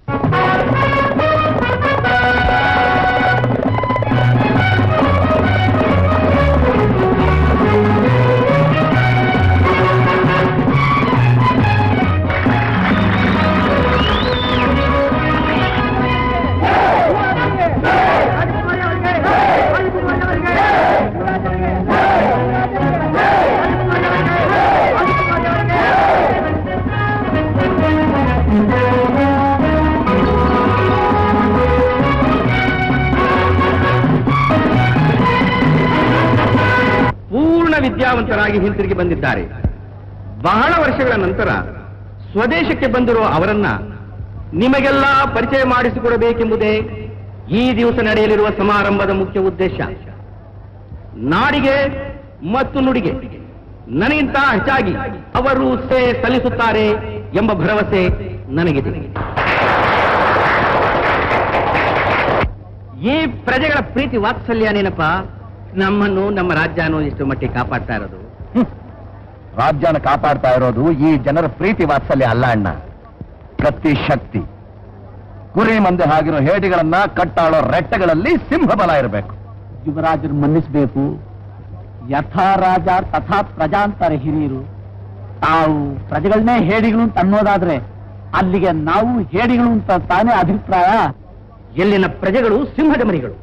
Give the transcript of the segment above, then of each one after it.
ಪೂರ್ಣ ವಿದ್ಯಾವಂತರಾಗಿ ಹಿಂತಿರುಗಿ ಬಂದಿದ್ದಾರೆ ಬಹಳ ವರ್ಷಗಳ ನಂತರ ಸ್ವದೇಶಕ್ಕೆ ಬಂದಿರುವ ಅವರನ್ನ ನಿಮಗೆಲ್ಲ ಪರಿಚಯ ಮಾಡಿಸಿಕೊಡಬೇಕೆಂಬುದೇ ಈ ದಿವಸ ನಡೆಯಲಿರುವ ಸಮಾರಂಭದ ಮುಖ್ಯ ಉದ್ದೇಶ ನಾಡಿಗೆ ಮತ್ತು ನುಡಿಗೆ ನನಗಿಂತ ಹೆಚ್ಚಾಗಿ ಅವರು ಸೇವೆ ಸಲ್ಲಿಸುತ್ತಾರೆ ಎಂಬ ಭರವಸೆ ನನಗಿದೆ ಈ ಪ್ರಜೆಗಳ ಪ್ರೀತಿ ವಾತ್ಸಲ್ಯ ನೆನಪ ನಮ್ಮನ್ನು ನಮ್ಮ ರಾಜ್ಯನೂ ಇಷ್ಟು ಮಟ್ಟಿಗೆ ಕಾಪಾಡ್ತಾ ಇರೋದು ರಾಜ್ಯನ ಕಾಪಾಡ್ತಾ ಇರೋದು ಈ ಜನರ ಪ್ರೀತಿ ವಾತ್ಸಲ್ಯ ಅಲ್ಲ ಅಣ್ಣ ಪ್ರತಿ ಶಕ್ತಿ ಕುರಿ ಮಂದಿ ಆಗಿರೋ ಹೇಡಿಗಳನ್ನ ಕಟ್ಟಾಳೋ ರೆಟ್ಟೆಗಳಲ್ಲಿ ಸಿಂಹಬಲ ಇರಬೇಕು ಯುವರಾಜರು ಮನ್ನಿಸಬೇಕು ಯಥಾ ರಾಜ ತಥಾ ಪ್ರಜಾ ಅಂತಾರೆ ಹಿರಿಯರು ತಾವು ಪ್ರಜೆಗಳನ್ನೇ ಹೇಡಿಗಳು ಅಂತ ಅನ್ನೋದಾದ್ರೆ ಅಲ್ಲಿಗೆ ನಾವು ಹೇಡಿಗಳು ಅಂತ ತಾನೇ ಅಭಿಪ್ರಾಯ ಎಲ್ಲಿನ ಪ್ರಜೆಗಳು ಸಿಂಹದ ಮರಿಗಳು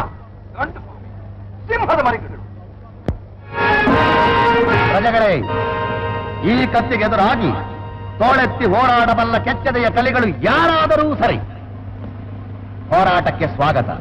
ಸಿಂಹದ ಮರಿಗಳು ಪ್ರಜೆಗಳೇ ಈ ಕತ್ತಿಗೆ ಎದುರಾಗಿ ತೋಳೆತ್ತಿ ಹೋರಾಡಬಲ್ಲ ಕೆಚ್ಚದೆಯ ಕಲಿಗಳು ಯಾರಾದರೂ ಸರಿ ಹೋರಾಟಕ್ಕೆ ಸ್ವಾಗತ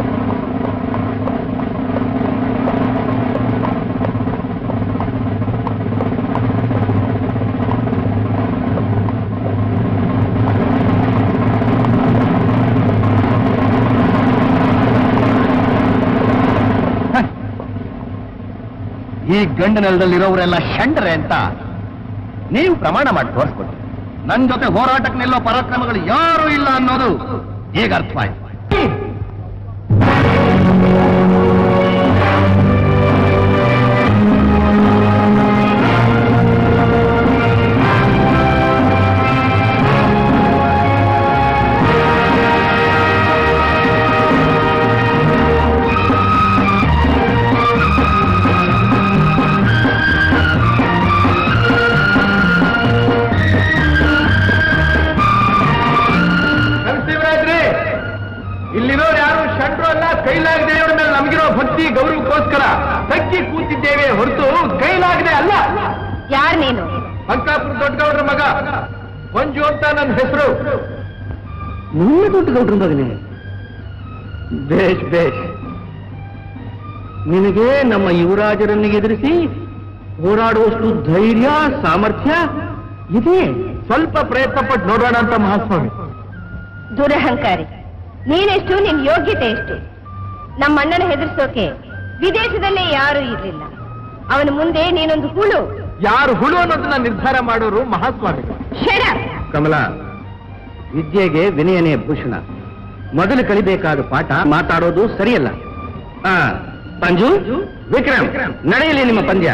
ಈ ಗಂಡು ನೆಲದಲ್ಲಿರೋರೆಲ್ಲ ಷಂಡ್ರೆ ಅಂತ ನೀವು ಪ್ರಮಾಣ ಮಾಡಿ ತೋರಿಸ್ಕೊಟ್ರಿ ನನ್ ಜೊತೆ ಹೋರಾಟಕ್ಕೆ ನಿಲ್ಲೋ ಪರಾಕ್ರಮಗಳು ಯಾರೂ ಇಲ್ಲ ಅನ್ನೋದು ಈಗ ಅರ್ಥವಾಯ್ತು ನರಸಿಂಹರಾಜ್ರೆ ಇಲ್ಲಿರೋರು ಯಾರು ಶಂಟ್ರು ಅಲ್ಲ ಕೈಲಾಗ ದೇವರ ಮೇಲೆ ನಮಗಿರೋ ಭಕ್ತಿ ಗೌರವಕ್ಕೋಸ್ಕರ ತಗ್ಗಿ ಕೂತಿದ್ದೇವೆ ಹೊರತು ಕೈಲಾಗದೆ ಅಲ್ಲ ಯಾರ್ ನೀನು ಅಂಕಾಪುರ ದೊಡ್ಡಗೌಡ್ರ ಮಗ ಮಂಜು ಅಂತ ನನ್ನ ಹೆಸರು ನಿಮ್ಮ ದುಡ್ಡು ಗೌಡ್ರ ಮಗನೇ ಬೇಷ್ ಬೇಷ್ ನಿನಗೆ ನಮ್ಮ ಯುವರಾಜರನ್ನು ಎದುರಿಸಿ ಹೋರಾಡುವಷ್ಟು ಧೈರ್ಯ ಸಾಮರ್ಥ್ಯ ಇದೆ ಸ್ವಲ್ಪ ಪ್ರಯತ್ನ ಪಟ್ಟು ನೋಡೋಣ ಅಂತ ಮಹಾಸ್ವಾಮಿ ದುರಹಂಕಾರಿ ನೀನೆಷ್ಟು ನಿನ್ ಯೋಗ್ಯತೆ ಎಷ್ಟು ನಮ್ಮ ಅಣ್ಣನ ಹೆದರ್ಸೋಕೆ ವಿದೇಶದಲ್ಲೇ ಯಾರೂ ಇರಲಿಲ್ಲ ಅವನ ಮುಂದೆ ನೀನೊಂದು ಹುಳು ಯಾರು ಹುಳು ಅನ್ನೋದನ್ನ ನಿರ್ಧಾರ ಮಾಡೋರು ಮಹಾಸ್ವಾಮಿ ಶರ ಕಮಲ ವಿದ್ಯೆಗೆ ವಿನಯನೇ ಭೂಷಣ ಮೊದಲು ಕಲಿಬೇಕಾದ ಪಾಠ ಮಾತಾಡೋದು ಸರಿಯಲ್ಲ ಆ, ಪಂಜು ವಿಕ್ರಮ್ ನಡೆಯಲಿ ನಿಮ್ಮ ಪಂದ್ಯ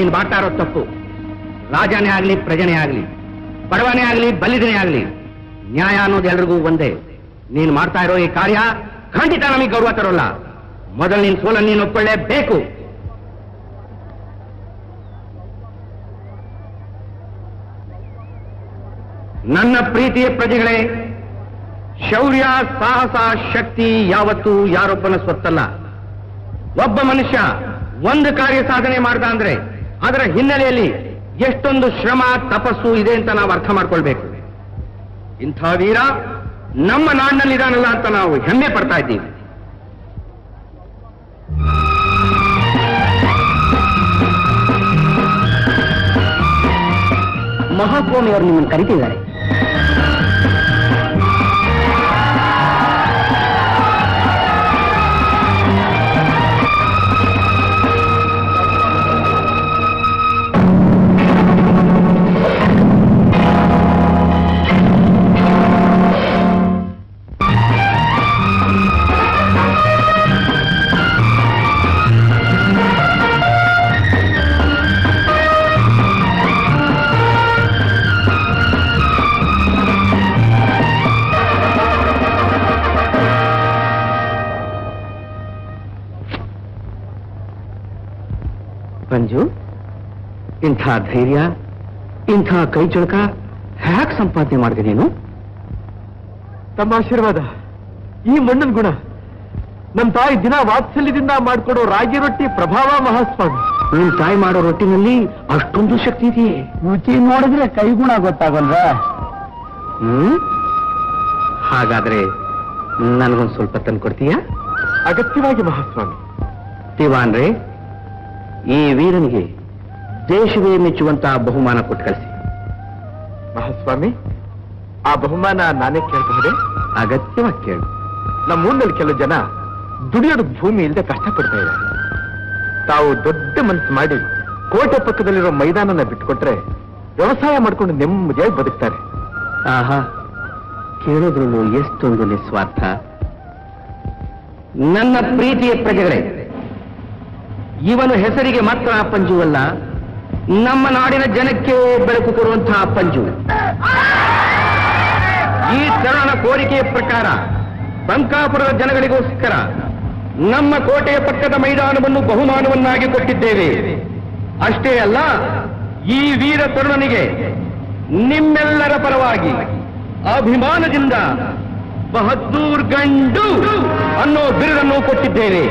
ನೀನು ಮಾಡ್ತಾ ಇರೋ ತಪ್ಪು ರಾಜನೇ ಆಗ್ಲಿ ಪ್ರಜನೇ ಆಗ್ಲಿ ಬಡವನೇ ಆಗ್ಲಿ ಬಲ್ಲಿದನೇ ಆಗ್ಲಿ ನ್ಯಾಯ ಅನ್ನೋದು ಎಲ್ರಿಗೂ ಒಂದೇ ನೀನು ಮಾಡ್ತಾ ಇರೋ ಈ ಕಾರ್ಯ ಖಂಡಿತ ನಮಗೆ ಗೌರವ ತರೋಲ್ಲ ಮೊದಲು ನಿನ್ ಸೋಲನ್ನು ನೀನು ಒಪ್ಕೊಳ್ಳೇಬೇಕು ನನ್ನ ಪ್ರೀತಿಯ ಪ್ರಜೆಗಳೇ ಶೌರ್ಯ ಸಾಹಸ ಶಕ್ತಿ ಯಾವತ್ತೂ ಯಾರೊಬ್ಬನ ಸ್ವತ್ತಲ್ಲ ಒಬ್ಬ ಮನುಷ್ಯ ಒಂದು ಕಾರ್ಯ ಸಾಧನೆ ಮಾಡ್ದ ಅಂದ್ರೆ ಅದರ ಹಿನ್ನೆಲೆಯಲ್ಲಿ ಎಷ್ಟೊಂದು ಶ್ರಮ ತಪಸ್ಸು ಇದೆ ಅಂತ ನಾವು ಅರ್ಥ ಮಾಡ್ಕೊಳ್ಬೇಕು ಇಂಥ ವೀರ ನಮ್ಮ ನಾಡಿನಲ್ಲಿದಾನಲ್ಲ ಅಂತ ನಾವು ಹೆಮ್ಮೆ ಪಡ್ತಾ ಇದ್ದೀವಿ ಮಹಾಸ್ವಾಮಿ ಅವರು ನಿಮ್ಮನ್ನು ಕರಿತಿದ್ದಾರೆ ಮಂಜು ಇಂಥ ಧೈರ್ಯ ಇಂಥ ಕೈ ಚುಳಕ ಹ್ಯಾಕ್ ಸಂಪಾದನೆ ಮಾಡಿದೆ ನೀನು ತಮ್ಮ ಆಶೀರ್ವಾದ ಈ ಮಣ್ಣನ ಗುಣ ನಮ್ ತಾಯಿ ದಿನ ವಾತ್ಸಲ್ಯದಿಂದ ಮಾಡ್ಕೊಡೋ ರಾಗಿ ರೊಟ್ಟಿ ಪ್ರಭಾವ ಮಹಾಸ್ವಾಮಿ ನೀನ್ ತಾಯಿ ಮಾಡೋ ರೊಟ್ಟಿನಲ್ಲಿ ಅಷ್ಟೊಂದು ಶಕ್ತಿ ಇದೆಯೇ ರುಚಿ ನೋಡಿದ್ರೆ ಕೈಗುಣ ಗೊತ್ತಾಗಲ್ವಾ ಹ್ಮ್ ಹಾಗಾದ್ರೆ ನನಗೊಂದು ಸ್ವಲ್ಪ ತಂದು ಕೊಡ್ತೀಯಾ ಅಗತ್ಯವಾಗಿ ಮಹಾಸ್ವಾಮಿ ದಿವಾನ್ರೆ ಈ ವೀರನಿಗೆ ದೇಶವೇ ಮೆಚ್ಚುವಂತಹ ಬಹುಮಾನ ಕೊಟ್ಟು ಕಳಿಸಿ ಮಹಾಸ್ವಾಮಿ ಆ ಬಹುಮಾನ ನಾನೇ ಕೇಳಬಹುದೇ ಅಗತ್ಯವಾಗಿ ಕೇಳು ನಮ್ಮ ಊರಿನಲ್ಲಿ ಕೆಲವು ಜನ ದುಡಿಯೋದು ಭೂಮಿ ಇಲ್ಲದೆ ಕಷ್ಟಪಡ್ತಾ ಇದ್ದಾರೆ ತಾವು ದೊಡ್ಡ ಮನಸ್ಸು ಮಾಡಿ ಕೋಟೆ ಪಕ್ಕದಲ್ಲಿರೋ ಮೈದಾನನ ಬಿಟ್ಕೊಟ್ರೆ ವ್ಯವಸಾಯ ಮಾಡ್ಕೊಂಡು ನೆಮ್ಮದಿಯಾಗಿ ಬದುಕ್ತಾರೆ ಆಹಾ ಕೇಳೋದ್ರಲ್ಲೂ ಎಷ್ಟೊಂದು ನಿಸ್ವಾರ್ಥ ನನ್ನ ಪ್ರೀತಿಯ ಪ್ರಜೆಗಳೇ ಇವನು ಹೆಸರಿಗೆ ಮಾತ್ರ ಪಂಜುವಲ್ಲ ನಮ್ಮ ನಾಡಿನ ಜನಕ್ಕೆ ಬೆಳಕು ಕೊಡುವಂತಹ ಪಂಜು ಈ ತರುಣನ ಕೋರಿಕೆಯ ಪ್ರಕಾರ ಬಂಕಾಪುರದ ಜನಗಳಿಗೋಸ್ಕರ ನಮ್ಮ ಕೋಟೆಯ ಪಕ್ಕದ ಮೈದಾನವನ್ನು ಬಹುಮಾನವನ್ನಾಗಿ ಕೊಟ್ಟಿದ್ದೇವೆ ಅಷ್ಟೇ ಅಲ್ಲ ಈ ವೀರ ತರುಣನಿಗೆ ನಿಮ್ಮೆಲ್ಲರ ಪರವಾಗಿ ಅಭಿಮಾನದಿಂದ ಬಹದ್ದೂರ್ ಗಂಡು ಅನ್ನೋ ಬಿರುದನ್ನು ಕೊಟ್ಟಿದ್ದೇವೆ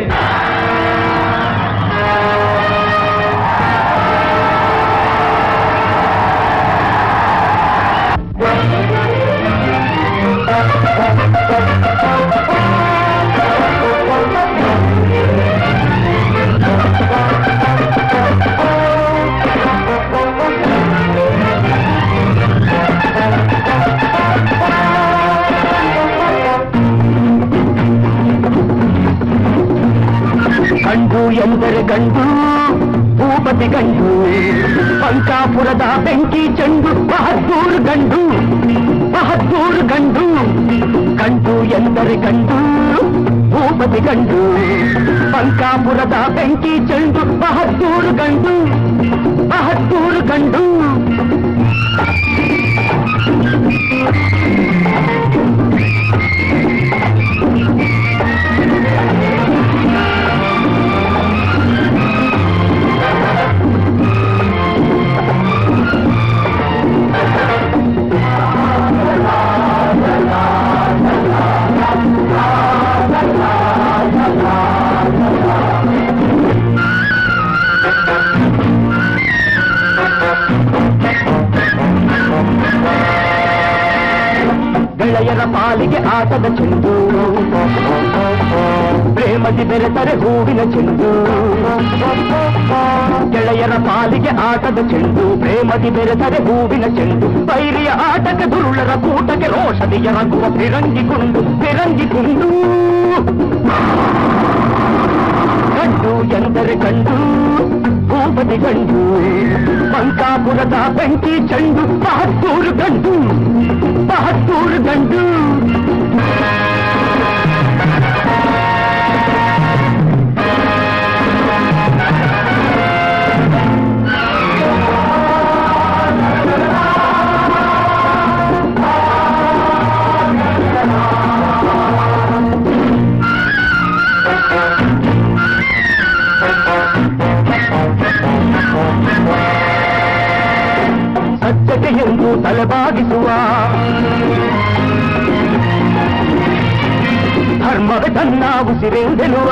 ಗಂಡು ಎಂದರೆ ಗಂಡು ಭೂಪತಿ ಗಂಡು ಪಂಕಾಪುರದ ಬೆಂಕಿ ಚೆಂಡು ಬಹದ್ದೂರು ಗಂಡು ಬಹದ್ದೂರು ಗಂಡು ಗಂಡು ಎಂದರೆ ಗಂಡು ಭೂಪತಿ ಗಂಡು ಪಂಕಾಪುರದ ಬೆಂಕಿ ಚೆಂಡು ಬಹದ್ದೂರು ಗಂಡು ಬಹದ್ದೂರು ಗಂಡು ಗೆಳೆಯರ ಪಾಲಿಗೆ ಆಟದ ಚೆಂಡು ಪ್ರೇಮದಿ ಬೆರೆತರೆ ಹೂವಿನ ಚೆಂಡು ಗೆಳೆಯರ ಪಾಲಿಗೆ ಆಟದ ಚೆಂಡು ಪ್ರೇಮದಿ ಬೆರೆತರೆ ಹೂವಿನ ಚೆಂಡು ಬೈರಿಯ ಆಟಕ್ಕೆ ದುರುಳರ ಕೂಟಕ್ಕೆ ರೋಷದಿಯರಾಗುವ ಫಿರಂಗಿ ಗುಂಡು ಫಿರಂಗಿ ಗುಂಡು ಗಂಡು ಎಂದರೆ ಗಂಡು ಭೂಪತಿ ಗಂಡು ಬಂಕಾಪುರದ ಬೆಂಕಿ ಚೆಂಡು ಬಹದ್ದೂರು ಗಂಡು ಬಹದ್ದೂರು ಗಂಡು ಸತ್ಯತೆ ಎಂದು ತಲೆಬಾಗಿಸುವ ಧರ್ಮವೇ ತನ್ನ ಉಸಿರೆಂದೆನುವ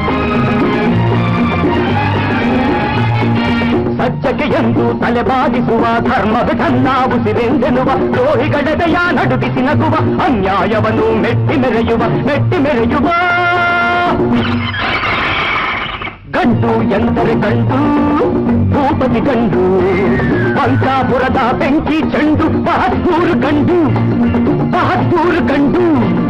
ಸಜ್ಜಕೆ ಎಂದು ತಲೆಬಾಗಿಸುವ ಧರ್ಮವೇ ತನ್ನ ಉಸಿರೆಂದೆನುವ ದ್ರೋಹಿಗಳೆದೆಯ ನಡುಗಿಸಿ ನಗುವ ಅನ್ಯಾಯವನ್ನು ಮೆಟ್ಟಿ ಮೆರೆಯುವ ಮೆಟ್ಟಿ ಮೆರೆಯುವ ಗಂಡು ಎಂದರೆ ಗಂಡು ಭೂಪತಿ ಗಂಡು ಪಂಚಾಪುರದ ಬೆಂಕಿ ಚೆಂಡು ಬಹದ್ದೂರು ಗಂಡು ಬಹದ್ದೂರು ಗಂಡು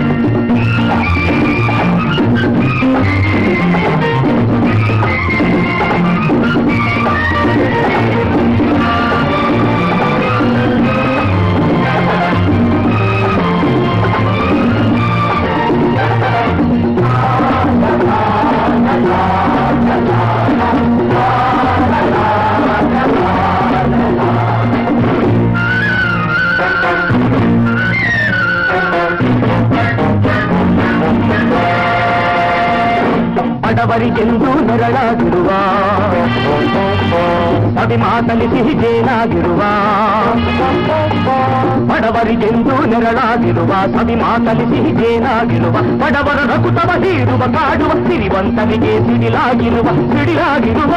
ಬಡವರಿಗೆಂದು ನೆರಳಾಗಿರುವ ಸವಿಮಾತಲಿ ಸಿಹಿಜೇನಾಗಿರುವ ಬಡವರಿಗೆಂದು ನೆರಳಾಗಿರುವ ಸವಿಮಾತಲಿ ಸಿಹಿಜೇನಾಗಿರುವ ಬಡವರ ರಕುತವ ಹೀರುವ ಕಾಡುವ ಸಿರಿವಂತನಿಗೆ ಸಿಡಿಲಾಗಿರುವ ಸಿಡಿಲಾಗಿರುವ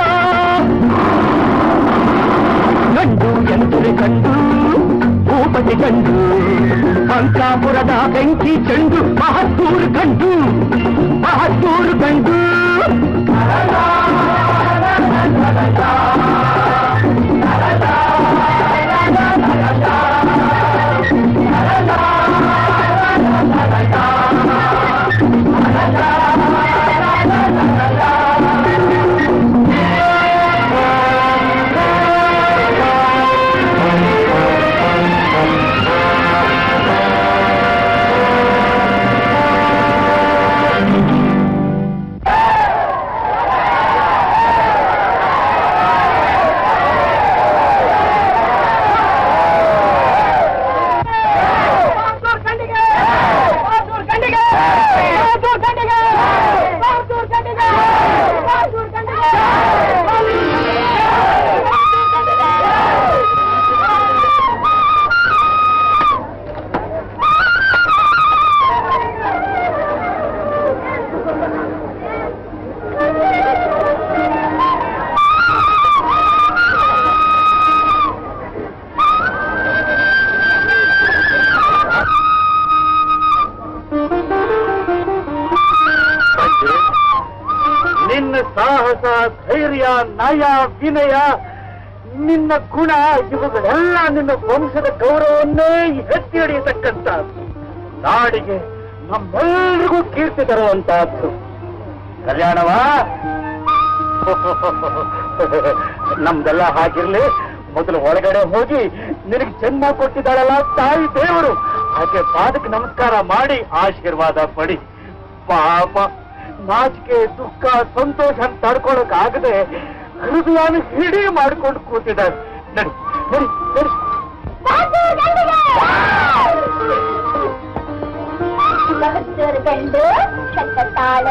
ಗಂಡು ಎಂದರೆ ಗಂಡು ಭೂಪತಿ ಗಂಡು ಪಂಚಾಪುರದ ಬೆಂಕಿ ಚೆಂಡು ಮಹತ್ತೂರು ಗಂಡು ಮಹತ್ತೂರು ಗಂಡು ನಿನ್ನ ಸಾಹಸ ಧೈರ್ಯ ನಯ ವಿನಯ ನಿನ್ನ ಗುಣ ಇವುಗಳೆಲ್ಲ ನಿನ್ನ ವಂಶದ ಗೌರವನ್ನೇ ಎತ್ತಿ ಹಿಡಿಯತಕ್ಕಂತಹದ್ದು ನಾಡಿಗೆ ನಮ್ಮೆಲ್ಲರಿಗೂ ಕೀರ್ತಿ ತರುವಂತಹದ್ದು ಕಲ್ಯಾಣವಾ ನಮ್ದೆಲ್ಲ ಹಾಗಿರ್ಲಿ ಮೊದಲು ಒಳಗಡೆ ಹೋಗಿ ನಿನಗೆ ಜನ್ಮ ಕೊಟ್ಟಿದ್ದಾಳಲ್ಲ ತಾಯಿ ದೇವರು ಆಕೆ ಪಾದಕ್ಕೆ ನಮಸ್ಕಾರ ಮಾಡಿ ಆಶೀರ್ವಾದ ಪಡಿ ಪಾಪ ನಾಚಿಕೆ ದುಃಖ ಸಂತೋಷ ತಡ್ಕೊಳಕ್ ಆಗದೆ ಹೃದಯನ ಹಿಡಿ ಮಾಡ್ಕೊಂಡು ಕೂತಿದ್ದಾರೆ ನಡಿ ನಡಿ ನಡಿ ಗಂಡು ಚಕ್ಕತಾಳ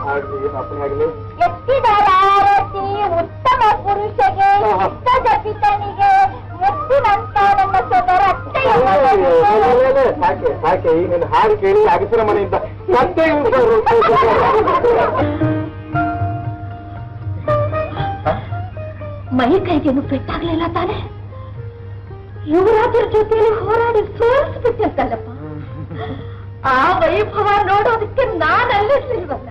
ಎತ್ತಿದರಾರತಿ ಉತ್ತಮ ಪುರುಷಗೆ ಇಷ್ಟದ ಪಿತನಿಗೆ ಮುತ್ತಿನಂತ ನನ್ನ ಸೊದರ ಸಾಕೆ ಸಾಕೆ ಈ ನಿನ್ನ ಹಾಡು ಕೇಳಿ ಅಗಸರ ಮನೆಯಿಂದ ಮತ್ತೆ ಮೈ ಕೈಗೇನು ಪೆಟ್ಟಾಗ್ಲಿಲ್ಲ ತಾನೆ ಯುವರಾಜರ ಜೊತೆಯಲ್ಲಿ ಹೋರಾಡಿ ಸೋಲಿಸ್ಬಿಟ್ಟಲ್ಲಪ್ಪ ಆ ವೈಭವ ನೋಡೋದಕ್ಕೆ ನಾನಲ್ಲಿರ್ಲಿಲ್ವಲ್ಲ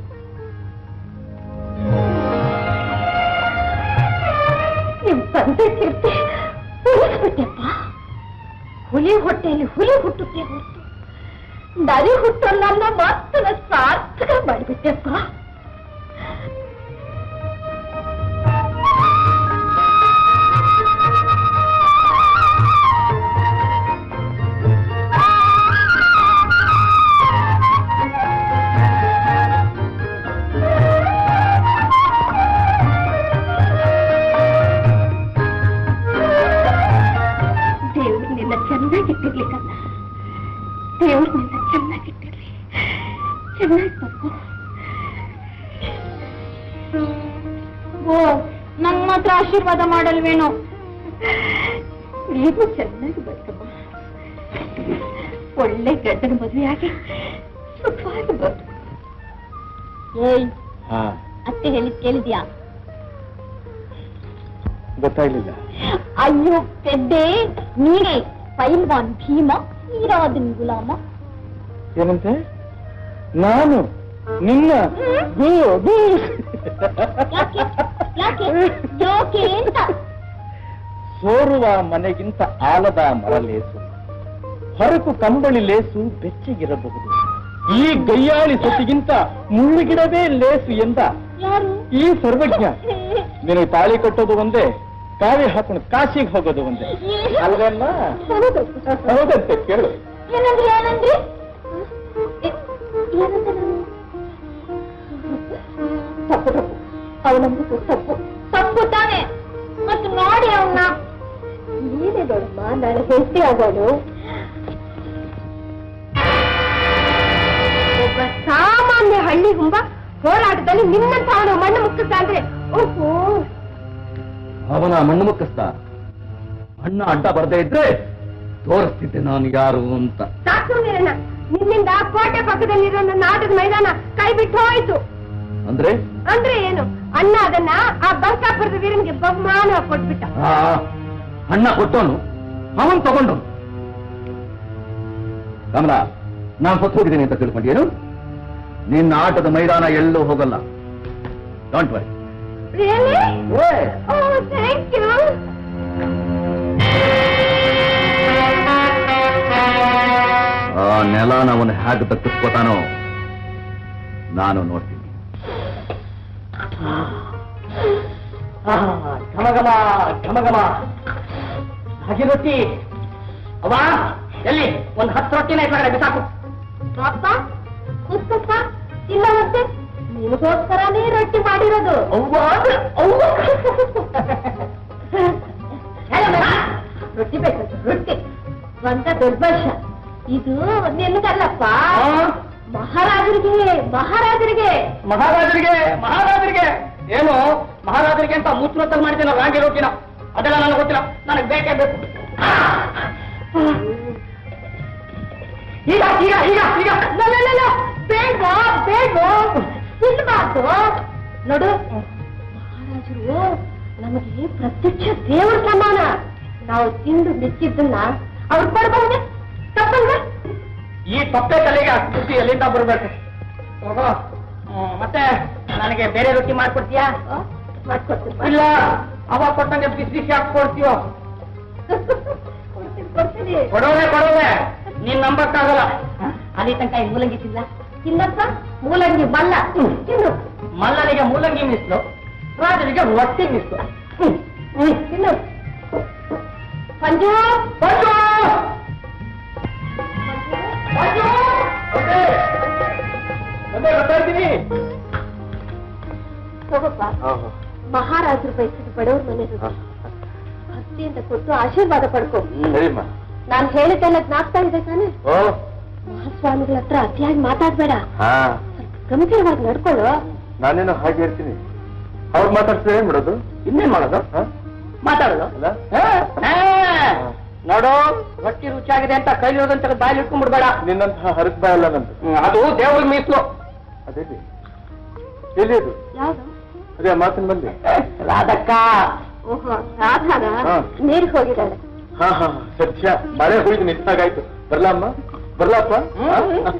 ನಿಮ್ ತಂದೆ ಕೀರ್ತಿ ಉಳಿಸ್ಬಿಟ್ಟೆಪ್ಪ ಹುಲಿ ಹೊಟ್ಟೆಯಲ್ಲಿ ಹುಲಿ ಹುಟ್ಟುತ್ತೆ ಹೊರತು ನರಿ ಹುಟ್ಟಲ್ಲ ಅನ್ನೋ ಮಾತನ್ನ ಸಾರ್ಥಕ ಮಾಡಿಬಿಟ್ಟೆಪ್ಪ ದೇವ್ರು ನಿನ್ನ ಚೆನ್ನಾಗಿಟ್ಟಿರ್ಲಿಕ್ಕಲ್ಲ ದೇವ್ರು ನಿನ್ನ ಚೆನ್ನಾಗಿಟ್ಟಿರ್ಲಿ ಚೆನ್ನಾಗಿ ತಪ್ಪು ಓ ನನ್ನ ಮಾತ್ರ ಆಶೀರ್ವಾದ ಮಾಡಲ್ವೇನೋ ನೀನು ಚೆನ್ನಾಗಿ ಬದುಕಮ್ಮ ಒಳ್ಳೆ ಗಂಡನ ಮದುವೆಯಾಗಿ ಸುಖವಾಗಿ ಬದುಕು ಏಯ್ ಅತ್ತೆ ಹೇಳಿದ್ ಕೇಳಿದ್ಯಾ ಗೊತ್ತಾಗ್ಲಿಲ್ಲ ಅಯ್ಯೋ ಪೆದ್ದೆ ನೀನೇ ಪೈಲ್ವಾನ್ ಭೀಮ ಹೀರಾದನ್ ಗುಲಾಮ ಏನಂತೆ ನಾನು ನಿನ್ನ ಗೋ ಗೋ ಯಾಕೆ ಯಾಕೆ ಯಾಕೆ ಅಂತ ಸೋರುವ ಮನೆಗಿಂತ ಆಲದ ಮರಲೇಸು ಹೊರಕು ಕಂಬಳಿ ಲೇಸು ಬೆಚ್ಚಗಿರಬಹುದು ಈ ಗಯ್ಯಾಳಿ ಸೊತ್ತಿಗಿಂತ ಮುಳ್ಳುಗಿಡವೇ ಲೇಸು ಎಂದ ಯಾರು ಈ ಸರ್ವಜ್ಞ ನಿನಗೆ ತಾಳಿ ಕಟ್ಟೋದು ಒಂದೇ ಕಾವಿ ಹಾಕೊಂಡು ಕಾಶಿಗೆ ಹೋಗೋದು ಒಂದೇ ಅಲ್ವಲ್ಲ ಹೌದು. ಹೌದಂತೆ ಕೇಳು ಏನಂದ್ರಿ ಏನಂದ್ರಿ ಏ- ಏನಂದೆ ನಾನು ತಪ್ಪು ತಪ್ಪು ಅವನಂದು ತಪ್ಪು ತಪ್ಪು ತಾನೆ ಮತ್ತು ನೋಡಿ ಅವನ್ನ ನೀನೇ ನೋಡಮ್ಮ ನಾಳೆ ಹೆಂಡತಿ ಆಗೋಳು ಒಬ್ಬ ಸಾಮಾನ್ಯ ಹಳ್ಳಿ ಹುಂಬ ಹೋರಾಟದಲ್ಲಿ ನಿನ್ನಂತ ಅವನು ಮಣ್ಣು ಮುಕ್ಕಿಸ್ತ ಅಂದ್ರೆ ಓಹೋ ಅವನ ಮಣ್ಣು ಮುಕ್ಕಿಸ್ತ ಅಣ್ಣ ಅಡ್ಡ ಬರ್ದೇ ಇದ್ರೆ ತೋರಿಸ್ತಿದ್ದೆ ನಾನು ಯಾರು ಅಂತ ಸಾಕು ವೀರಣ್ಣ ನಿನ್ನಿಂದ ಕೋಟೆ ಪಕ್ಕದಲ್ಲಿರೋ ನನ್ನ ಆಟದ ಮೈದಾನ ಕೈ ಬಿಟ್ಟು ಹೋಯ್ತು ಅಂದ್ರೆ ಅಂದ್ರೆ ಏನು ಅಣ್ಣ ಅದನ್ನ ಆ ಬಂಕಾಪುರದ ವೀರನ್ಗೆ ಬಹುಮಾನ ಕೊಟ್ಬಿಟ್ಟ ಆ, ಅಣ್ಣ ಕೊಟ್ಟವನು ಅವನ್ ತಗೊಂಡು ಕಮಲ ನಾನು ಸತ್ತು ಹೋಗಿದ್ದೀನಿ ಅಂತ ತಿಳ್ಕೊಂಡೇನು ನಿನ್ನ ಆಟದ ಮೈದಾನ ಎಲ್ಲೂ ಹೋಗಲ್ಲ don't worry Really? Oh, thank you. ಆ ನೆಲನ ಅವನು ಹೇಗೆ ದಕ್ಕಿಸ್ಕೋತಾನೋ ನಾನು ನೋಡ್ತೀನಿ ಘಮಘಮ ಘಮಘಮ ಹಾಗೆ ರೊಟ್ಟಿ ಅವ ಎಲ್ಲಿ ಒಂದು ಹತ್ತು ರೊಟ್ಟಿನ ಇಟ್ಲಾಗಡೆ ಬಿಸಾಕು ಅಪ್ಪ ಪುಸ್ತಕ ಇಲ್ಲ ಮತ್ತೆ ನಿನಗೋಸ್ಕರನೇ ರೊಟ್ಟಿ ಮಾಡಿರೋದು ಅವ್ವ ಅವ್ವ ಹೇಳು ಮಗ, ರೊಟ್ಟಿ ಬೇಕು ರೊಟ್ಟಿ ಸ್ವಂತ ದೊಡ್ಡ ವರ್ಷ ಇದು ನಿನ್ಗಲ್ಲಪ್ಪ ಮಹಾರಾಜರಿಗೆ ಮಹಾರಾಜರಿಗೆ ಮಹಾರಾಜರಿಗೆ ಮಹಾರಾಜರಿಗೆ ಏನು ಮಹಾರಾಜರಿಗೆ ಅಂತ ಮೂತ್ರತ್ತಲ್ಲಿ ಮಾಡಿದ್ದೇನೆ ರಾಗಿ ರೊಟ್ಟಿನ ಅದೆಲ್ಲ ನನಗೆ ಗೊತ್ತಿಲ್ಲ ನನಗೆ ಬೇಕೇ ಬೇಕು ಈಗ ಈಗ ಈಗ ಈಗ ಲ, ಲ, ಲ, ಲ, ಬೇಡ ಬೇಡ ತಿನ್ಬಾರ್ದು ನೋಡು ಮಹಾರಾಜರು ನಮಗೆ ಪ್ರತ್ಯಕ್ಷ ದೇವರ ಸಮಾನ ನಾವು ತಿಂದು ಮಿಕ್ಕಿದ್ದನ್ನ ಅವ್ರು ಕೊಡಬಹುದೇ ತಪ್ಪಲ್ವಾ ಈ ತೊಪ್ಪೆ ತಲೆಗೆ ಅಷ್ಟು ಬುದ್ಧಿ ಎಲ್ಲಿಂದ ಬರಬೇಕು ಹೋಗೋ ಹ್ಮ್, ಮತ್ತೆ ನನಗೆ ಬೇರೆ ರೊಟ್ಟಿ ಮಾಡ್ಕೊಡ್ತೀಯಾ ಮಾಡ್ಕೊಡ್ತೀನಿ ಇಲ್ಲ ಅವಾಗ ಕೊಟ್ಟಂಗೆ ಬಿಸಿ ಬಿಸಿ ಹಾಕ್ಕೊಡ್ತೀವೋ ಕೊಡ್ತೀನಿ ಕೊಡ್ತೀನಿ ಕೊಡೋದೆ ಕೊಡೋದೆ ನೀನ್ ನಂಬಕ್ಕಾಗಲ್ಲ ಅಲ್ಲಿ ತನಕ ಈ ಮೂಲಂಗಿ ತಿಲ್ಲ ತಿನ್ನಪ್ಪ ಮೂಲಂಗಿ ಬಲ್ಲ ತಿನ್ನು ಮಲ್ಲನಿಗೆ ಮೂಲಂಗಿ ಮಿಸ್ಲು ರಾಜನಿಗೆ ರೊಟ್ಟಿ ಮಿಸ್ಲು ಹ್ಮ್, ಹ್ಮ್. ತಿನ್ನು ಪಂಜು ಬಂದು! ಪಂಜು ಓಕೆ. ಬಂದೆ, ಬರ್ತಾ ಇದ್ದೀನಿ. ತಗೋಪ್ಪ ಮಹಾರಾಜರು ಬಯಸಿದ ಬಡವ್ರ ಮನೆ ಭಕ್ತಿಯಿಂದ ಕೊಟ್ಟು ಆಶೀರ್ವಾದ ಪಡ್ಕೊ ಸರಿಮ್ಮ ನಾನು ಹೇಳಿದ್ದೆಲ್ಲ ಜ್ಞಾಪಕ ಇದೆ ತಾನೆ ಓ ಮಹಾಸ್ವಾಮಿಗಳ ಹತ್ರ ಅತಿಯಾಗಿ ಮಾತಾಡ್ಬೇಡ ಹಾ ಸ್ವಲ್ಪ ಗಂಭೀರವಾಗಿ ನಡ್ಕೊಳ್ಳು ನಾನೇನು ಹಾಗೆ ಇರ್ತೀನಿ ಅವ್ರು ಮಾತಾಡ್ತಾರೆ ಏನ್ ಮಾಡೋದು ಇನ್ನೇನ್ ಮಾಡೋದು ಹಾ? ಮಾತಾಡೋದು ಅಲ್ಲ? ಹಾ, ಹಾ. ನೋಡು ರೊಟ್ಟಿ ರುಚಿಯಾಗಿದೆ ಅಂತ ಕೈಲಿರೋದಂತ ಬಾಯಲ್ಲಿ ಇಟ್ಕೊಂಡ್ಬಿಡ್ಬೇಡ ನಿನ್ನಂತಹ ಹರಿದ ಬಾಯಲ್ಲ ನಂದು ಹ್ಮ್, ಅದು ದೇವ್ರಿಗೆ ಮೀಸಲು ಅದೇಲಿ ಎಲ್ಲಿ ಅದು ಯಾವ್ದು ಅದೇ ಆ ಮಾತಿನ ಬಂದೆ ರಾಧಕ್ಕ ಓಹೋ ರಾಧಾನ ಹಾ. ನೀರಿಗೆ ಹೋಗಿದ್ದಾಳೆ ಹಾ ಹಾ ಹಾ, ಸತ್ಯ ಮಳೆ ಹುಯ್ದು ನಿಂತಾಗಾಯ್ತು ಬರ್ಲಮ್ಮ ಬರ್ಲಪ್ಪ ಹಾ?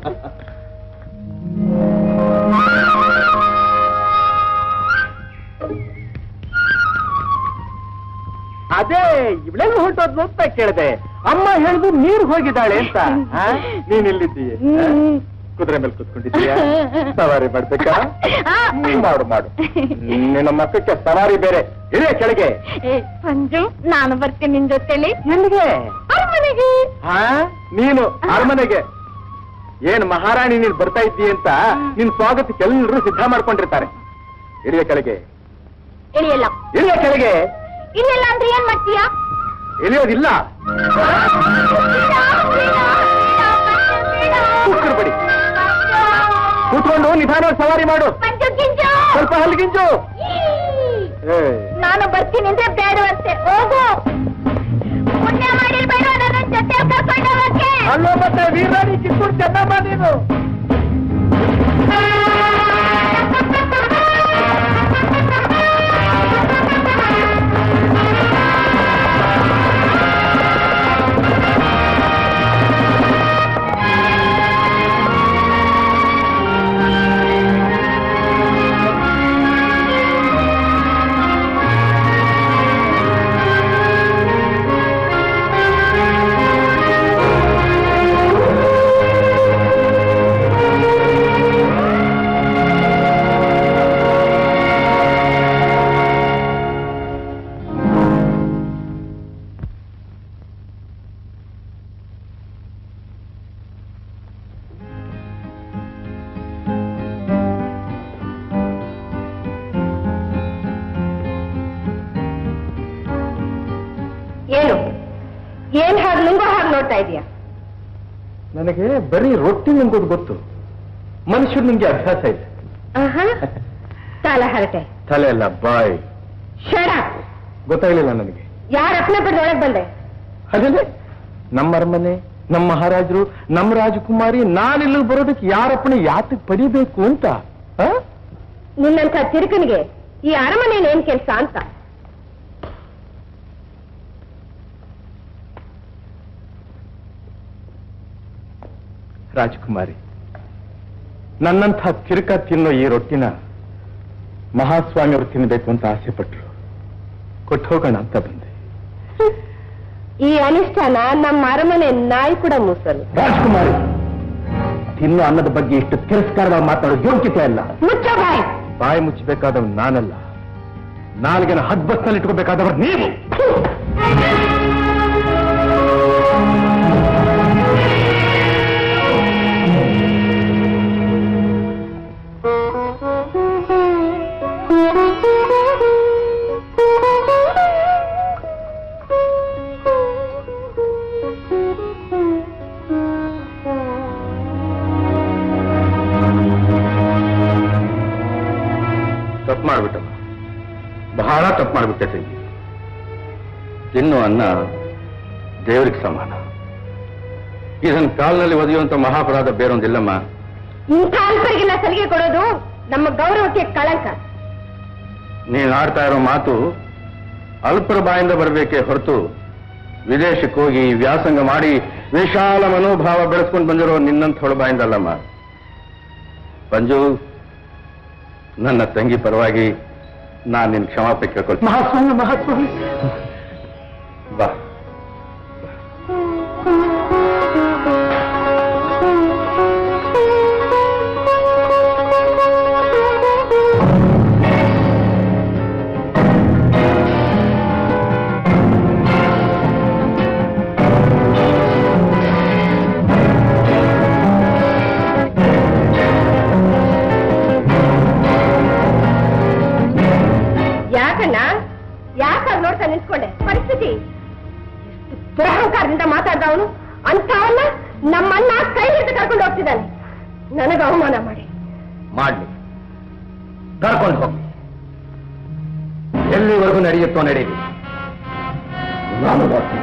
ಅದೇ ಇವಳೆಲ್ಲ ಹೊರಟೋದ್ಲು ಅಂತ ಕೇಳಿದೆ ಅಮ್ಮ ಹೇಳಿದ್ರು ನೀರು ಹೋಗಿದ್ದಾಳೆ ಅಂತ ಆ? ನೀನ್ ಎಲ್ಲಿದ್ದೀಯ ಆ? ಕುದುರೆ ಮೇಲೆ ಕುತ್ಕೊಂಡಿದ್ದೀಯ ಸವಾರಿ ಮಾಡ್ಬೇಕಾ ಹ್ಮ್, ಮಾಡು ಮಾಡು ನಿನ್ನ ಮಕ್ಕಕ್ಕೆ ಸವಾರಿ ಬೇರೆ ಇಳಿಯ ಕೆಳಗೆ ಸಂಜು ನಾನು ಬರ್ತೀನಿ ನಿನ್ ಜೊತೆಲಿ ಎಲ್ಲಿಗೆ ಅರಮನೆಗೆ ಹಾ ನೀನು ಅರಮನೆಗೆ ಏನ್ ಮಹಾರಾಣಿ ನೀನ್ ಬರ್ತಾ ಇದ್ದೀಯ ಅಂತ ನಿನ್ ಸ್ವಾಗತಕ್ಕೆ ಎಲ್ಲರೂ ಸಿದ್ಧ ಮಾಡ್ಕೊಂಡಿರ್ತಾರೆ ಇಳಿಯ ಕೆಳಗೆ ಇಳಿಯಲ್ಲ ಇಳಿಯ ಕೆಳಗೆ ಇಳಿಯಲ್ಲ ಅಂದ್ರೆ ಏನ್ ಮಾಡ್ತೀಯಾ ಇಳಿಯೋದಿಲ್ಲ ಕೂತ್ಕೊಡು ಬಡಿ ಕೂತ್ಕೊಂಡು ನಿಧಾನವಾಗಿ ಸವಾರಿ ಮಾಡು ಸ್ವಲ್ಪ ಹಲ್ಗಿಂಚು ಏ ನಾನು ಬರ್ತೀನಿ ಅಂದ್ರೆ ಬೇಡವಂತೆ ಹೋಗು ಪುಣ್ಯ ಚೆನ್ನಮ್ಮ ನೀನು ಏನು ಏನ್ ಹಾಗೆ ನುಂಗೋ ಹಾಗೆ ನೋಡ್ತಾ ಇದೀಯಾ ನನಗೆ ಬರೀ ರೊಟ್ಟಿ ನಂಗೋದು ಗೊತ್ತು ಮನುಷ್ಯರು ನಿಂಗೆ ಅಭ್ಯಾಸ ಇದೆ ಆಹಾ ಸಾಲ ಹರಟೆ ತಲೆ ಅಲ್ಲ ಬಾಯ್ ಶಡ ಗೊತ್ತಾಗ್ಲಿಲ್ಲ ನನಗೆ ಯಾರ ಅಪ್ಪನ ಪಡೆದ ಒಳಗ್ ಬಂದೆ ಅದೇ ನಮ್ಮ ಅರಮನೆ ನಮ್ಮ ಮಹಾರಾಜರು ನಮ್ಮ ರಾಜಕುಮಾರಿ ನಾನಿಲ್ಲಿ ಬರೋದಕ್ಕೆ ಯಾರಪ್ಪಣೆ ಯಾತಕ್ ಪಡಿಬೇಕು ಅಂತ ಆ? ನಿನ್ನಂಥ ತಿರುಕನಿಗೆ ಈ ಅರಮನೇಲಿ ಏನ್ ಕೆಲ್ಸ ಅಂತ ರಾಜಕುಮಾರಿ ನನ್ನಂಥ ಕಿರುಕ ತಿನ್ನೋ ಈ ರೊಟ್ಟಿನ ಮಹಾಸ್ವಾಮಿ ಅವರು ತಿನ್ನಬೇಕು ಅಂತ ಆಸೆ ಪಟ್ರು ಕೊಟ್ಟು ಹೋಗೋಣ ಅಂತ ಬಂದೆ ಈ ಅನಿಷ್ಟನ ನಮ್ಮ ಅರಮನೆ ನಾಯಿ ಕೂಡ ಮೂಸಲು ರಾಜಕುಮಾರಿ ತಿನ್ನೋ ಅನ್ನದ ಬಗ್ಗೆ ಇಷ್ಟು ತಿರಸ್ಕಾರವಾಗಿ ಮಾತಾಡೋ ಯೋಗ್ಯತೆ ಅಲ್ಲ ಮುಚ್ಚ ಬಾಯ್ ಬಾಯಿ ಮುಚ್ಚಬೇಕಾದವ್ ನಾನಲ್ಲ ನಾಲ್ಗೆನ ಹದ್ಬಸ್ನಲ್ಲಿ ಇಟ್ಕೋಬೇಕಾದವರು ನೀವು ತಪ್ಪು ಮಾಡ್ಬಿಟ್ಟಮ್ಮ ಬಹಳ ತಪ್ಪು ಮಾಡ್ಬಿಟ್ಟೆ ತಂಗಿ ತಿನ್ನು ಅನ್ನ ದೇವರಿಗೆ ಸಮಾನ ಇದನ್ನ ಕಾಲ್ನಲ್ಲಿ ಒದೆಯುವಂತ ಮಹಾಪರಾಧ ಬೇರೊಂದಿಲ್ಲಮ್ಮ ಇಂಥ ಅಲ್ಪರಿಗೆಲ್ಲ ಸಲಿಗೆ ಕೊಡೋದು ನಮ್ಮ ಗೌರವಕ್ಕೆ ಕಳಂಕ ನೀನು ಆಡ್ತಾ ಇರೋ ಮಾತು ಅಲ್ಪರ ಬಾಯಿಂದ ಬರಬೇಕೇ ಹೊರತು ವಿದೇಶಕ್ಕೆ ಹೋಗಿ ವ್ಯಾಸಂಗ ಮಾಡಿ ವಿಶಾಲ ಮನೋಭಾವ ಬೆಳೆಸ್ಕೊಂಡು ಬಂದಿರೋ ನಿನ್ನಂಥ ಹೊಳ ಬಾಯಿಂದಲ್ಲಮ್ಮ ಪಂಜು ನನ್ನ ತಂಗಿ ಪರವಾಗಿ ನಾನು ನಿನ್ ಕ್ಷಮಾಪಣೆ ಕೇಳ್ಕೊಳ್ತೀನಿ ಮಹಾಸ್ವಾಮಿ ಮಹಾಸ್ವಾಮಿ ಬಾ ಯಾಕಣ್ಣ ಯಾಕಾಗ ನೋಡ್ತಾ ನಿಂತ್ಕೊಂಡೆ ಪರಿಸ್ಥಿತಿ ಎಷ್ಟು ದುರಹಂಕಾರದಿಂದ ಮಾತಾಡ್ದ ಅವನು ಅಂತವನ್ನ ನಮ್ಮನ್ನ ಕೈ ಹಿಡಿದು ಕರ್ಕೊಂಡು ಹೋಗ್ತಿದ್ದಾನೆ ನನಗೆ ಅವಮಾನ ಮಾಡಿ ಮಾಡ್ಲಿ ಕರ್ಕೊಂಡು ಹೋಗಿ ಎಲ್ಲಿವರೆಗೂ ನಡೆಯುತ್ತೋ ನಡೆಯಲಿ ನಾನು ಬರ್ತೀನಿ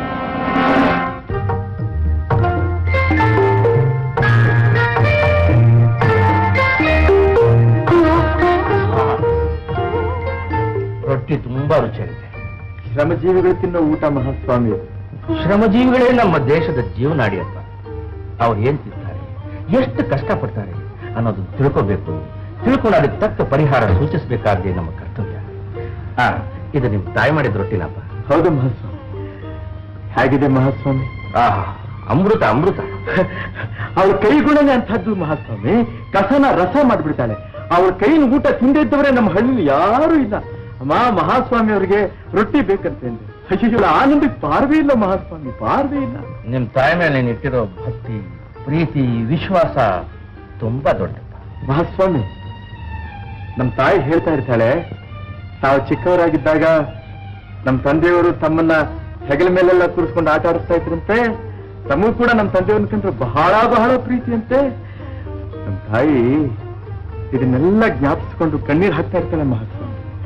ರೊಟ್ಟಿ ತುಂಬಾ ರುಚಿಯಾಗಿದೆ ಶ್ರಮಜೀವಿಗಳು ತಿನ್ನೋ ಊಟ ಮಹಾಸ್ವಾಮಿ ಶ್ರಮಜೀವಿಗಳೇ ನಮ್ಮ ದೇಶದ ಜೀವನಾಡಿಯಪ್ಪ ಅವ್ರು ಏನ್ ತಿಂತಾರೆ ಎಷ್ಟು ಕಷ್ಟಪಡ್ತಾರೆ ಅನ್ನೋದನ್ನ ತಿಳ್ಕೋಬೇಕು ತಿಳ್ಕೊಂಡು ಅದಕ್ಕೆ ತಕ್ಕ ಪರಿಹಾರ ಸೂಚಿಸಬೇಕಾಗಿದೆ ನಮ್ಮ ಕರ್ತವ್ಯ ಹಾ ಇದು ನಿಮ್ ತಾಯಿ ಮಾಡಿದ ರೊಟ್ಟಿನಪ್ಪ ಹೌದು ಮಹಾಸ್ವಾಮಿ ಹೇಗಿದೆ ಮಹಾಸ್ವಾಮಿ ಆಹಾ ಅಮೃತ ಅಮೃತ ಅವಳ ಕೈಗುಣನೇ ಅಂಥದ್ದು ಮಹಾಸ್ವಾಮಿ ಕಸನ ರಸ ಮಾಡ್ಬಿಡ್ತಾಳೆ ಅವಳ ಕೈನ ಊಟ ತಿಂದಿದ್ದವರೇ ನಮ್ಮ ಹಳ್ಳಿಲಿ ಯಾರೂ ಇಲ್ಲ ಅಮ್ಮ ಮಹಾಸ್ವಾಮಿ ಅವರಿಗೆ ರೊಟ್ಟಿ ಬೇಕಂತೆ ಅಂದೆ ಅಯ್ಯೋ ಆನಂದಕ್ಕೆ ಪಾರ್ವೇ ಇಲ್ಲ ಮಹಾಸ್ವಾಮಿ ಪಾರ್ವೇ ಇಲ್ಲ ನಿಮ್ ತಾಯಿ ಮೇಲೆ ನೀನು ಇಟ್ಟಿರೋ ಭಕ್ತಿ ಪ್ರೀತಿ ವಿಶ್ವಾಸ ತುಂಬಾ ದೊಡ್ಡಪ್ಪ ಮಹಾಸ್ವಾಮಿ ನಮ್ಮ ತಾಯಿ ಹೇಳ್ತಾ ಇರ್ತಾಳೆ ತಾವು ಚಿಕ್ಕವರಾಗಿದ್ದಾಗ ನಮ್ಮ ತಂದೆಯವರು ತಮ್ಮನ್ನ ಹೆಗಲ ಮೇಲೆಲ್ಲ ಕೂರಿಸ್ಕೊಂಡು ಆಟ ಆಡಿಸ್ತಾ ಇದ್ರಂತೆ ತಮಗೂ ಕೂಡ ನಮ್ಮ ತಂದೆಯವ್ರನ್ನ ಕಂಡ್ರೆ ಬಹಳ ಬಹಳ ಪ್ರೀತಿ ಅಂತೆ ನಮ್ಮ ತಾಯಿ ಇದನ್ನೆಲ್ಲ ಜ್ಞಾಪಿಸ್ಕೊಂಡು ಕಣ್ಣೀರು ಹಾಕ್ತಾ ಇರ್ತಾಳೆ ಮಹಾಸ್ವಾಮಿ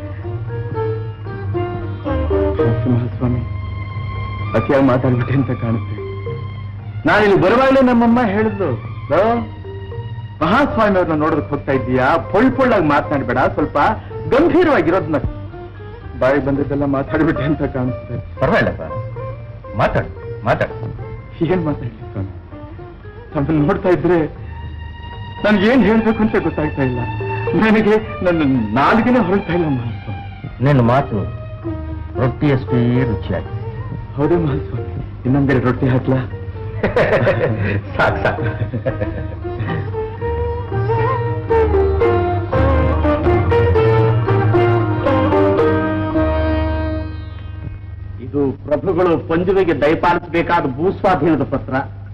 ಕ್ಷಮಿಸಿ ಮಹಾಸ್ವಾಮಿ ಅತಿಯಾಗಿ ಮಾತಾಡ್ಬಿಟ್ಟೆ ಅಂತ ಕಾಣುತ್ತೆ ನಾನಿಲ್ಲಿ ಬರುವಾಗಲೇ ನಮ್ಮಮ್ಮ ಹೇಳಿದ್ಲು ಮಹಾಸ್ವಾಮಿ ಅವ್ರನ್ನ ನೋಡೋದಕ್ಕೆ ಹೋಗ್ತಾ ಇದ್ದೀಯಾ ಪೊಳ್ ಪೊಳ್ಳಾಗಿ ಮಾತನಾಡ್ಬೇಡ ಸ್ವಲ್ಪ ಗಂಭೀರವಾಗಿರೋದನ್ನ ಬಾಯಿ ಬಂದಿದ್ದೆಲ್ಲ ಮಾತಾಡ್ಬಿಟ್ಟೆ ಅಂತ ಕಾಣಿಸ್ತದೆ ಪರವಾಗಿಲ್ಲ ಸರ್ ಮಾತಾಡು ಮಾತಾಡು ಏನ್ ಮಾತಾಡ್ಲಿ ಸ್ವಾಮಿ ತಮ್ಮನ್ನ ನೋಡ್ತಾ ಇದ್ರೆ ನನ್ಗೇನ್ ಹೇಳ್ಬೇಕು ಅಂತ ಗೊತ್ತಾಗ್ತಾ ಇಲ್ಲ ನನಗೆ ನನ್ನ ನಾಲ್ಗೆನೆ ಹೊರಡ್ತಾ ಇಲ್ಲ ಮಹಾಸ್ವಾಮಿ ನಿನ್ನ ಮಾತು ರೊಟ್ಟಿಯಷ್ಟೇ ರುಚಿಯಾಗಿ ಹೌದೇ ಮಹಾಸ್ವಾಮಿ ಇನ್ನೊಂದೆರಡು ರೊಟ್ಟಿ ಹಾಕ್ಲಾ ಸಾಕು ಸಾಕು ಇದು ಪ್ರಭುಗಳು ಪಂಜುವಿಗೆ ದಯಪಾಲಿಸಬೇಕಾದ ಭೂಸ್ವಾಧೀನದ ಪತ್ರ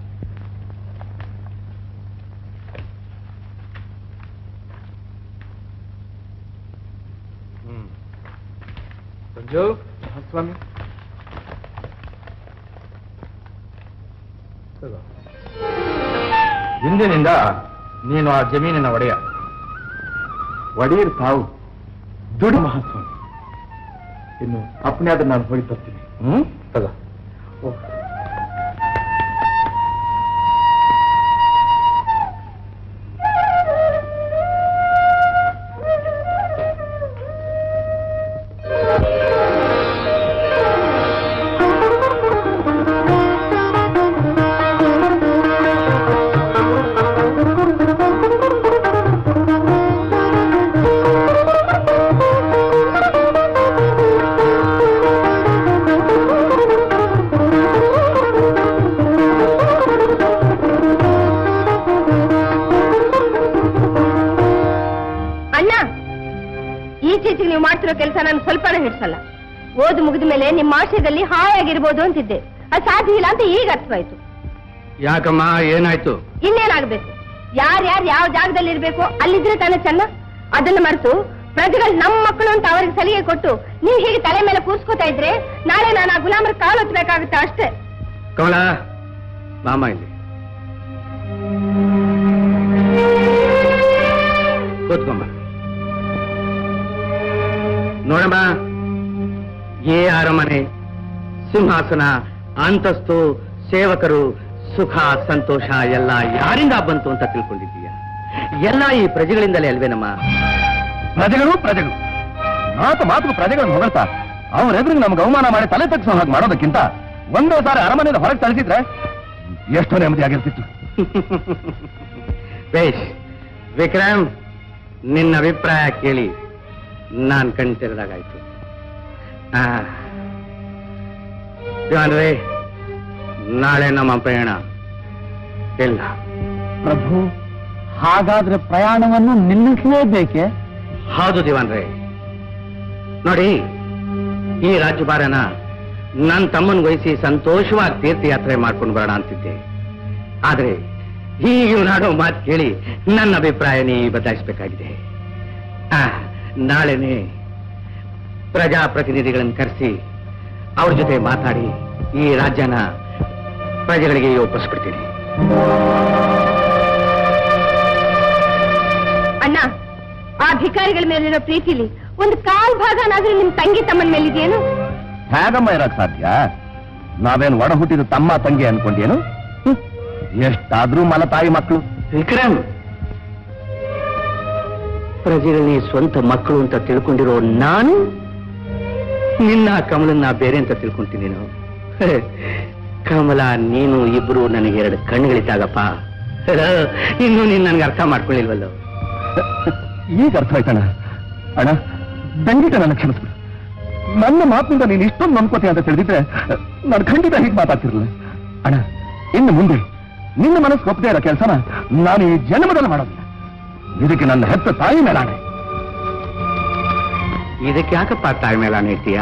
ಸಂಜು ಮಹಾಸ್ವಾಮಿ ಇಂದಿನಿಂದ ನೀನು ಆ ಜಮೀನಿನ ಒಡೆಯ ಒಡೆಯರ್ ತಾವು ದುಡಿ ಮಹಾಸ್ವಾಮಿ ಇನ್ನು ಅಪ್ಪನೇ ಆದ್ರೆ ನಾನು ಹೋಗಿ ತರ್ತೀನಿ ಹ್ಮ್ ತಗೋ ಅಣ್ಣ ಈಚೀಚೆಗೆ ನೀವು ಮಾಡ್ತಿರೋ ಕೆಲಸ ನಾನು ಸ್ವಲ್ಪನೂ ಹಿಡ್ಸಲ್ಲ ಓದು ಮುಗಿದ ಮೇಲೆ ನಿಮ್ಮ ಆಶಯದಲ್ಲಿ ಹಾಯಾಗಿರ್ಬೋದು ಅಂತಿದ್ದೆ ಅದು ಸಾಧ್ಯ ಇಲ್ಲ ಅಂತ ಈಗ ಅರ್ಥವಾಯ್ತು ಯಾಕಮ್ಮ ಏನಾಯ್ತು ಇನ್ನೇನಾಗ್ಬೇಕು ಯಾರ್ಯಾರು ಯಾವ ಜಾಗದಲ್ಲಿ ಇರ್ಬೇಕು ಅಲ್ಲಿದ್ರೆ ತಾನೇ ಚೆನ್ನ ಅದನ್ನ ಮರೆತು ಪ್ರಜೆಗಳು ನಮ್ಮ ಮಕ್ಕಳು ಅಂತ ಅವರಿಗೆ ಸಲಿಗೆ ಕೊಟ್ಟು ನೀವು ಹೀಗೆ ತಲೆ ಮೇಲೆ ಕೂರ್ಸ್ಕೊತಾ ಇದ್ರೆ ನಾಳೆ ನಾನು ಆ ಗುಲಾಮರ ಕಾಲು ಹೊತ್ತಬೇಕಾಗುತ್ತೆ ಅಷ್ಟೇ ಕಮಲ ಮಾಮ ಇಲ್ಲಿ ಕೂತ್ಕೊಂಬ ನೋಡಮ್ಮ ಏ ಅರಮನೆ ಸಿಂಹಾಸನ ಅಂತಸ್ತು ಸೇವಕರು ಸುಖ ಸಂತೋಷ ಎಲ್ಲ ಯಾರಿಂದ ಬಂತು ಅಂತ ತಿಳ್ಕೊಂಡಿದ್ದೀಯ ಎಲ್ಲ ಈ ಪ್ರಜೆಗಳಿಂದಲೇ ಅಲ್ವೇನಮ್ಮ ಪ್ರಜೆಗಳು ಪ್ರಜೆಗಳು ಮಾತು ಮಾತು ಪ್ರಜೆಗಳನ್ನು ಹೊಗಳ್ತಾ ಅವ್ರ ಎದುರಿಗೆ ನಮ್ಗೆ ಅವಮಾನ ಮಾಡಿ ತಲೆ ತಗ್ಸೋ ಹಾಗೆ ಮಾಡೋದಕ್ಕಿಂತ ಒಂದೇ ಸಾರಿ ಅರಮನೆಯಿಂದ ಹೊರಗೆ ತಳಿಸಿದ್ರೆ ಎಷ್ಟೋ ನೆಮ್ಮದಿಯಾಗಿರ್ತಿತ್ತು ಬೇಷ್ ವಿಕ್ರಮ್ ನಿನ್ನ ಅಭಿಪ್ರಾಯ ಕೇಳಿ ನಾನ್ ಕಣ್ ತೆರೆದಾಗಾಯ್ತು ಆ, ಅಂದ್ರೆ ನಾಳೆ ನಮ್ಮ ಪ್ರಯಾಣ ಇಲ್ಲ ಪ್ರಭು ಹಾಗಾದ್ರೆ ಪ್ರಯಾಣವನ್ನು ನಿಲ್ಲಿಸಲೇಬೇಕೆ ಹೌದು ದಿವಾನ್ರೆ ನೋಡಿ ಈ ರಾಜ್ಯಭಾರನ ನನ್ನ ತಮ್ಮನ ವಹಿಸಿ ಸಂತೋಷವಾಗಿ ತೀರ್ಥಯಾತ್ರೆ ಮಾಡ್ಕೊಂಡು ಬರೋಣ ಅಂತಿದ್ದೆ ಆದ್ರೆ ಈಗ ನಾಡೋ ಮಾತು ಕೇಳಿ ನನ್ನ ಅಭಿಪ್ರಾಯನೇ ಬದಲಾಯಿಸಬೇಕಾಗಿದೆ ಆ, ನಾಳೆನೆ ಪ್ರಜಾಪ್ರತಿನಿಧಿಗಳನ್ನು ಕರೆಸಿ ಅವ್ರ ಜೊತೆ ಮಾತಾಡಿ ಈ ರಾಜ್ಯನ ಪ್ರಜೆಗಳಿಗೆ ಒಪ್ಪಿಸ್ಬಿಡ್ತೀನಿ ಅಣ್ಣ ಆ ಭಿಕಾರಿಗಳ ಮೇಲಿರೋ ಪ್ರೀತಿಲಿ ಒಂದು ಕಾಲ್ ಭಾಗನಾದ್ರೂ ನಿಮ್ ತಂಗಿ ತಮ್ಮನ ಮೇಲಿದೆಯೇನು ಹೇಗಮ್ಮ ಇರಕ್ ಸಾಧ್ಯ ನಾವೇನ್ ಒಡ ಹುಟ್ಟಿದ ತಮ್ಮ ತಂಗಿ ಅನ್ಕೊಂಡೇನು ಹ್ಮ್. ಎಷ್ಟಾದ್ರೂ ಮಲತಾಯಿ ಮಕ್ಕಳು ವಿಕ್ರಮ್ ಪ್ರಜೆಗಳನ್ನೇ ಸ್ವಂತ ಮಕ್ಕಳು ಅಂತ ತಿಳ್ಕೊಂಡಿರೋ ನಾನು ನಿನ್ನ ಕಮಲನ್ನ ಬೇರೆ ಅಂತ ತಿಳ್ಕೊಂತೀನಿ ನೀನು ಕಮಲ ನೀನು ಇಬ್ರು ನನಗೆ ಎರಡು ಕಣ್ಣುಗಳಿದ್ದಾಗಪ್ಪ ಇನ್ನು ನೀನ್ ನನಗೆ ಅರ್ಥ ಮಾಡ್ಕೊಳ್ಳಿಲ್ವಲ್ಲೋ ಈಗ ಅರ್ಥ ಆಯ್ತಣ್ಣ ಅಣ್ಣ ದಯವಿಟ್ಟು ನನ್ನ ಕ್ಷಮಿಸ್ಬಿಡು ನನ್ನ ಮಾತಿನಿಂದ ನೀನು ಇಷ್ಟೊಂದು ನಂಬ್ಕೋತೀಯ ಅಂತ ತಿಳಿದಿದ್ರೆ ನಾನು ಖಂಡಿತ ಹೀಗೆ ಮಾತಾಡ್ತಿರಲಿಲ್ಲ ಅಣ್ಣ ಇನ್ನು ಮುಂದೆ ನಿನ್ನ ಮನಸ್ಸು ಒಪ್ಪದೇ ಇರೋ ಕೆಲಸನ ನಾನು ಈ ಜನ್ಮದಲ್ಲಿ ಮಾಡೋದಿಲ್ಲ ಇದಕ್ಕೆ ನನ್ನ ಹೆತ್ತ ತಾಯಿ ಮೇಲಾಣೆ ಇದಕ್ಕೆ ಯಾಕಪ್ಪ ತಾಯಿ ಮೇಲೆ ಇರ್ತೀಯ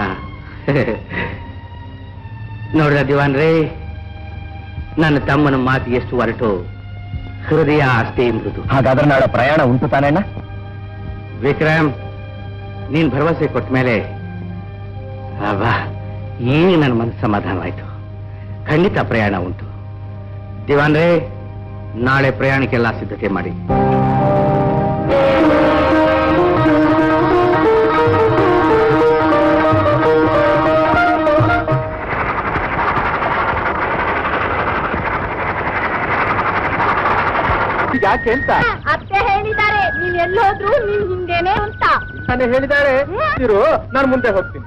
ನೋಡ್ರ ದಿವಾನ್ರೇ ನನ್ನ ತಮ್ಮನ ಮಾತು ಎಷ್ಟು ಹೊರಟು ಹೃದಯ ಅಷ್ಟೇ ಮೃದು ಹಾಗಾದ್ರೆ ನಾಳೆ ಪ್ರಯಾಣ ಉಂಟು ತಾನೇ ಅಣ್ಣ ವಿಕ್ರಮ್ ನೀನ್ ಭರವಸೆ ಕೊಟ್ಟ ಮೇಲೆ ಅಬ್ಬಾ ಈಗ ನನ್ನ ಮನಸ್ಸು ಸಮಾಧಾನವಾಯ್ತು ಖಂಡಿತ ಪ್ರಯಾಣ ಉಂಟು ದಿವಾನ್ರೇ ನಾಳೆ ಪ್ರಯಾಣಕ್ಕೆಲ್ಲ ಸಿದ್ಧತೆ ಮಾಡಿ ಯಾಕೆ ಅಂತ ಅತ್ತೆ ಹೇಳಿದ್ದಾರೆ ನೀವ್ ಎಲ್ಲೋದ್ರು ನೀವ್ ಹಿಂದೇನೆ ಅಂತ ತಾನೇ ಹೇಳಿದ್ದಾರೆ ಇರು ನಾನು ಮುಂದೆ ಹೋಗ್ತೀನಿ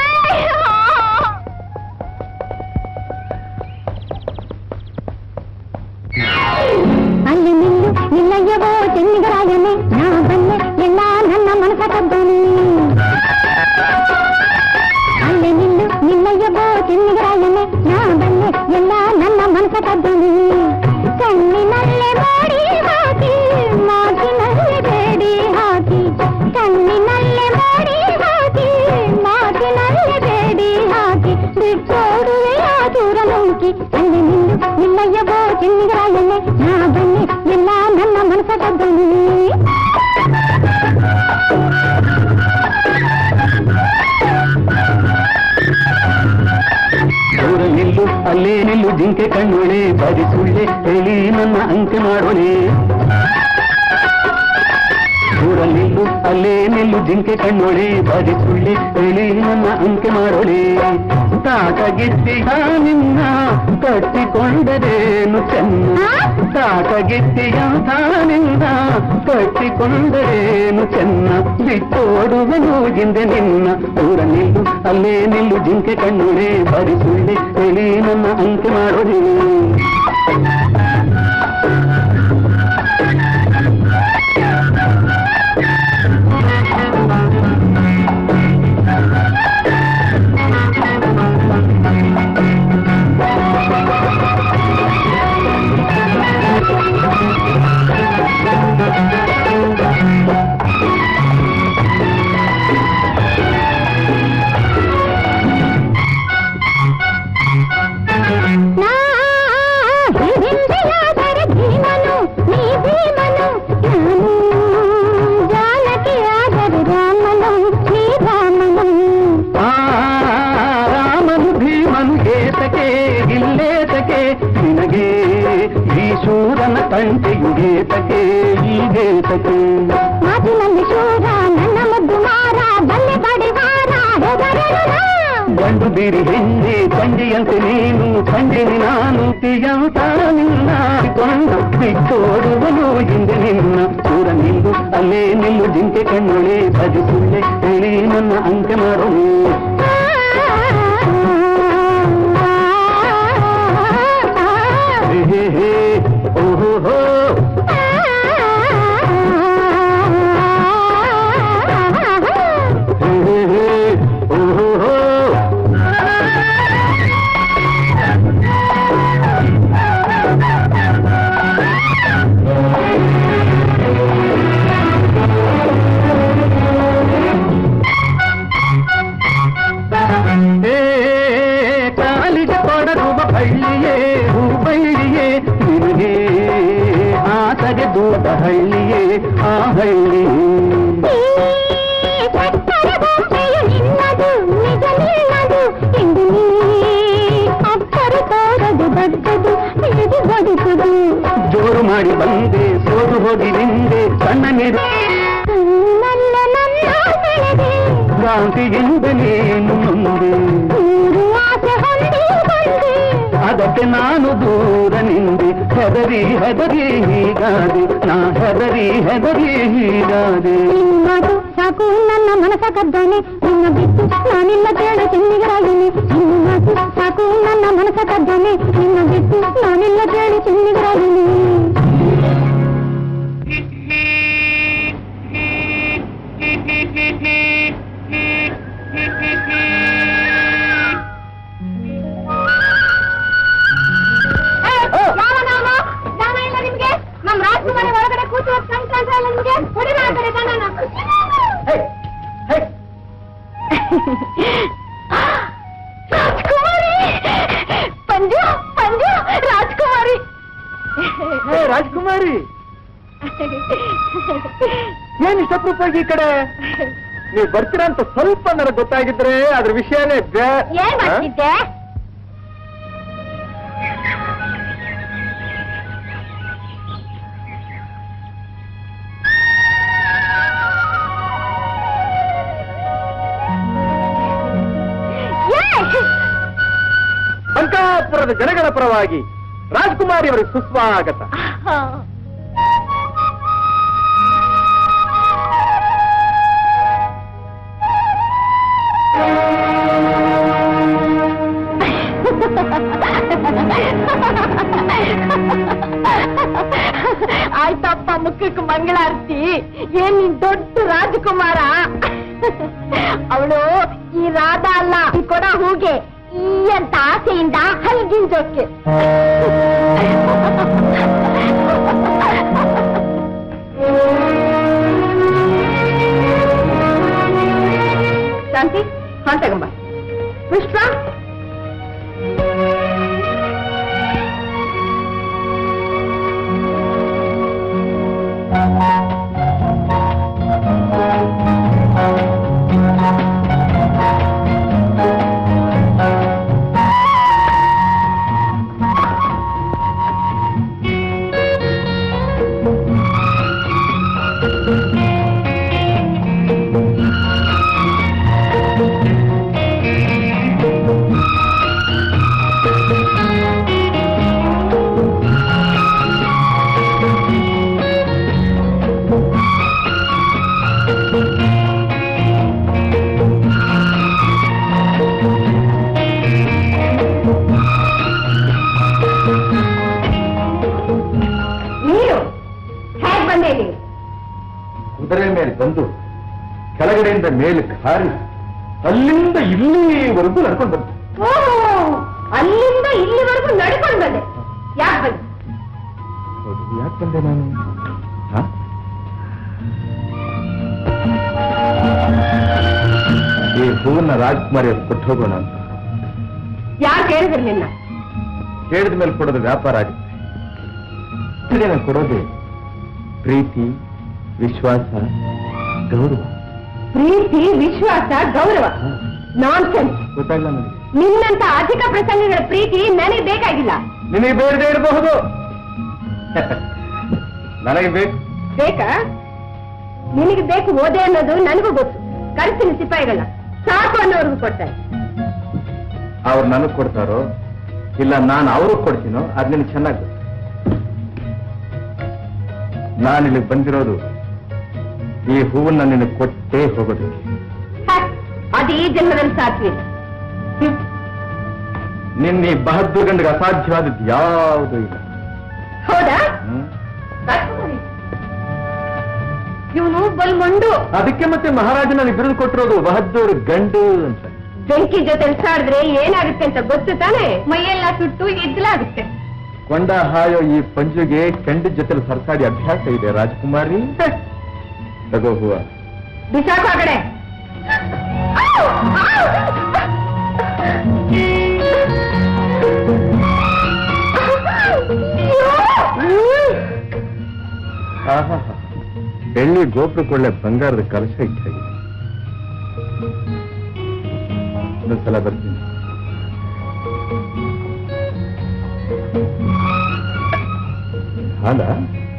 ಅಲ್ಲಿ ನಿಲ್ಲು ನಿಲ್ಲಯ್ಯವೋ ಚೆನ್ನಿಗರಾಯನೆ ನಾ ಬಲ್ಲೆ ಎಲ್ಲ ನನ್ನ ಮನಸ ಕದ್ದನು ಅಲ್ಲಿ ನಿಲ್ಲು ನಿಲ್ಲಯ್ಯವೋ ಚೆನ್ನಿಗರಾಯನೆ ನಾ ಬಲ್ಲೆ ಎಲ್ಲ ನನ್ನ ಮನಸ ಕದ್ದನು ಕಣ್ಣಿನಲ್ಲೇ ಮಾಡಿ ಹಾಕಿ ಮಾತಿನಲ್ಲೇ ಬೇಡಿ ಹಾಕಿ ಕಣ್ಣಿನಲ್ಲೇ ಮಾಡಿ ಹಾಕಿ ಮಾತಿನಲ್ಲೇ ಬೇಡಿ ಹಾಕಿ ಬಿಟ್ಟೋಡುವೆಯ ದೂರ ನುಂಕಿ ಅಲ್ಲಿ ನಿಲ್ಲು ನಿಲ್ಲಯ್ಯವೋ ಚೆನ್ನಿಗರಾಯನೆ ನಾ ಬನ್ನಿ ಎಲ್ಲ ನನ್ನ ಮನಸ ಕದ್ದನು ದೂರ ನಿಲ್ಲು ಅಲ್ಲೇ ನಿಲ್ಲು ಜಿಂಕೆ ಕಣ್ಣೊಳೆ ಬರಿ ಸುಳ್ಳೆ ಹೇಳಿ ನನ್ನ ಅಂಕೆ ಮಾಡೋಣೆ ದೂರ ನಿಲ್ಲು ಅಲ್ಲೇ ನಿಲ್ಲು ಜಿಂಕೆ ಕಣ್ಣೊಳೆ ಬರಿ ಸುಳ್ಳೆ ಹೇಳಿ ನನ್ನ ಅಂಕೆ ಮಾಡೋಣೆ ತಾಟಗಿತ್ತಿಗ ನಿನ್ನ ಕಟ್ಟಿಕೊಂಡರೇನು ಚೆನ್ನ ತಾಟಗಿತ್ತಿಗ ತಾನಿಂದ ಕಟ್ಟಿಕೊಂಡರೇನು ಚೆನ್ನ ಬಿಟ್ಟೋಡುವೆನು ಹಿಂದೆ ನಿನ್ನ ದೂರ ನಿಲ್ಲು ಅಲ್ಲೇ ನಿಲ್ಲು ಜಿಂಕೆ ಕಣ್ಣುಳೆ ಬರಿ ಸುಳ್ಳಿ ಹೇಳಿ ನನ್ನ ಅಂಕೆ ಮಾಡೋಣೆ ನಾ ಹಿಂದೆಯಾದರೆ ಭೀಮನು ನೀ ಭೀಮನು ನಾನು ಜಾನಕಿಯಾದರೆ ರಾಮನು ನೀ ರಾಮನು ಆ ರಾಮನು ಭೀಮನು ಏತಕೆ ಇಲ್ಲೇತಕೆ ನಿನಗೆ ಈ ಶೂರನ ತಂಟೆಯುಗೇತಕೆ ಈಗೇತಕೆ ಮಾತಿನಲ್ಲಿ ಶೂರ ನನ್ನ ಮುದ್ದು ಮಾರ ಬಲ್ಲೆ ಬಡಿವಾರ ಹೆದರಲು ನಾ. ಗಂಡು ಬಿರಿ ಹೆಣ್ಣೆ ಕಂಡಿಯಂತೆ ನೀನು ಕಂಡಿನಿ ನಾನು ತಿಯಂತ ನಿನ್ನ ಕೊಂಡ ಬಿಟ್ಟೋಡುವನು ಹಿಂದೆ ನಿನ್ನ ದೂರ ನಿಲ್ಲು ಅಲ್ಲೇ ನಿಲ್ಲು ಜಿಂಕೆ ಕಣ್ಣೊಳೆ ಬದಿ ಸುಳ್ಳೆ ಹೇಳಿ ನನ್ನ ಅಂಕೆ ಮಾಡೋಣ ಹೇ ಹೇ ಹೇ ಓಹೋ ಹೋ ಹೇ ಹೇ ಹೇ ಓಹೋ ಹೋ ಏ ಕಾಲಿಗೆ ಕೊಡರುವ ಬಳ್ಳಿಯೇ ಹೂ ಬಳ್ಳಿಯೇ ನಿನಗೆ ಆತಗೆ ದೂರ ಹಳ್ಳಿಯೇ ಆ ಹಳ್ಳಿ ಸಕ್ಕರೆ ಬೊಂಬೆಯು ನಿನ್ನದು ನಿಜ ನಿನ್ನದು ಎಂದು ನೀ ಅಕ್ಕರೆ ತೋರದು ಬಡ್ಡದು ಇದು ಬದುಕದು ಜೋರು ಮಾಡಿ ಬಂದೆ ಸೋರು ಹೋಗಿ ನಿಂದೆ ಸಣ್ಣ ನೀರು ನನ್ನ ನನ್ನ ಬೆಳೆದೆ ಕ್ರಾಂತಿಯಿಂದ ನೀನು ಮುಂದೆ ನೂರು ಆಸೆ ಹೊಂದಿ ಬಂದೆ ಅದಕ್ಕೆ ನಾನು ದೂರ ನಿಂದೆ ಹೆದರಿ ಹೆದರಿ ಹೀಗಾದೆ ನಾ ಹೆದರಿ ಹೆದರಿ ಹೀಗಾದೆ ನಿನ್ನ ಮಾತು ಸಾಕು ನನ್ನ ಮನಸ ಕದ್ದಾನೆ ನಿನ್ನ ಬಿಟ್ಟು ನಾನಿಲ್ಲ ಕೇಳ ಚಿನ್ನಿಗರಾಗಿನಿ ನಿನ್ನ ಮಾತು ಸಾಕು ನನ್ನ ಮನಸ ಕದ್ದಾನೆ ನಿನ್ನ ಬಿಟ್ಟು ನಾನಿಲ್ಲ ಕೇಳಿ ಚಿನ್ನಿಗರಾಗಿನಿ ನಿಮ್ಗೆ ನಮ್ ರಾಜ್ಕುಮಾರಿ ಒಳಗಡೆ ಕೂತು ಸಂಕ್ರಾಂತಿ ಅಲ್ಲ ನಿಮ್ಗೆ ಹೊಡಿ ಮಾಡ್ತಾರೆ ರಾಜ್ಕುಮಾರಿ ಪಂಜು ಪಂಜು ರಾಜ್ಕುಮಾರಿ ರಾಜ್ಕುಮಾರಿ ಏನ್ ಇಷ್ಟಪ್ರೂಪಾಗಿ ಈ ಕಡೆ ನೀವು ಬರ್ತೀರಾ ಅಂತ ಸ್ವಲ್ಪ ನನಗೆ ಗೊತ್ತಾಗಿದ್ರೆ ಅದ್ರ ವಿಷಯನೇ ಬೇ- ಏನ್ ಹ? ಮಾಡ್ತಿದ್ದೆ ಅಂಕಾಪುರದ ಜನಗಳ ಪರವಾಗಿ ರಾಜ್ಕುಮಾರಿ ಅವರಿಗೆ ಸುಸ್ವಾಗತ ಆಯ್ತಪ್ಪ ಮುಖಕ್ಕೆ ಮಂಗಳಾರತಿ ಏನ್ ನೀನ್ ದೊಡ್ಡ ರಾಜಕುಮಾರ ಅವಳು ಈ ರಾಧ ಅಲ್ಲ ಈ ಕೊಡ ಹೂಗೆ ಈ ಅಂತ ಆಸೆಯಿಂದ ಹಲ್ಗಿಂಜೋಕೆ ಶಾಂತಿ ಹಾಲ್ ತಗೊಂಬ ಪುಷ್ಪ ನೀನು ಹೇಗ್ ಬಂದೆ ಇಲ್ಲಿ ಕುದುರೆ ಮೇಲೆ ಬಂದು ಕೆಳಗಡೆಯಿಂದ ಮೇಲೆ ಹಾರಿ ಅಲ್ಲಿಂದ ಇಲ್ಲಿವರೆಗೂ ನಡ್ಕೊಂಡು ಬಂತು ಓ ಅಲ್ಲಿಂದ ಇಲ್ಲಿವರೆಗೂ ನಡ್ಕೊಂಡು ಬಂದೆ ಯಾಕೆ ಬಂದೆ ಹೌದು ಯಾಕೆ ಬಂದೆ ನಾನು ಹ? ಈ ಹೂವನ್ನ ರಾಜ್ಕುಮಾರಿ ಅವ್ರಿಗೆ ಕೊಟ್ಟು ಹೋಗೋಣ ಅಂತ ಯಾರು ಕೇಳಿದ್ರು ನಿನ್ನ ಹೇಳಿದ ಮೇಲೆ ಕೊಡೋದು ವ್ಯಾಪಾರ ಆಗುತ್ತೆ ಇಲ್ಲಿ ನಾನು ಕೊಡೋದೇ ಪ್ರೀತಿ ವಿಶ್ವಾಸ ಗೌರವ ಪ್ರೀತಿ ವಿಶ್ವಾಸ ಗೌರವ ನಾನ್ ಗೊತ್ತಾಗಿಲ್ಲ ನನಗೆ ನಿನ್ನಂತ ಅಧಿಕ ಪ್ರಸಂಗಗಳ ಪ್ರೀತಿ ನನಗೆ ಬೇಕಾಗಿಲ್ಲ ನಿನಗೆ ಬೇಡದೆ ಇರಬಹುದು ನನಗೆ ಬೇಕು ಬೇಕಾ ನಿನಗೆ ಬೇಕು ಓದೆ ಅನ್ನೋದು ನನಗೂ ಗೊತ್ತು ಕಳಿಸ್ತೀನಿ ಸಿಪಾಯಿಗಳನ್ನ ಸಾಕು ಅನ್ನೋರ್ಗು ಕೊಡ್ತಾರೆ ಅವ್ರು ನನಗೆ ಕೊಡ್ತಾರೋ ಇಲ್ಲ ನಾನು ಅವ್ರಿಗೆ ಕೊಡ್ತೀನೋ ಅದ್ ನಿನಗೆ ಚೆನ್ನಾಗಿ ಗೊತ್ತು ನಾನು ಇಲ್ಲಿಗೆ ಬಂದಿರೋದು ಈ ಹೂವನ್ನ ನಿನಗೆ ಕೊಟ್ಟೇ ಹೋಗೋದಕ್ಕೆ ಹ, ಅದು ಈ ಜನ್ಮದಲ್ಲಿ ಸಾಧ್ಯ ನಿನ್ನ ಈ ಬಹದ್ದೂರ್ ಗಂಡಿಗೆ ಅಸಾಧ್ಯವಾದದ್ದು ಯಾವುದೂ ಇಲ್ಲ ಹೌದಾ ಹ್ಮ್? ಇವನು ಬಲ್ ಮೊಂಡು ಅದಕ್ಕೆ ಮತ್ತೆ ಮಹಾರಾಜ ನನಗೆ ಬಿರುದು ಕೊಟ್ಟಿರೋದು ಬಹದ್ದೂರ್ ಗಂಡು ಅಂತ ಬೆಂಕಿ ಜೊತೆ ಸಾಡಿದ್ರೆ ಏನಾಗುತ್ತೆ ಅಂತ ಗೊತ್ತು ತಾನೆ ಮೈಯೆಲ್ಲ ಸುಟ್ಟು ಎದ್ಲಾಗುತ್ತೆ ಕೊಂಡ ಹಾಯೋ ಈ ಪಂಜುಗೆ ಕೆಂಡ ಜೊತೆ ಸರ್ಕಾರಿ ಅಭ್ಯಾಸ ಇದೆ ರಾಜಕುಮಾರಿ ತಗೋ ಹೂವ ಬಿಸಾಕು ಆ ಕಡೆ ಆಹಾ ಬೆಳ್ಳಿ ಗೋಪುರಕ್ಕೊಳ್ಳೆ ಬಂಗಾರದ ಕಲಶ ಇಟ್ಟಾಗಿದೆ ಇನ್ನೊಂದ್ಸಲ ಬರ್ತೀನಿ ಹಾಲ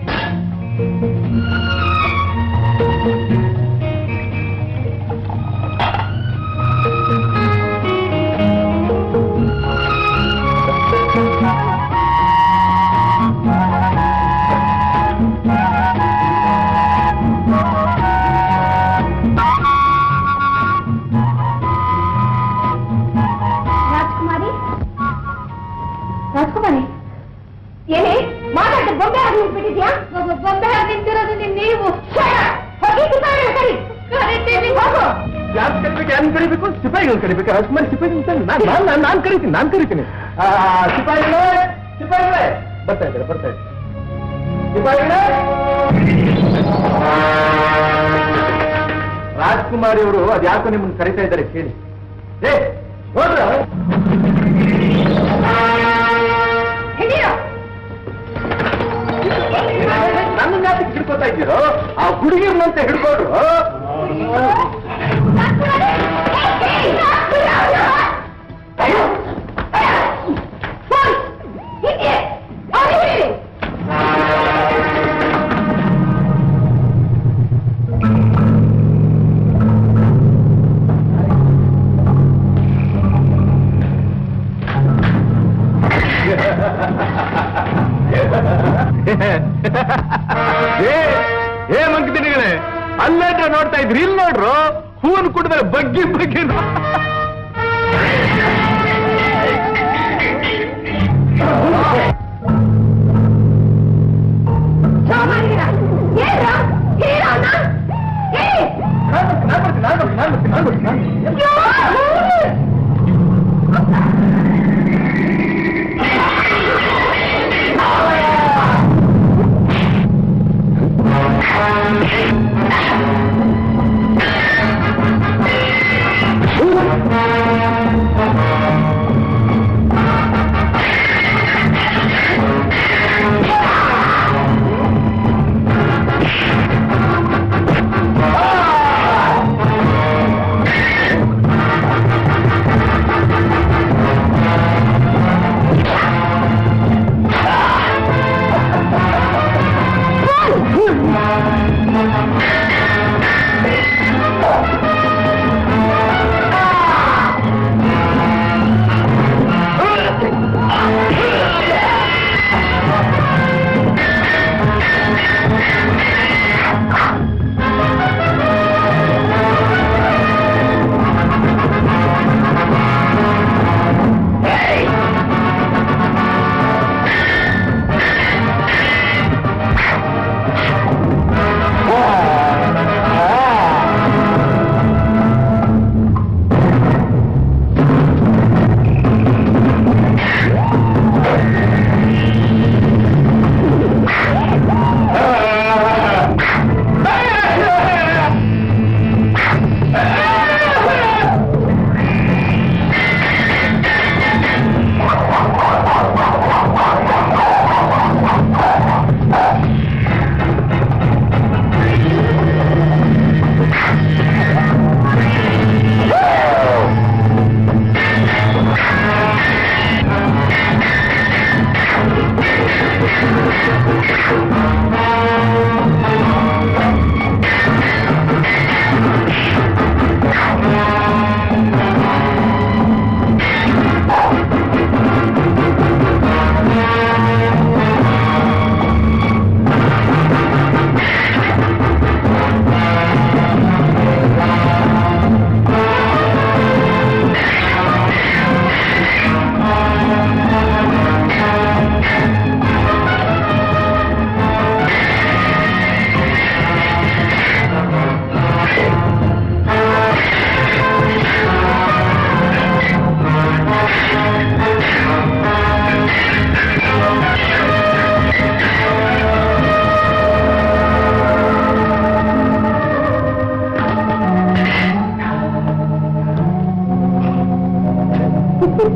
ರಾಜ್ಕುಮಾರಿ ರಾಜ್ಕುಮಾರಿ ಏನೇ ಮಾತಾಡ ಬೊಂಬೆ ಹಾಗೆ ನಿಂತ್ಬಿಟ್ಟಿದ್ಯಾ ಬೊಂಬೆ ಹಾಗೆ ನಿಂತಿರೋದು ನಿನ್ ನೀವು ಹೋಗಿ ಸಿಪಾಯಿಗಳ ಕರಿ ಕರೀತೀನಿ ಹೋಗು ಯಾರು ಕರಿಬೇಕು ಯಾರು ಕರಿಬೇಕು ಸಿಪಾಯಿಗಳು ಕರಿಬೇಕು ರಾಜಕುಮಾರಿ ಸಿಪಾಯಿ ನಾನು ನಾನು ನಾನು ಕರಿತೀನಿ ನಾನು ಕರಿತೀನಿ ಆ, ಸಿಪಾಯಿಗಳೇ ಸಿಪಾಯಿಗಳೇ ಬರ್ತಾ ಇದ್ದಾರೆ ಬರ್ತಾ ಇದ್ದಾರೆ ಸಿಪಾಯಿಗಳೇ ರಾಜ್ಕುಮಾರಿ ಅವರು ಅದ್ಯಾಕೋ ನಿಮ್ಮನ್ನು ಕರಿತಾ ಇದ್ದಾರೆ ಕೇಳಿ ಏ ಹೋದ್ರ ಹಿಡಿಯೋ ನನ್ನ ಯಾಕೆ ಹಿಡ್ಕೋತಾ ಇದ್ದೀರೋ ಆ ಹುಡುಗಿರ್ನಂತೆ ಹಿಡ್ಕೊಂಡ್ರು ಏ ಏ ಮಂಕಿದಿನಿಗಳೇ ಅಲ್ಲೇಟ್ರ ನೋಡ್ತಾ ಇದ್ರಿ ಇಲ್ಲಿ ನೋಡ್ರು ಹೂವನ್ನು ಕುಡಿದ್ರೆ ಬಗ್ಗಿ ಬಗ್ಗಿ ನೋ-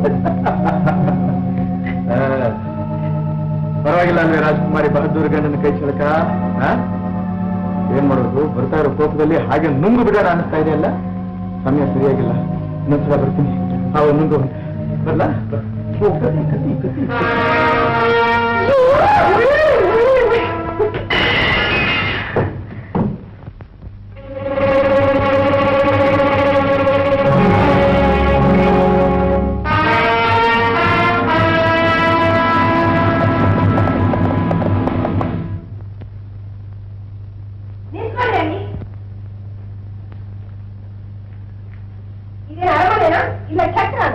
ಆ, ಪರವಾಗಿಲ್ಲ ಅಂದ್ರೆ ರಾಜ್ಕುಮಾರಿ ಬಹದ್ದೂರ್ ಗಂಡನ ಕೈ ಚಳಕ ಆ? ಏನ್ ಮಾಡೋದು ಬರ್ತಾ ಇರೋ ಕೋಪದಲ್ಲಿ ಹಾಗೆ ನುಂಗು ಬಿಡೋಣ ಅನಿಸ್ತಾ ಇದೆ ಅಲ್ಲ ಸಮಯ ಸರಿಯಾಗಿಲ್ಲ ಇನ್ನೊಂದ್ಸಲ ಬರ್ತೀನಿ ಅವ ನುಂಗು ಬರಲ್ಲ ಓ, ಕತಿ, ಕತಿ, ಕತಿ. ನಿಂತ್ಕೊಳ್ಳಿ ಅಲ್ಲಿ. ಇದೇನು ಅರಮನೆನಾ ಇಲ್ಲ ಛತ್ರನಾ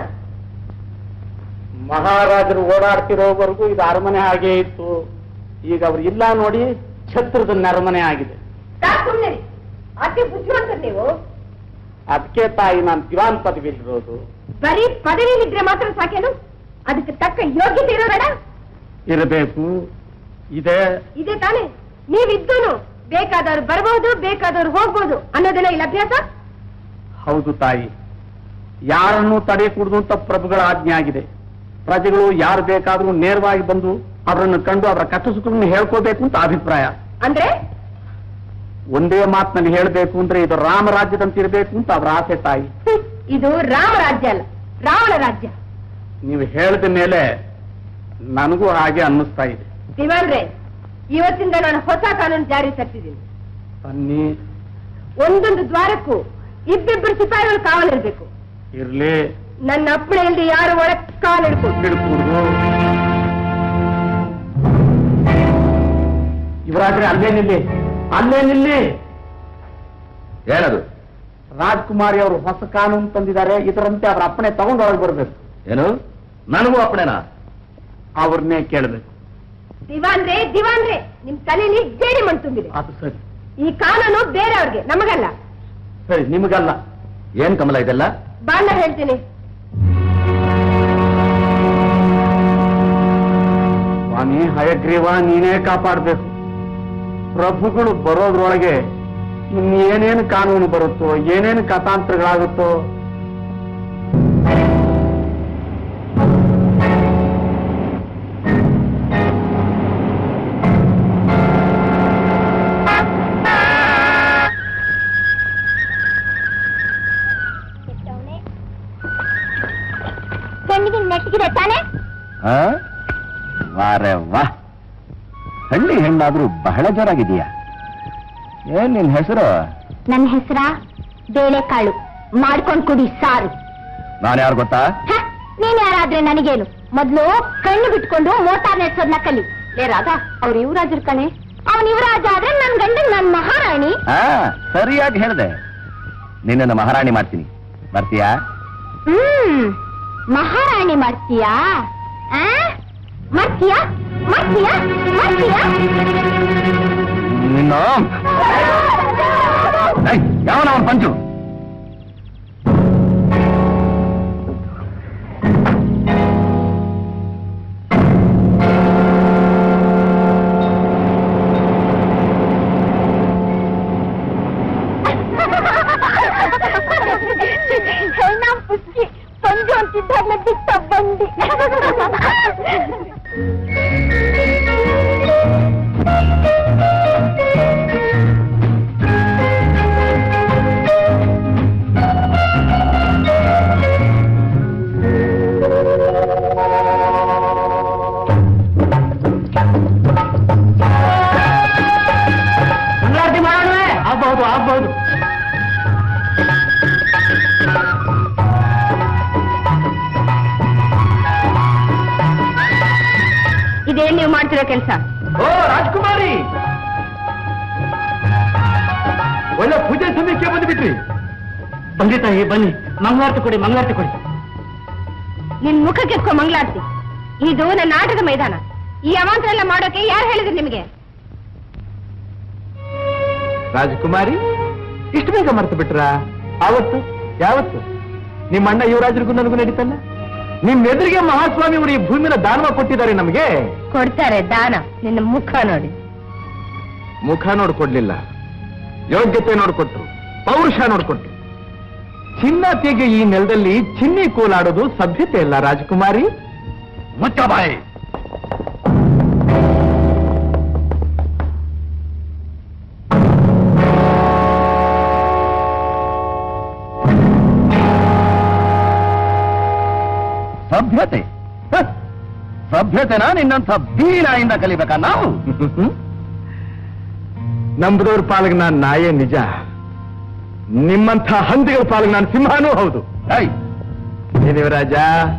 ಮಹಾರಾಜರು ಓಡಾಡ್ತಿರೋವರೆಗೂ ಇದು ಅರಮನೆ ಹಾಗೆ ಇತ್ತು ಈಗ ಅವ್ರು ಇಲ್ಲ ನೋಡಿ ಛತ್ರದ ಅರಮನೆ ಆಗಿದೆ ಸಾಕು ಸುಮ್ಮನೆ ಅತಿ ಬುದ್ಧಿವಂತರು ನೀವು ಅದಕ್ಕೆ ತಾಯಿ ನಾನು ದಿವಾನ್ ಪದವಿಲಿರೋದು ಬರೀ ಪದವಿಲಿದ್ರೆ ಮಾತ್ರ ಸಾಕೇನು ಅದಕ್ಕೆ ತಕ್ಕ ಯೋಗ್ಯತೆ ಇರೋದಲ್ಲ ಇರಬೇಕು ಇದೆ ಇದೆ ತಾನೇ ನೀವಿದ್ದೂನು ಬೇಕಾದವ್ರು ಬರಬಹುದು ಬೇಕಾದವ್ರು ಹೋಗ್ಬೋದು ಅನ್ನೋದೆಲ್ಲ ಇಲ್ಲ ಅಭ್ಯಾಸ ಹೌದು ತಾಯಿ ಯಾರನ್ನು ತಡೆ ಕೂಡದು ಅಂತ ಪ್ರಭುಗಳ ಆಜ್ಞೆ ಆಗಿದೆ ಪ್ರಜೆಗಳು ಯಾರು ಬೇಕಾದ್ರೂ ನೇರವಾಗಿ ಬಂದು ಅವರನ್ನು ಕಂಡು ಅವರ ಕಷ್ಟ ಸುಖವನ್ನು ಹೇಳ್ಕೋಬೇಕು ಅಂತ ಅಭಿಪ್ರಾಯ ಅಂದ್ರೆ ಒಂದೇ ಮಾತಿನಲ್ಲಿ ಹೇಳಬೇಕು ಅಂದ್ರೆ ಇದು ರಾಮರಾಜ್ಯದಂತೆ ಇರಬೇಕು ಅಂತ ಅವರ ಆಸೆ ತಾಯಿ ಹ್ಮ್, ಇದು ರಾಮ ರಾಜ್ಯ ಅಲ್ಲ ರಾವಣ ರಾಜ್ಯ ನೀವು ಹೇಳಿದ ಮೇಲೆ ನನಗೂ ಹಾಗೆ ಅನ್ನಿಸ್ತಾ ಇದೆ ದಿವಾನ್ರೆ ಇವತ್ತಿಂದ ನಾನು ಹೊಸ ಕಾನೂನು ಜಾರಿ ತರ್ತಿದ್ದೀನಿ ಅನ್ನಿ ಒಂದೊಂದು ದ್ವಾರಕ್ಕೂ ಇಬ್ಬಿಬ್ಬರು ಸಿಪಾಯಿಗಳು ಕಾವಲಿರ್ಬೇಕು ಇರ್ಲಿ ನನ್ನ ಅಪ್ಪಣೆ ಇಲ್ಲದೆ ಯಾರು ಒಳಗ್ ಕಾಲಿಡ್ಬೋದು ಹಿಡ್ಕೂಡ್ದು ಇವರಾದ್ರೆ ಅಲ್ಲೇ ನಿಲ್ಲಿ ಅಲ್ಲೇ ನಿಲ್ಲಿ ಏನದು ರಾಜ್ಕುಮಾರಿ ಅವರು ಹೊಸ ಕಾನೂನು ತಂದಿದ್ದಾರೆ ಇದರಂತೆ ಅವರ ಅಪ್ಪಣೆ ತಗೊಂಡು ಒಳಗೆ ಬರ್ಬೇಕು ಏನು ನನಗೂ ಅಪ್ಪಣೆನಾ ಅವ್ರನ್ನೇ ಕೇಳಬೇಕು ದಿವಾನ್ರೆ ದಿವಾನ್ರೆ ನಿಮ್ ತಲೆಯಲ್ಲಿ ಜೇಡಿ ಮಣ್ಣು ತುಂಬಿದೆ ಅದು ಸರಿ ಈ ಕಾನೂನು ಬೇರೆಯವ್ರಿಗೆ ನಮಗಲ್ಲ ಸರಿ ನಿಮಗಲ್ಲ ಏನ್ ಕಮಲ ಇದೆಲ್ಲ ಬಾಂಡ ಹೇಳ್ತೀನಿ ಸ್ವಾಮಿ ಹಯಗ್ರೀವ ನೀನೇ ಕಾಪಾಡಬೇಕು ಪ್ರಭುಗಳು ಬರೋದ್ರೊಳಗೆ ಇನ್ನೇನೇನು ಕಾನೂನು ಬರುತ್ತೋ ಏನೇನು ಕಥಾಂತರಗಳಾಗುತ್ತೋ ಕಣ್ಣಿಗೆ ನೆಟ್ಟಿಗಿದೆ ತಾನೆ ಆ? ವಾರೆ ವಾ ಹಳ್ಳಿ ಹೆಣ್ಣಾದ್ರೂ ಬಹಳ ಜೋರಾಗಿದೀಯಾ ಏನ್ ನಿನ್ ಹೆಸರು ನನ್ನ ಹೆಸರ ಬೇಳೆಕಾಳು ಮಾಡ್ಕೊಂಡ್ ಕುಡಿ ಸಾರು ನಾನು ಯಾರು ಗೊತ್ತಾ ಹ, ನೀನ್ ಯಾರಾದ್ರೆ ನನಗೇನು ಮೊದ್ಲು ಕಣ್ಣು ಬಿಟ್ಕೊಂಡು ಮೋಟಾರ್ ನೆಡ್ಸೋದ್ನ ಕಲಿ ಲೇ ರಾಧಾ ಅವ್ರ ಯುವರಾಜರ್ ಕಣೆ ಅವನ್ ಯುವರಾಜ ಆದ್ರೆ ನನ್ ಗಂಡ ನನ್ ಮಹಾರಾಣಿ ಆ ಸರಿಯಾಗಿ ಹೇಳ್ದೆ ನಿನ್ನನ್ನು ಮಹಾರಾಣಿ ಮಾಡ್ತೀನಿ ಬರ್ತೀಯಾ ಹ್ಮ್ ಮಹಾರಾಣಿ ಮಾಡ್ತೀಯಾ ಆ? ಮಾಡ್ತೀಯಾ ಮಾಡ್ತೀಯಾ ಮಾಡ್ತೀಯಾ ನಿನ್ನ ಯಾವನವನ್ ಪಂಚು ಹೆಣ್ಣ ಪುಷ್ಟಿ ಸಂಜು ಅಂತಿದ್ದಾಗಲೇ ಬಿಟ್ಟ ಬಂದಿ ಮಂಗಳಾರತಿ ಮಾಡೋಣ ಆಗ್ಬಹುದು ಆಗ್ಬಹುದು ಇದೇನ್ ನೀವು ಮಾಡ್ತಿರೋ ಕೆಲಸ ಓ ರಾಜ್ಕುಮಾರಿ ಒಳ್ಳೆ ಪೂಜೆ ಸಮಯಕ್ಕೆ ಬಂದ್ಬಿಟ್ರಿ ಬನ್ನಿ ತಾಯಿ ಬನ್ನಿ ಮಂಗಳಾರತಿ ಕೊಡಿ ಮಂಗಳಾರತಿ ಕೊಡಿ ನಿನ್ ಮುಖಕ್ಕೆ ಎತ್ಕೊ ಮಂಗಳಾರತಿ ಇದು ನನ್ನ ಆಟದ ಮೈದಾನ ಈ ಅವಾಂತರ ಎಲ್ಲ ಮಾಡೋಕೆ ಯಾರು ಹೇಳಿದ್ರು ನಿಮಗೆ ರಾಜಕುಮಾರಿ ಇಷ್ಟು ಬೇಗ ಮರ್ತು ಬಿಟ್ರ ಆವತ್ತು ಯಾವತ್ತು ನಿಮ್ಮ ಅಣ್ಣ ಯುವರಾಜರಿಗೂ ನನಗೂ ನಡೀತಲ್ಲ ನಿಮ್ ಎದುರಿಗೆ ಮಹಾಸ್ವಾಮಿ ಅವರು ಈ ಭೂಮಿನ ದಾನವ ಕೊಟ್ಟಿದ್ದಾರೆ ನಮಗೆ ಕೊಡ್ತಾರೆ ದಾನ ನಿನ್ನ ಮುಖ ನೋಡಿ ಮುಖ ನೋಡ್ಕೊಡ್ಲಿಲ್ಲ ಯೋಗ್ಯತೆ ನೋಡ್ಕೊಟ್ರು ಪೌರುಷ ನೋಡ್ಕೊಟ್ರು ಚಿನ್ನತೆಗೆ ಈ ನೆಲದಲ್ಲಿ ಚಿನ್ನಿ ಕೋಲಾಡೋದು ಸಭ್ಯತೆ ಅಲ್ಲ ರಾಜಕುಮಾರಿ ಮುಚ್ಚ ಬಾಯಿ ಸಭ್ಯತೆ ಹ! ಸಭ್ಯತೆನ ನಿನ್ನಂಥ ಬೀನಾಯಿಂದ ಕಲಿಬೇಕಾ ನಾವು ನಂಬದವ್ರ ಪಾಲಿಗೆ ನಾನು ನಾಯೇ ನಿಜ ನಿಮ್ಮಂಥ ಹಂದಿಗಳ ಪಾಲಿಗೆ ನಾನು ಸಿಂಹನೂ ಹೌದು ಏಯ್, ದೇವರಾಜ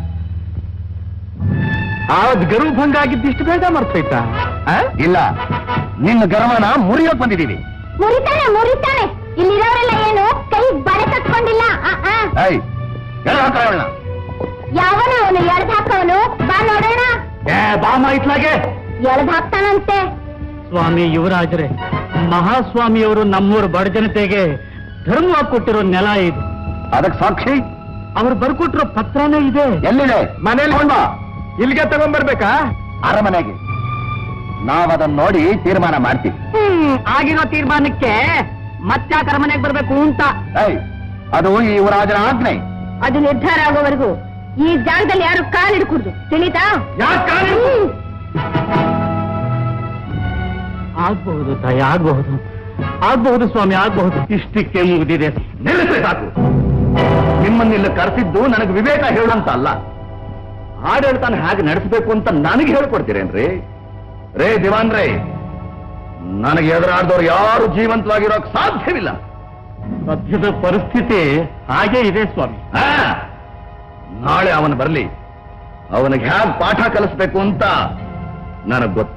ಆವತ್ ಗರು ಭಂಗ ಆಗಿದ್ದಿಷ್ಟು ಬೇಗ ಮರ್ತೋಯ್ತಾ ಆ? ಇಲ್ಲ ನಿನ್ನ ಗರ್ವನ ಮುರಿಯೋಕ್ ಬಂದಿದ್ದೀವಿ ಮುರಿತಾನೆ ಮುರಿತಾನೆ ಇಲ್ಲಿರೋರೆಲ್ಲ ಏನು ಕೈ ಬರೆ ಕಟ್ಕೊಂಡಿಲ್ಲ ಆ, ಆ. ಏಯ್ ಎಳ್ದ್ ಹಾಕ್ರ ಇವ್ಳ್ನ. ಯಾವನ ಅವನು ಎಳ್ದ್ ಹಾಕವನು ಬಾ ನೋಡೋಣ ಏ ಬಾಮ ಇತ್ಲಾಗೆ ಎಳ್ದ್ ಹಾಕ್ತಾನಂತೆ ಸ್ವಾಮಿ ಯುವರಾಜರೇ ಮಹಾಸ್ವಾಮಿಯವರು ನಮ್ಮೂರ ಬಡ ಜನತೆಗೆ ಧರ್ಮ ಕೊಟ್ಟಿರೋ ನೆಲ ಇದು ಅದಕ್ ಸಾಕ್ಷಿ ಅವ್ರು ಬರ್ಕೊಟ್ಟಿರೋ ಪತ್ರನೇ ಇದೆ ಎಲ್ಲಿದೆ ಮನೇಲಿ ಹೊಂಡ ಇಲ್ಲಿಗೆ ತಗೊಂಡ್ಬರ್ಬೇಕಾ ಅರಮನೆಗೆ ನಾವದನ್ನ ನೋಡಿ ತೀರ್ಮಾನ ಮಾಡ್ತೀವಿ ಹ್ಮ್ ಆಗಿರೋ ತೀರ್ಮಾನಕ್ಕೆ ಮತ್ತೆ ಅರಮನೆಗೆ ಬರ್ಬೇಕು ಅಂತ ಏಯ್ ಅದು ಈ ಯುವರಾಜನ ಆಜ್ಞೆ ಅದು ನಿರ್ಧಾರ ಆಗೋವರೆಗೂ ಈ ಜಾಗದಲ್ಲಿ ಯಾರು ಕಾಲಿಡ್ಕೂಡ್ದು ತಿಳಿತಾ ಯಾಕೆ ಹ್ಮ್. ಆಗ್ಬಹುದು ತಾಯಿ ಆಗ್ಬಹುದು ಆಗ್ಬಹುದು ಸ್ವಾಮಿ ಆಗ್ಬಹುದು ಇಷ್ಟಕ್ಕೆ ಮುಗಿದಿದೆ ನಿಲ್ಲಿಸಿ ಸಾಕು ನಿಮ್ಮನ್ನಿಲ್ಲ ಕರೆಸಿದ್ದು ನನಗೆ ವಿವೇಕ ಹೇಳಂತ ಅಲ್ಲ ಆಡಳಿತಾನ ಹೇಗೆ ನಡೆಸಬೇಕು ಅಂತ ನನಗೆ ಹೇಳ್ಕೊಡ್ತೀರೇನ್ರಿ ರೇ ದಿವಾನ್ ರೇ ನನಗೆ ಎದುರಾಡ್ದವ್ರು ಯಾರು ಜೀವಂತವಾಗಿರೋಕ್ ಸಾಧ್ಯವಿಲ್ಲ ಸದ್ಯದ ಪರಿಸ್ಥಿತಿ ಹಾಗೇ ಇದೆ ಸ್ವಾಮಿ ಆ, ನಾಳೆ ಅವನು ಬರಲಿ ಅವನಿಗೆ ಹ್ಯಾಗ್ ಪಾಠ ಕಲಿಸ್ಬೇಕು ಅಂತ ನನಗ್ ಗೊತ್ತು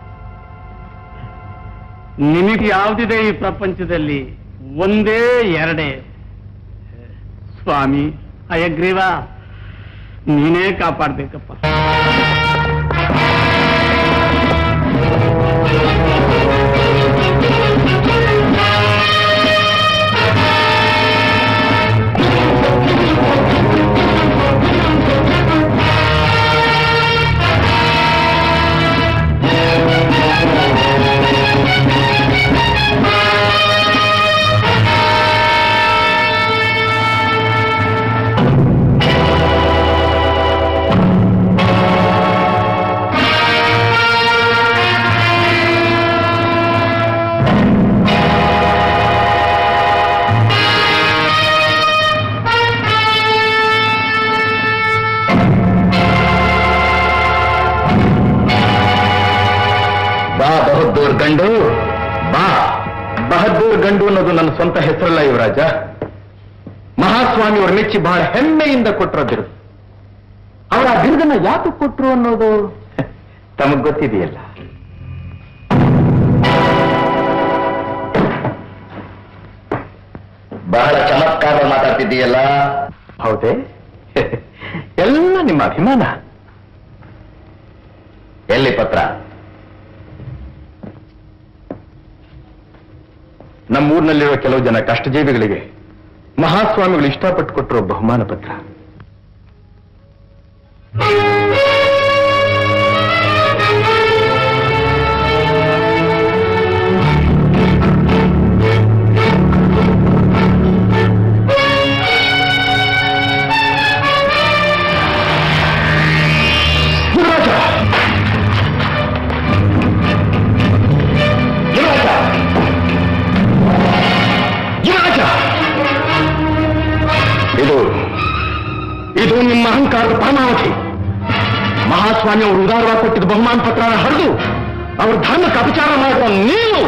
ನಿಮಗೆ ಯಾವುದಿದೆ ಈ ಪ್ರಪಂಚದಲ್ಲಿ ಒಂದೇ ಎರಡೇ ಸ್ವಾಮಿ ಅಯಗ್ರೀವ ನೀನೇ ಕಾಪಾಡ್ಬೇಕಪ್ಪ ಬಾ ಬಹದ್ದೂರ್ ಗಂಡು ಬಾ ಬಹದ್ದೂರ್ ಗಂಡು ಅನ್ನೋದು ನನ್ನ ಸ್ವಂತ ಹೆಸರಲ್ಲ ಯುವರಾಜ ಮಹಾಸ್ವಾಮಿ ಅವರು ಮೆಚ್ಚಿ ಬಹಳ ಹೆಮ್ಮೆಯಿಂದ ಕೊಟ್ಟರ ಬಿರುದು ಅವರ ಆ ಬಿರುದನ್ನ ಯಾಕೆ ಕೊಟ್ರು ಅನ್ನೋದು ತಮಗ್ ಗೊತ್ತಿದೆಯಲ್ಲ ಬಹಳ ಚಮತ್ಕಾರ ಮಾತಾಡ್ತಿದ್ದೀಯಲ್ಲ ಹೌದೇ ಎಲ್ಲ ನಿಮ್ಮ ಅಭಿಮಾನ ಎಲ್ಲಿ ಪತ್ರ ನಮ್ಮೂರಿನಲ್ಲಿರುವ ಕೆಲವು ಜನ ಕಷ್ಟಜೀವಿಗಳಿಗೆ ಮಹಾಸ್ವಾಮಿಗಳು ಇಷ್ಟಪಟ್ಟು ಕೊಟ್ಟಿರೋ ಬಹುಮಾನ ಪತ್ರ ಯುವರಾಜ! ಯುವರಾಜ! ಯುವರಾಜ! ಇದು ಇದು ನಿಮ್ಮ ಅಹಂಕಾರದ ಪರಮಾವಧಿ ಮಹಾಸ್ವಾಮಿ ಅವರು ಉದಾರವಾಗಿ ಕೊಟ್ಟಿದ್ದ ಬಹುಮಾನ ಪತ್ರನ ಹರಿದು ಅವ್ರ ಧರ್ಮಕ್ಕೆ ಅಪಚಾರ ಮಾಡುವ ನೀವು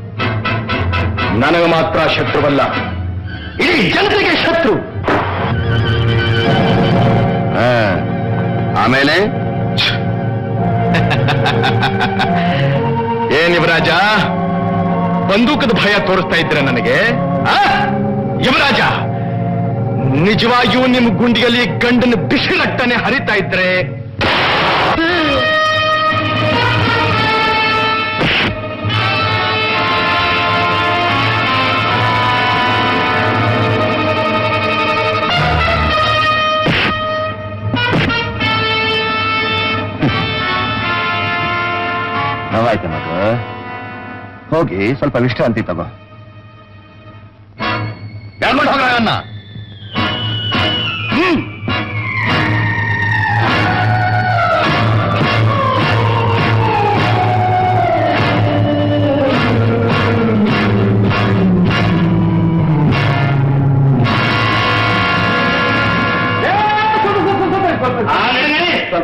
ನನಗೆ ಮಾತ್ರ ಶತ್ರುವಲ್ಲ ಇಡೀ ಜನತೆಗೆ ಶತ್ರು ಆಮೇಲೆ ಏನ್ ಯುವರಾಜ ಬಂದೂಕದ ಭಯ ತೋರಿಸ್ತಾ ಇದ್ರೆ ನನಗೆ ಆ? ಯುವರಾಜ ನಿಜವಾಗಿಯೂ ನಿಮ್ಮ ಗುಂಡಿಯಲ್ಲಿ ಗಂಡನ ಬಿಸಿ ರಕ್ತನೇ ಹರಿತಾ ಇದ್ರೆ ನೋವಾಯ್ತು ಮಗು ಹೋಗಿ ಸ್ವಲ್ಪ ವಿಶ್ರಾಂತಿ ತಗೋ ಹೇಳ್ಕೊಂಡು ಹೋಗ ಅನ್ನ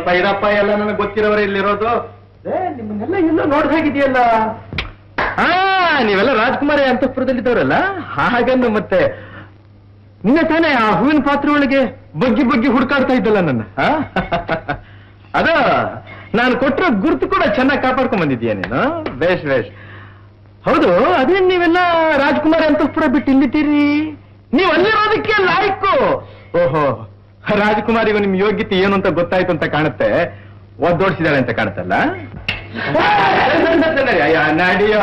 ಇರಪ್ಪ ಇರಪ್ಪ ಎಲ್ಲ ನನಗೆ ಗೊತ್ತಿರೋರೇ ಇಲ್ಲಿರೋದು ಏ ನಿಮ್ಮನ್ನೆಲ್ಲ ಎಲ್ಲೋ ನೋಡ್ದಾಗಿದೆಯಲ್ಲ ಹಾ ನೀವೆಲ್ಲ ರಾಜ್ಕುಮಾರಿ ಅಂತಃಪುರದಲ್ಲಿದ್ದವರಲ್ಲ ಹಾಗನ್ನು ಮತ್ತೆ ನಿನ್ನೆ ತಾನೇ ಆ ಹೂವಿನ ಪಾತ್ರೆ ಒಳಗೆ ಬಗ್ಗಿ ಬಗ್ಗಿ ಹುಡುಕಾಡ್ತಾ ಇದ್ದಲ್ಲ ನನ್ನ ಆ? ಅದ ನಾನು ಕೊಟ್ಟಿರೋ ಗುರುತು ಕೂಡ ಚೆನ್ನಾಗಿ ಕಾಪಾಡ್ಕೊಂಡ್ ಬಂದಿದ್ದೀಯ ನೀನು ಬೇಷ್ ಬೇಷ್ ಹೌದು ಅದೇನ್ ನೀವೆಲ್ಲ ರಾಜ್ಕುಮಾರಿ ಅಂತಃಪುರ ಬಿಟ್ಟು ಇಲ್ಲಿದ್ದೀರಿ ನೀವು ಅಲ್ಲಿರೋದಕ್ಕೆ ಲಾಯ್ಕು ಓಹೋ ರಾಜ್ಕುಮಾರಿಗೂ ನಿಮ್ ಯೋಗ್ಯತೆ ಏನು ಅಂತ ಗೊತ್ತಾಯ್ತು ಅಂತ ಕಾಣುತ್ತೆ ಒದ್ದೋಡ್ಸಿದಾಳೆ ಅಂತ ಕಾಣುತ್ತಲ್ಲ ಅಯ್ಯ, ನಡಿಯೋ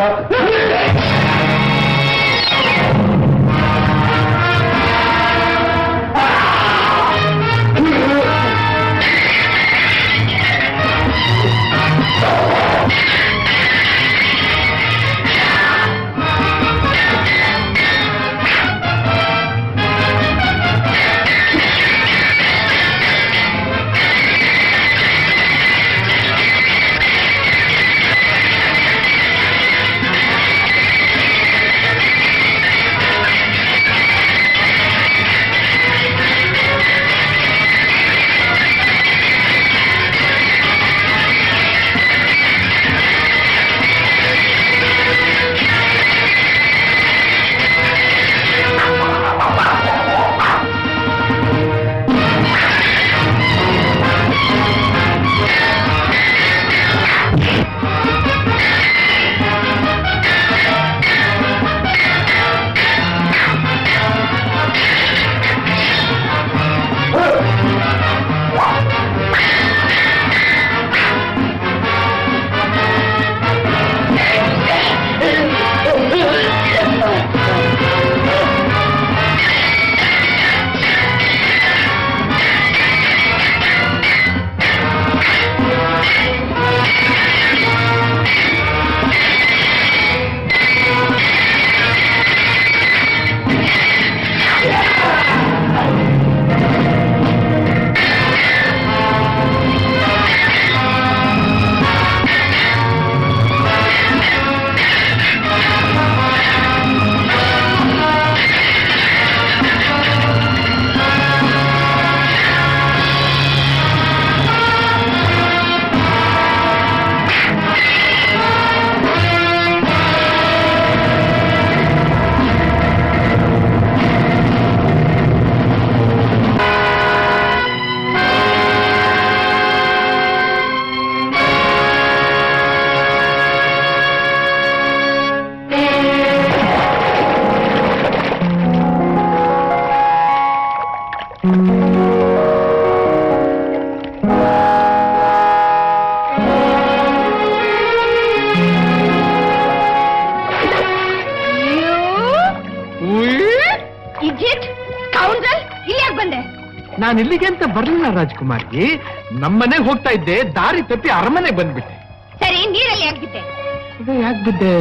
ಇಜಿಟ್ ಕೌಂಟ್ರಲ್ ಇಲ್ಲಿ ಯಾಕೆ ಬಂದೆ ನಾನು ಇಲ್ಲಿಗೆ ಅಂತ ಬರ್ಲಿಲ್ಲ ರಾಜ್ಕುಮಾರಿ ನಮ್ಮನೆಗೆ ಹೋಗ್ತಾ ಇದ್ದೆ ದಾರಿ ತಪ್ಪಿ ಅರಮನೆ ಬಂದ್ಬಿಟ್ಟೆ ಸರಿ ನೀರಲ್ಲಿ ಯಾಕೆ ಬಿದ್ದೆ ಅದೇ ಯಾಕೆ ಬಿದ್ದೆ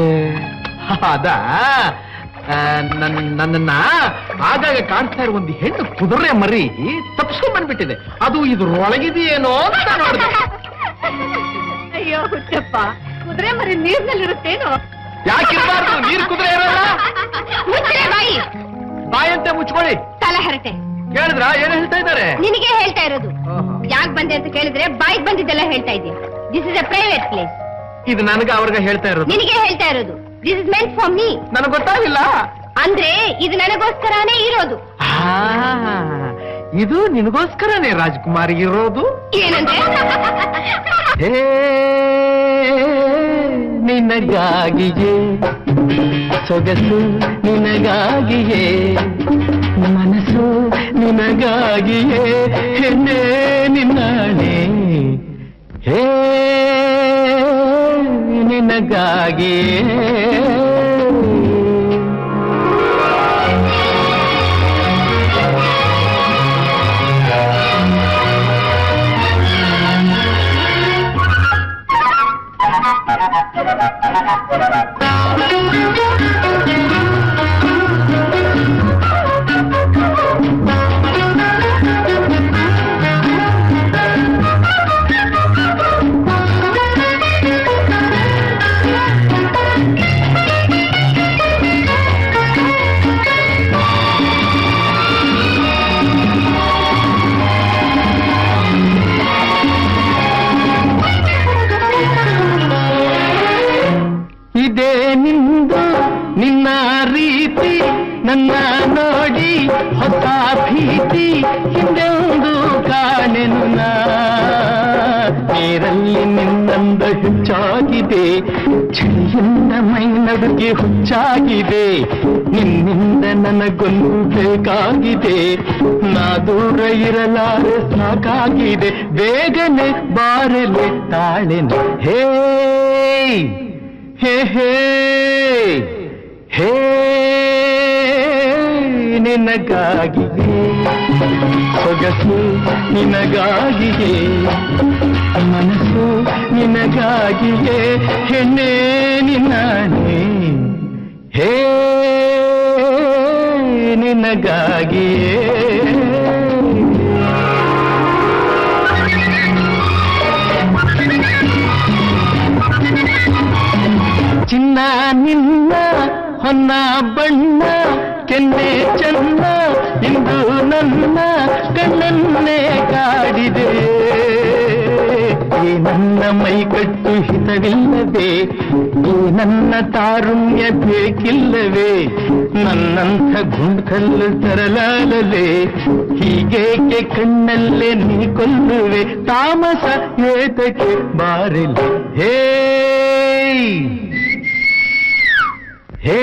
ಅದ ಆ, ನನ್ ನನ್ನನ್ನ ಆಗಾಗ ಕಾಡ್ತಾ ಇರೋ ಒಂದು ಹೆಣ್ಣು ಕುದುರೆ ಮರಿ ತಪ್ಸ್ಕೊಂಡ್ ಬಂದ್ಬಿಟ್ಟಿದೆ ಅದು ಇದ್ರೊಳಗಿದೆಯೇನೋ ಅಂತ ನೋಡಿದೆ ಅಯ್ಯೋ ಹುಚ್ಚಪ್ಪ ಕುದುರೆ ಮರಿ ನೀರ್ನಲ್ಲಿರುತ್ತೇನೋ ಯಾಕಿರ್ಬಾರ್ದು ನೀರ್ ಕುದುರೆ ಇರಲ್ಲ ಮುಚ್ಚಲೆ ಬಾಯಿ ಬಾಯಂತೆ ಮುಚ್ಕೊಳ್ಳಿ ತಲೆ ಹರಟೆ ಕೇಳಿದ್ರ ಏನ್ ಹೇಳ್ತಾ ಇದ್ದಾರೆ ನಿನಗೆ ಹೇಳ್ತಾ ಇರೋದು ಯಾಕೆ ಬಂದೆ ಅಂತ ಕೇಳಿದ್ರೆ ಬಾಯಿಗೆ ಬಂದಿದ್ದೆಲ್ಲ ಹೇಳ್ತಾ ಇದೆಯಾ this is a private place ಇದು ನನಗೆ ಅವ್ರಿಗೆ ಹೇಳ್ತಾ ಇರೋದು ನಿನಗೆ ಹೇಳ್ತಾ ಇರೋದು this is meant for me ನನಗೆ ಗೊತ್ತಾಗಿಲ್ಲ ಅಂದ್ರೆ ಇದು ನನಗೋಸ್ಕರನೇ ಇರೋದು ಆ, ಇದು ನಿನಗೋಸ್ಕರನೇ ರಾಜ್ಕುಮಾರಿ ಇರೋದು ಏನಂದ್ರೆ ಹೇ ನಿನಗಾಗಿಯೇ ಸೊಗಸು ನಿನಗಾಗಿಯೇ ಮನಸ್ಸು ನಿನಗಾಗಿಯೇ ಹೆಣ್ಣೆ ನಿನ್ನಾಣೆ ಹೇ ನಿನಗಾಗಿಯೇ Thank you. ನೀರಲ್ಲಿ ನಿನ್ನಂದ ಹೆಚ್ಚಾಗಿದೆ ಚಳಿಯಿಂದ ಮೈ ನಡುಗೆ ಹುಚ್ಚಾಗಿದೆ ನಿನ್ನಿಂದ ನನಗೊಂದು ಬೇಕಾಗಿದೆ ನಾ ದೂರ ಇರಲಾರೆ ಸಾಕಾಗಿದೆ ಬೇಗನೆ ಬಾರಲೆ ತಾಳೆನೆ ಹೇ ಹೇ ಹೇ ಹೇ ನಿನಗಾಗಿದೆ ಸೊಗಸು ನಿನಗಾಗಿಯೇ ಮನಸ್ಸು ನಿನಗಾಗಿಯೇ ಹೆಣ್ಣೆ ನಿನ್ನಾಣೆ ಹೇ ನಿನಗಾಗಿಯೇ ಚಿನ್ನ ನಿನ್ನ ಹೊನ್ನ ಬಣ್ಣ ಕೆನ್ನೆ ಚೆನ್ನ ಇಂದು ನನ್ನ ಕಣ್ಣನ್ನೇ ಕಾಡಿದೆ ಈ ನನ್ನ ಮೈಕಟ್ಟು ಹಿತವಿಲ್ಲವೇ ಈ ನನ್ನ ತಾರುಣ್ಯ ಬೇಕಿಲ್ಲವೇ ನನ್ನಂಥ ಗುಂಡ್ಕಲ್ಲು ತರಲಾಲಲೆ ಹೀಗೇಕೆ ಕಣ್ಣಲ್ಲೇ ನೀ ಕೊಲ್ಲುವೆ ತಾಮಸ ಏತಕ್ಕೆ ಬಾರಿಲ್ಲ ಹೇ ಹೇ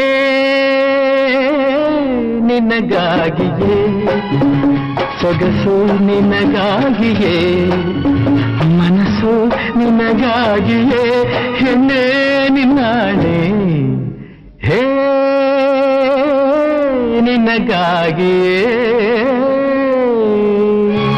ನಿನಗಾಗಿಯೇ ಸೊಗಸು ನಿನಗಾಗಿಯೇ ಮನಸ್ಸು ನಿನಗಾಗಿಯೇ ಹೆಣ್ಣೆ ನಿನ್ನಾಣೆ ಹೇ ನಿನಗಾಗಿಯೇ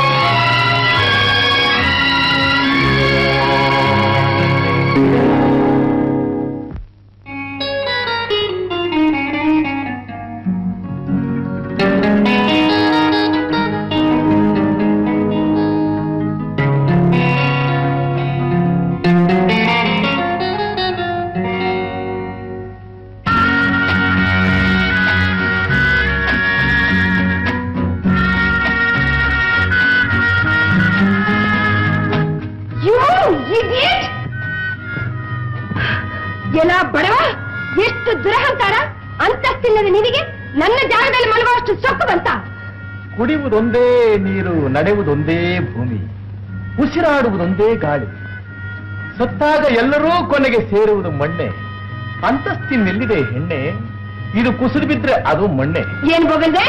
You idiot! ಎಲ ಬಡವ ಎಷ್ಟು ದುರಹಂಕಾರ ಅಂತಸ್ತಿಲ್ಲದ ನಿನಗೆ ನನ್ನ ಜಾಗದಲ್ಲಿ ಮಲಗುವಷ್ಟು ಸೊಕ್ಕು ಬಂತ ಕುಡಿಯುವುದೊಂದೇ ನೀರು ನಡೆಯುವುದೊಂದೇ ಭೂಮಿ ಉಸಿರಾಡುವುದೊಂದೇ ಗಾಳಿ ಸತ್ತಾಗ ಎಲ್ಲರೂ ಕೊನೆಗೆ ಸೇರುವುದು ಮಣ್ಣೆ ಅಂತಸ್ತಿನೆಲ್ಲಿದೆ ಹೆಣ್ಣೆ ಇದು ಕುಸಿದು ಬಿದ್ರೆ ಅದು ಮಣ್ಣೆ ಏನ್ ಗೋವಿಂದೆ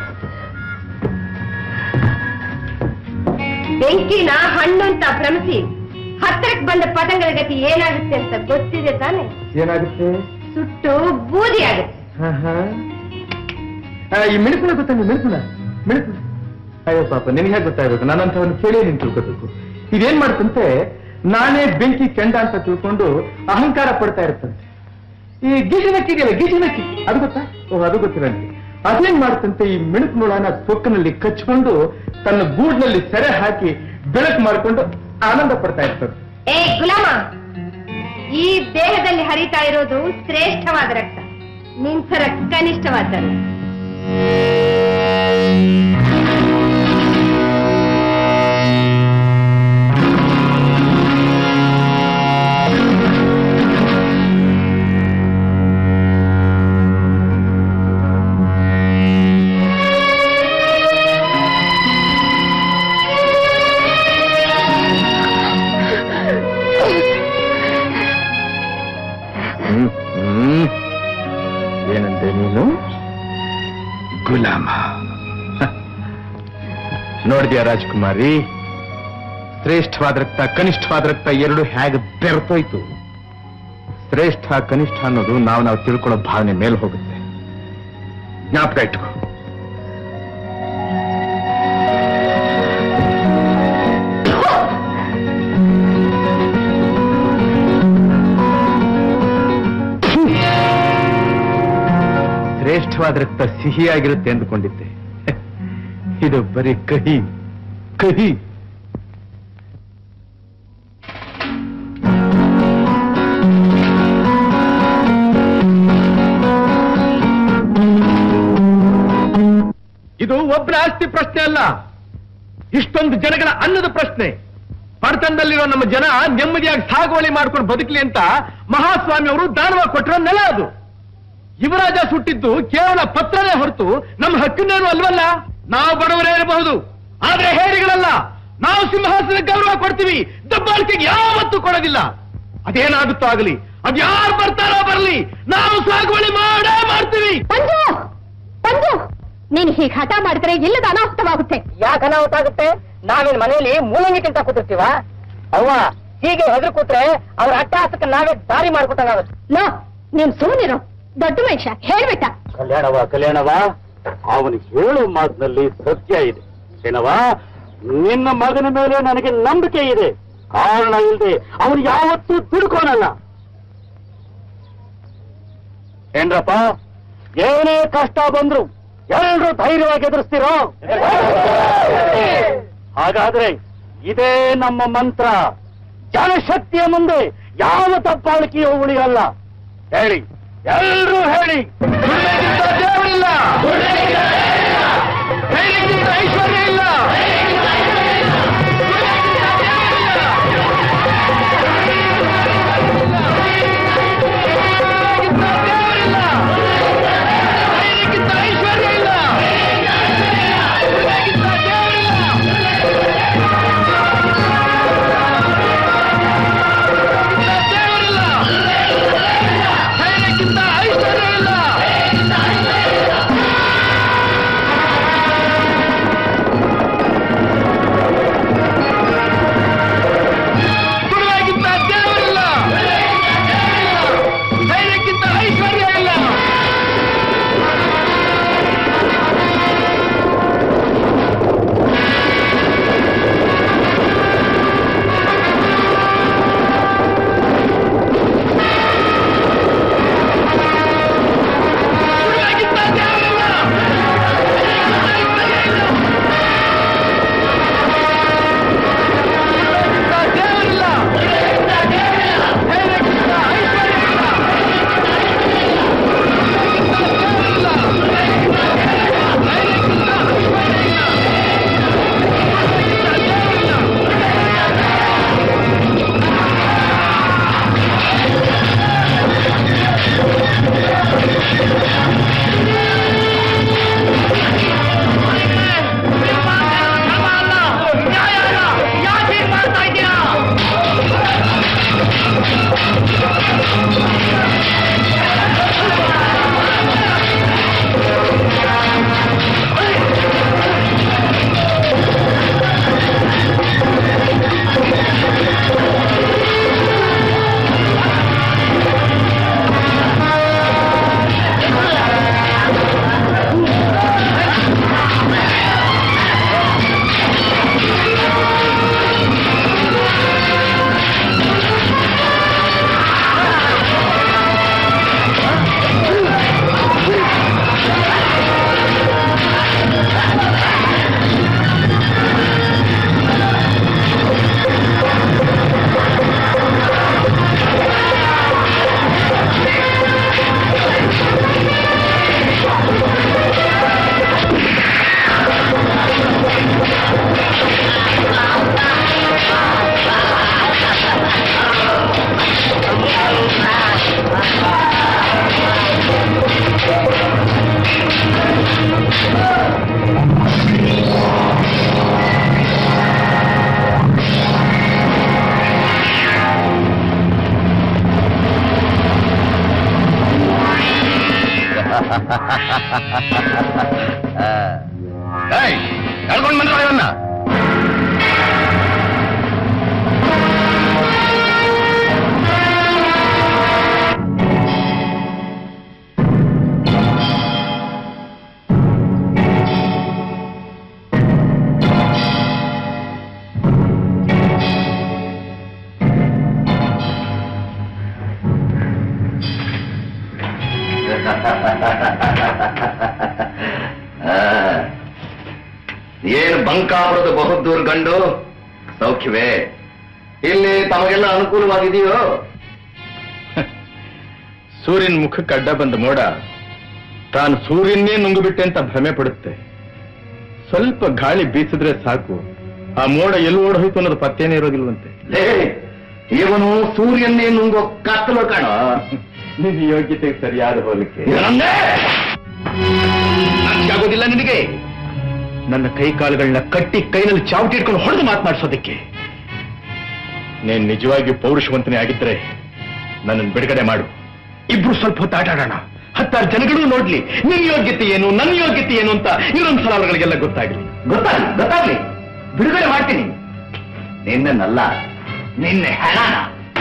ಬೆಂಕಿನ ಹಣ್ಣು ಅಂತ ಭ್ರಮಿಸಿ ಹತ್ತಿರಕ್ಕೆ ಬಂದ ಪತಂಗದ ಗತಿ ಏನಾಗುತ್ತೆ ಅಂತ ಗೊತ್ತಿದೆ ತಾನೆ ಏನಾಗುತ್ತೆ ಸುಟ್ಟು ಬೂದಿ ಆಗುತ್ತೆ ಹಾ, ಹಾ. ಆ, ಈ ಮಿಣುಕುಳ ಗೊತ್ತಾ ನೀವು ಮಿಣುಕುಳ ಮಿಣುಕುಳ ಅಯ್ಯೋ ಪಾಪ ನಿನಗೆ ಹೇಗೆ ಗೊತ್ತಾಗಬೇಕು ನಾನಂತವನ್ನ ಕೇಳಿ ನೀನು ತಿಳ್ಕೋಬೇಕು ಇದೇನ್ ಮಾಡುತ್ತಂತೆ ನಾನೇ ಬೆಂಕಿ ಕೆಂಡ ಅಂತ ತಿಳ್ಕೊಂಡು ಅಹಂಕಾರ ಪಡ್ತಾ ಇರ್ತಂತೆ ಈ ಗೀಜಿನಕ್ಕಿ ಇದೆಯಲ್ಲ ಗೀಜಿನಕ್ಕಿ ಅದು ಗೊತ್ತಾ ಓ ಅದು ಗೊತ್ತಿಲ್ಲ ನನಗೆ ಅದೇನ್ ಮಾಡುತ್ತಂತೆ ಈ ಮಿಣುಕು ನೊಳನ ತೊಕ್ಕನಲ್ಲಿ ಕಚ್ಕೊಂಡು ತನ್ನ ಗೂಡ್ನಲ್ಲಿ ಸೆರೆ ಹಾಕಿ ಬೆಳಕು ಮಾಡಿಕೊಂಡು ಆನಂದ ಪಡ್ತಾ ಇರ್ತದೆ ಏ ಗುಲಾಮ ಈ ದೇಹದಲ್ಲಿ ಹರಿತಾ ಇರೋದು ಶ್ರೇಷ್ಠವಾದ ರಕ್ತ ನಿನ್ಸರ ಕನಿಷ್ಠವಾದ್ದಲ್ಲ ಹ್ಮ್, ಹ್ಮ್. ಏನಂತೆ ನೀನು ಗುಲಾಮ ಹ. ನೋಡ್ದ್ಯಾ ರಾಜ್ಕುಮಾರಿ ಶ್ರೇಷ್ಠವಾದ ರಕ್ತ ಕನಿಷ್ಠವಾದ ರಕ್ತ ಎರಡು ಹೇಗೆ ಬೆರ್ತೋಯ್ತು ಶ್ರೇಷ್ಠ ಕನಿಷ್ಠ ಅನ್ನೋದು ನಾವು ನಾವು ತಿಳ್ಕೊಳ್ಳೋ ಭಾವನೆ ಮೇಲೆ ಹೋಗುತ್ತೆ ಜ್ಞಾಪಕ ಇಟ್ಕೋ ಶ್ರೇಷ್ಠವಾದ ರಕ್ತ ಸಿಹಿಯಾಗಿರುತ್ತೆ ಎಂದುಕೊಂಡಿದ್ದೆ ಇದು ಬರೀ ಕಹಿ ಕಹಿ ಇದು ಒಬ್ಬರ ಆಸ್ತಿ ಪ್ರಶ್ನೆ ಅಲ್ಲ ಇಷ್ಟೊಂದು ಜನಗಳ ಅನ್ನದ ಪ್ರಶ್ನೆ ಪಡ್ತನದಲ್ಲಿರೋ ನಮ್ಮ ಜನ ನೆಮ್ಮದಿಯಾಗಿ ಸಾಗುವಳಿ ಮಾಡ್ಕೊಂಡು ಬದುಕಲಿ ಅಂತ ಮಹಾಸ್ವಾಮಿ ಅವರು ದಾನವ ಕೊಟ್ಟಿರೋ ನೆಲ ಅದು ಯುವರಾಜ ಸುಟ್ಟಿದ್ದು ಕೇವಲ ಪತ್ರನೇ ಹೊರತು ನಮ್ಮ ಹಕ್ಕಿನೇನು ಅಲ್ವಲ್ಲ ನಾವು ಬಡವರೇ ಇರಬಹುದು ಆದ್ರೆ ಹೇರಿಗಳಲ್ಲ ನಾವು ಸಿಂಹಾಸನ ಗೌರವ ಕೊಡ್ತೀವಿ ದಬ್ಬಾಳಿಕೆಗೆ ಯಾವತ್ತೂ ಕೊಡೋದಿಲ್ಲ ಅದೇನಾಗುತ್ತೋ ಆಗಲಿ ಅದ್ಯಾರು ಬರ್ತಾರೋ ಬರ್ಲಿ ನಾವು ಸಾಗುವಳಿ ಮಾಡೇ ಮಾಡ್ತೀವಿ ಪಂಜು ಪಂಜು ನೀನು ಹೀಗೆ ಹಠ ಮಾಡಿದ್ರೆ ಇಲ್ಲದ ಅನಾಹುತವಾಗುತ್ತೆ ಯಾಕೆ ಅನಾಹುತ ಆಗುತ್ತೆ ನಾವೇನ್ ಮನೆಯಲ್ಲಿ ಮೂಲಂಗಿ ತಿಂತ ಕೂತಿರ್ತೀವ ಅವ್ವ ಹೀಗೆ ಹೆದ್ರು ಕೂತ್ರೆ ಅವ್ರ ಅಟ್ಟಹಾಸಕ್ಕೆ ನಾವೇ ದಾರಿ ಮಾಡ್ಕೊಟ್ಟಂಗಾಗುತ್ತೆ ನೋ ನೀನ್ ಸುಮ್ಮನಿರೋ ದೊಡ್ಡ ಮನುಷ್ಯ ಹೇಳ್ಬಿಟ್ಟ ಕಲ್ಯಾಣವ ಕಲ್ಯಾಣವ ಅವನಿಗೆ ಹೇಳೋ ಮಾತಿನಲ್ಲಿ ಸತ್ಯ ಇದೆ ಏನವ ನಿನ್ನ ಮಗನ ಮೇಲೆ ನನಗೆ ನಂಬಿಕೆ ಇದೆ ಕಾರಣ ಇಲ್ಲದೆ ಅವನು ಯಾವತ್ತೂ ತಿಳ್ಕೊನಲ್ಲ ಏನ್ರಪ್ಪ ಏನೇ ಕಷ್ಟ ಬಂದ್ರು ಎಲ್ರು ಧೈರ್ಯವಾಗಿ ಎದುರಿಸ್ತಿರೋ ಹಾಗಾದ್ರೆ ಇದೇ ನಮ್ಮ ಮಂತ್ರ ಜನಶಕ್ತಿಯ ಮುಂದೆ ಯಾವ ತಪ್ಪಾಳಿಕೆಯೂ ಉಳಿಯಲ್ಲ ಹೇಳಿ ಎಲ್ರೂ ಹೇಳಿ ದೇವರಿಲ್ಲ ಧೈರ್ಯಕ್ಕಿಂತ ಐಶ್ವರ್ಯ ಇಲ್ಲ ಧೈರ್ಯಕ್ಕಿಂತ ಐಶ್ವರ್ಯ ಇಲ್ಲ ದೇವರಿಲ್ಲ ಧೈರ್ಯಕ್ಕಿಂತ ಐಶ್ವರ್ಯ ಇಲ್ಲ ಸುಳ್ಳಿಗಿಂತ ದೇವರಿಲ್ಲ ಧೈರ್ಯಕ್ಕಿಂತ ಐಶ್ವರ್ಯ ಇಲ್ಲ ಸುಳ್ಳಿಗಿಂತ ದೇವರಿಲ್ಲ ದೇವರಿಲ್ಲ ಧೈರ್ಯಕ್ಕಿಂತ ಐಶ್ವರ್ಯ ಇಲ್ಲ ಯಾಕೆ ಮಾಡ್ತಾ ಇದ್ದೀರಾ ಕರ್ಕೊಂಡು ಬಂದ್ರೆ ಇವನ್ನ ಏನು ಬಂಕಾಪುರದ ಬಹುದೂರ್ ಗಂಡು ಸೌಖ್ಯವೇ ಇಲ್ಲಿ ತಮಗೆಲ್ಲ ಅನುಕೂಲವಾಗಿದೆಯೋ ಸೂರ್ಯನ ಮುಖಕ್ಕೆ ಅಡ್ಡ ಬಂದ ಮೋಡ ತಾನು ಸೂರ್ಯನ್ನೇ ನುಂಗುಬಿಟ್ಟೆ ಅಂತ ಭ್ರಮೆ ಪಡುತ್ತೆ ಸ್ವಲ್ಪ ಗಾಳಿ ಬೀಸಿದ್ರೆ ಸಾಕು ಆ ಮೋಡ ಎಲ್ಲಿ ಓಡ್ ಹೋಯ್ತು ಅನ್ನೋದು ಪತ್ತೇನೇ ಇರೋದಿಲ್ವಂತೆ ಲೇ, ಇವನು ಸೂರ್ಯನ್ನೇ ನುಂಗೋ ಕತ್ತಲು ಕಾಣ ನಿನ್ನ ಯೋಗ್ಯತೆಗೆ ಸರಿಯಾದ ಹೋಲಿಕೆ ಆಗೋದಿಲ್ಲ ನಿನಗೆ ನನ್ನ ಕೈ ಕಾಲುಗಳನ್ನ ಕಟ್ಟಿ ಕೈನಲ್ಲಿ ಚಾವಟಿ ಇಟ್ಕೊಂಡು ಹೊಡೆದು ಮಾತನಾಡಿಸೋದಕ್ಕೆ ನೀನ್ ನಿಜವಾಗಿ ಪೌರುಷವಂತನೇ ಆಗಿದ್ರೆ ನನ್ನನ್ನು ಬಿಡುಗಡೆ ಮಾಡು ಇಬ್ರು ಸ್ವಲ್ಪ ಹೊತ್ತು ಆಟ ಆಡೋಣ ಹತ್ತಾರು ಜನಗಳು ನೋಡ್ಲಿ ನಿನ್ ಯೋಗ್ಯತೆ ಏನು ನನ್ನ ಯೋಗ್ಯತೆ ಏನು ಅಂತ ಇನ್ನೊಂದು ಸಲ ಅವರುಗಳಿಗೆಲ್ಲ ಗೊತ್ತಾಗ್ಲಿ ಗೊತ್ತಾಗ್ಲಿ ಗೊತ್ತಾಗ್ಲಿ ಬಿಡುಗಡೆ ಮಾಡ್ತೀನಿ ನಿನ್ನನ್ನಲ್ಲ ನಿನ್ನೆ ಹೆಣನ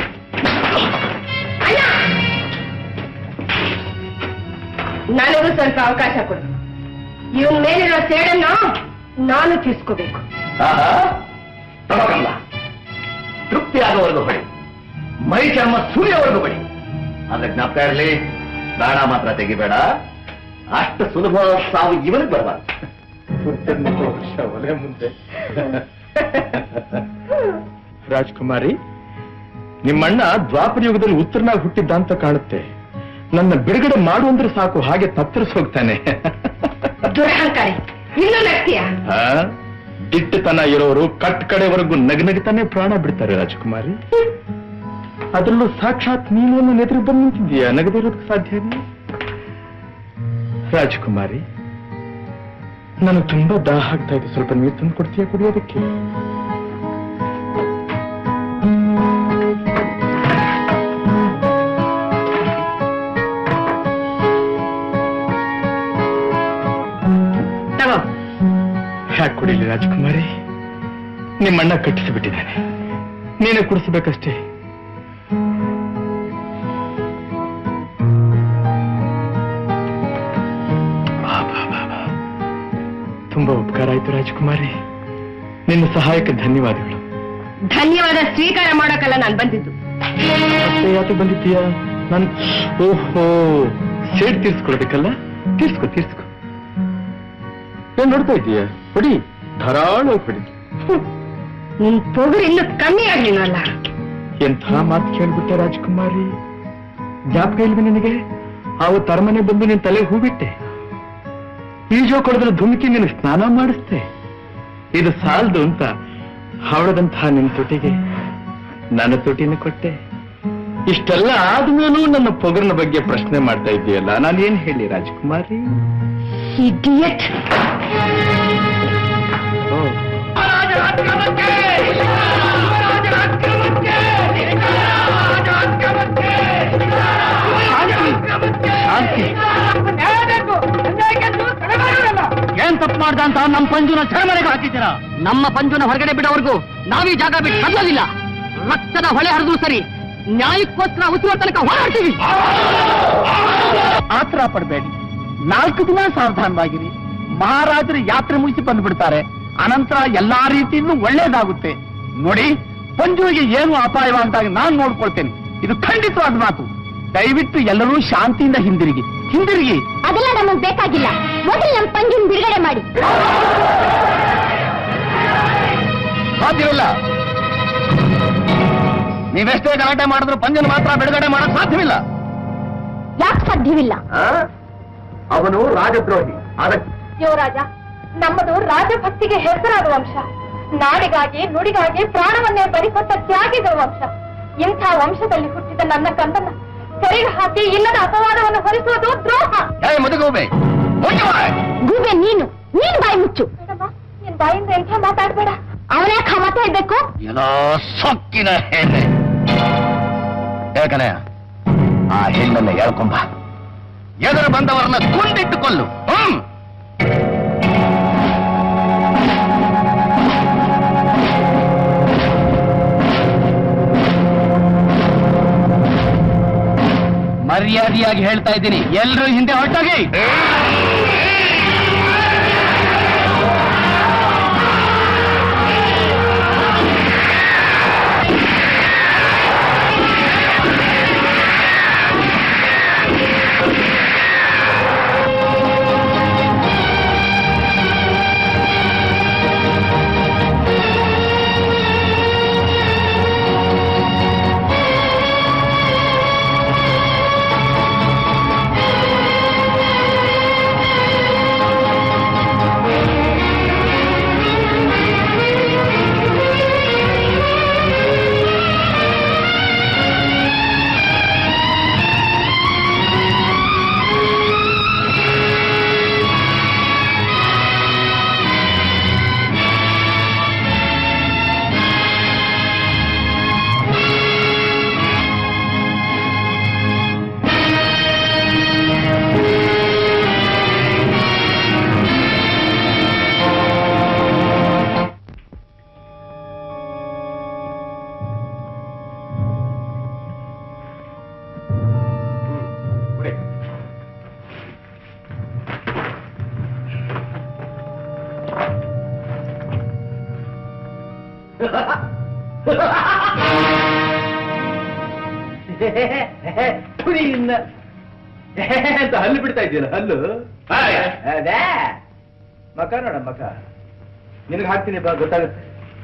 ನನಗೂ ಸ್ವಲ್ಪ ಅವಕಾಶ ಕೊಡು ಇವನ್ ಮೇಲಿರೋ ಸೇಡನ್ನ ನಾನು ತೀರ್ಸ್ಕೋಬೇಕು ಆಹಾ, ತಗೋಕಲ್ಲ ತೃಪ್ತಿ ಆಗೋವರೆಗೂ ಬಡಿ ಮೈ ಚರ್ಮ ಸೂರ್ಯವರೆಗೂ ಬಡಿ ಆದ್ರೆ ಜ್ಞಾಪಕ ಇರಲಿ ಪ್ರಾಣ ಮಾತ್ರ ತೆಗಿಬೇಡ ಅಷ್ಟು ಸುಲಭ ಸಾವು ಇವನಿಗೆ ಬರಬಾರ್ದು ಒಲೆ ಮುಂದೆ ರಾಜ್ಕುಮಾರಿ ನಿಮ್ಮಣ್ಣ ದ್ವಾಪರ ಯುಗದಲ್ಲಿ ಉತ್ತರನಾಗಿ ಹುಟ್ಟಿದ್ದ ಅಂತ ಕಾಣುತ್ತೆ ನನ್ನ ಬಿಡುಗಡೆ ಮಾಡು ಅಂದ್ರೆ ಸಾಕು ಹಾಗೆ ತತ್ತರಿಸ್ ಹೋಗ್ತಾನೆ ದುರಹಂಕಾರಿ ಇನ್ನೂ ನಗ್ತೀಯ ಆ? ದಿಟ್ಟತನ ಇರೋರು ಕಟ್ ಕಡೆವರೆಗೂ ನಗನಗಿತಾನೆ ಪ್ರಾಣ ಬಿಡ್ತಾರೆ ರಾಜಕುಮಾರಿ ಅದರಲ್ಲೂ ಸಾಕ್ಷಾತ್ ನೀನು ನನ್ನ ಎದುರು ಬಂದು ನಿಂತಿದ್ದೀಯ ನಗದಿರೋದಕ್ಕೆ ಸಾಧ್ಯನೇ ರಾಜಕುಮಾರಿ ನನಗೆ ತುಂಬಾ ದಾಹ ಆಗ್ತಾ ಇದೆ ಸ್ವಲ್ಪ ನೀರು ತಂದು ಕೊಡ್ತೀಯಾ ಕುಡಿಯೋದಕ್ಕೆ ತಗೋ ಯಾಕೆ ಕುಡಿಲಿ ರಾಜಕುಮಾರಿ ನಿಮ್ಮಣ್ಣ ಕಟ್ಟಿಸಿಬಿಟ್ಟಿದ್ದಾನೆ ನೀನೇ ಕುಡಿಸ್ಬೇಕಷ್ಟೇ ಬಾ, ಬಾ, ಬಾ, ಬಾ. ತುಂಬಾ ಉಪಕಾರ ಆಯ್ತು ರಾಜಕುಮಾರಿ ನಿನ್ನ ಸಹಾಯಕ್ಕೆ ಧನ್ಯವಾದಗಳು ಧನ್ಯವಾದ ಸ್ವೀಕಾರ ಮಾಡೋಕಲ್ಲ ನಾನು ಬಂದಿದ್ದು ಮತ್ತೆ ಯಾಕೆ ಬಂದಿದ್ದೀಯಾ ನಾನು ಓಹೋ ಸೇಡ್ ತೀರ್ಸ್ಕೊಳ್ಬೇಕಲ್ಲ ತೀರ್ಸ್ಕೊ ತೀರ್ಸ್ಕೊ ಏನ್ ನೋಡ್ತಾ ಇದ್ದೀಯ ಹೊಡಿ ಧಾರಾಳ ಹೊಡಿ ನಿನ್ ಪೊಗರು ಇನ್ನು ಕಮ್ಮಿ ಆಗ್ಲಿನಲ್ಲ ಎಂಥ ಮಾತು ಕೇಳ್ಬಿಟ್ಟೆ ರಾಜಕುಮಾರಿ ಜ್ಞಾಪಕ ಇಲ್ವೇ ನಿನಗೆ ಆವತ್ತು ಅರಮನೆ ಬಂದು ನಿನ್ ತಲೆ ಹೂ ಬಿಟ್ಟೆ ಈಜೋ ಕೊಡದ್ರ ಧುಮುಕಿ ನಿನ್ನ ಸ್ನಾನ ಮಾಡಿಸ್ತೆ ಇದು ಸಾಲದು ಅಂತ ಹವಳದಂತಹ ನಿನ್ನ ತುಟಿಗೆ ನನ್ನ ತುಟಿನ ಕೊಟ್ಟೆ ಇಷ್ಟೆಲ್ಲ ಆದ್ಮೇಲೂ ನನ್ನ ಪೊಗರಿನ ಬಗ್ಗೆ ಪ್ರಶ್ನೆ ಮಾಡ್ತಾ ಇದೆಯಲ್ಲ ನಾನು ಏನ್ ಹೇಳಿ ರಾಜಕುಮಾರಿ ಇಡಿಯಟ್ ಏನ್ ತಪ್ಪು ಮಾಡ್ದ ಅಂತ ನಮ್ಮ ಪಂಜುನ ಚರಮನೆಗೆ ಹಾಕಿದ್ದೀರಾ ನಮ್ಮ ಪಂಜುನ ಹೊರಗಡೆ ಬಿಡೋವರೆಗೂ ನಾವೀ ಜಾಗ ಬಿಟ್ಟು ಕದಲೋದಿಲ್ಲ ರಕ್ತದ ಹೊಳೆ ಹರಿದ್ರು ಸರಿ ನ್ಯಾಯಕ್ಕೋಸ್ಕರ ಉಸಿರೋ ತನಕ ಹೋರಾಡ್ತೀವಿ ಆತರ ಪಡಬೇಡಿ ನಾಲ್ಕು ದಿನ ಸಾವಧಾನವಾಗಿರಿ ಮಹಾರಾಜರು ಯಾತ್ರೆ ಮುಗಿಸಿ ಬಂದ್ಬಿಡ್ತಾರೆ ಅನಂತರ ಎಲ್ಲಾ ರೀತಿಯಿಂದ ಒಳ್ಳೇದಾಗುತ್ತೆ ನೋಡಿ ಪಂಜುವಿಗೆ ಏನು ಅಪಾಯವಾಗದಾಗ ನಾನು ನೋಡ್ಕೊಳ್ತೇನೆ ಇದು ಖಂಡಿತವಾದ ಮಾತು ದಯವಿಟ್ಟು ಎಲ್ಲರೂ ಶಾಂತಿಯಿಂದ ಹಿಂದಿರುಗಿ ಹಿಂದಿರುಗಿ ಅದೆಲ್ಲ ನಮಗ್ ಬೇಕಾಗಿಲ್ಲ ಮೊದಲು ನಮ್ ಪಂಜುನ್ ಬಿಡುಗಡೆ ಮಾಡಿ ಸಾಧ್ಯವಿಲ್ಲ ನೀವೆಷ್ಟೇ ಗಲಾಟೆ ಮಾಡಿದ್ರು ಪಂಜನ ಮಾತ್ರ ಬಿಡುಗಡೆ ಮಾಡಕ್ ಸಾಧ್ಯವಿಲ್ಲ ಯಾಕೆ ಸಾಧ್ಯವಿಲ್ಲ ಅವನು ರಾಜದ್ರೋಹಿ ಅದಕ್ಕೆ ಯುವರಾಜ ನಮ್ಮದು ರಾಜಭಕ್ತಿಗೆ ಹೆಸರಾದ ವಂಶ ನಾಡಿಗಾಗಿ ನುಡಿಗಾಗಿ ಪ್ರಾಣವನ್ನೇ ಬರಿಕೊಟ್ಟ ತ್ಯಾಗಿದ ವಂಶ ಇಂಥ ವಂಶದಲ್ಲಿ ಹುಟ್ಟಿದ ನನ್ನ ಕಂದನ್ನ ಸೆರೆಗೆ ಹಾಕಿ ಇಲ್ಲದ ಅಪವಾದವನ್ನು ಹೊರಿಸುವುದು ದ್ರೋಹ ಏ ಮುದುಗೋಬೆ ಗೂಬೆ ನೀನು ನೀನ್ ಬಾಯಿ ಮುಚ್ಚು ಮೇಡಮ್ಮ, ನಿನ್ ಬಾಯಿಂದ ಎಂಥ ಮಾತಾಡ್ಬೇಡ ಅವನ್ಯಾಕ ಮಾತಾಡ್ಬೇಕು ಏನೋ ಸೊಕ್ಕಿನ ಹೆಣ್ಣೆ ಯಾಕನೆ ಆ ಹೆಣ್ಣನ್ನ ಹೇಳ್ಕೊಂಬ ಎದುರು ಬಂದವರನ್ನ ಕುಂದಿಟ್ಟು ಕೊಲ್ಲು ಹ್ಮ್ ಮರ್ಯಾದೆಯಾಗಿ ಹೇಳ್ತಾ ಇದ್ದೀನಿ ಎಲ್ರೂ ಹಿಂದೆ ಹೊರಟೋಗಿ ಆ ತುರಿಯಿಂದ ಅಂತ ಹಲ್ಲು ಬಿಡ್ತಾ ಇದೆಯಲ್ಲ ಹಲ್ಲು ಅದೇ ಮಕ ನೋಡ ಮಕ ನಿನಗೆ ಹಾಕ್ತೀನಿ ಬಾ ಗೊತ್ತಾಗುತ್ತೆ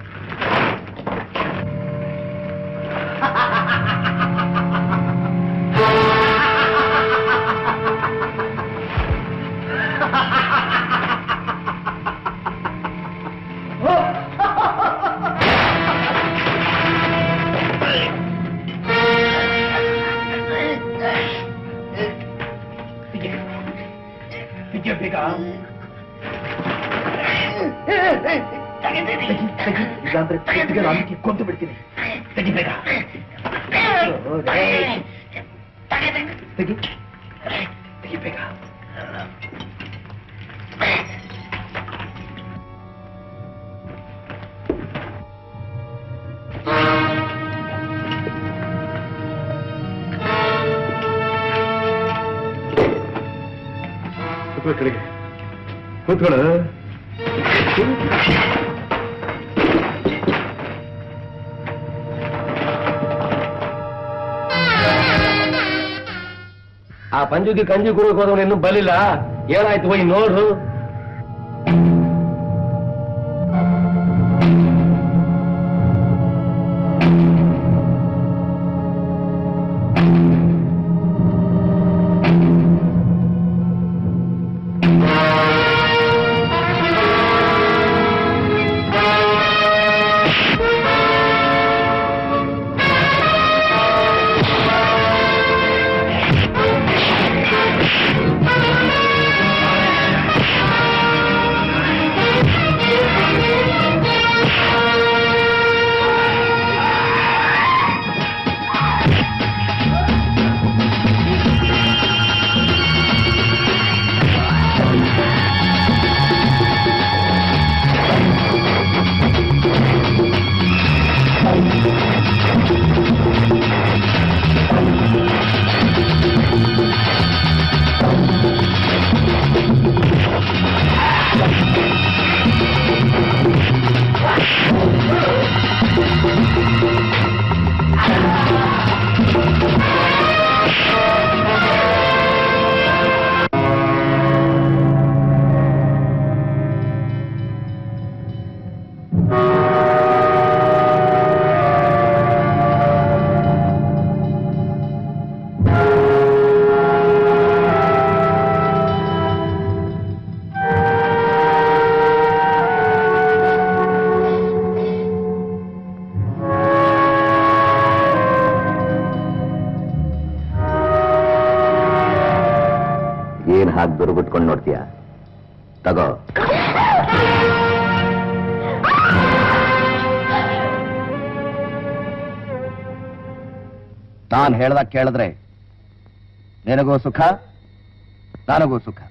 ಇಲ್ಲಾಂದ್ರೆ ಕತ್ತಿಗೆ ನಾಲ್ಕು ಕೊಂದು ಬಿಡ್ತೀನಿ ತೆಗಿಬೇಕ ತೆಗಿ ತೆಗಿಬೇಕ ಕೂತ್ಕೊ ಕಡೆಗೆ ಕೂತ್ಕೊಳ್ಳ ಆ ಪಂಜುಗೆ ಕಂಜಿ ಕುಡಿಯೋಕೆ ಹೋದವನು ಇನ್ನೂ ಬಲಿಲ್ಲ ಏನಾಯ್ತು ಹೋಗಿ ನೋಡ್ರು ಏನ್ ಹಾಕಿ ದುರ್ಗುಟ್ಕೊಂಡು ನೋಡ್ತೀಯ ತಗೋ ನಾನ್ ಹೇಳ್ದಾಗ ಕೇಳಿದ್ರೆ ನಿನಗೂ ಸುಖ ನನಗೂ ಸುಖ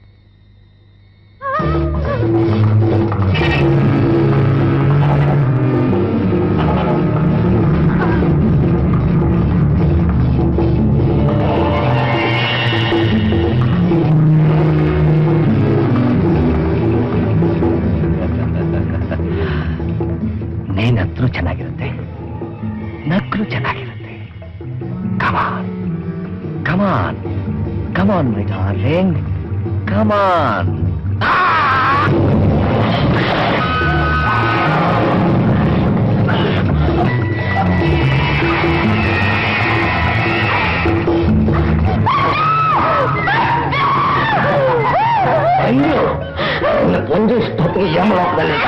ನೀನತ್ರು ಚೆನ್ನಾಗಿರುತ್ತೆ ನಕ್ರು ಚೆನ್ನಾಗಿರುತ್ತೆ ಕಮಾನ್ ಕಮಾನ್ ಕಮಾನ್ ಮೈ ಡಾರ್ಲಿಂಗ್ ಕಮಾನ್ ಅಯ್ಯೋ ಒಂದು ಸ್ಥಿತಿಗೆ ಯಮಲೋಕದಲ್ಲಿ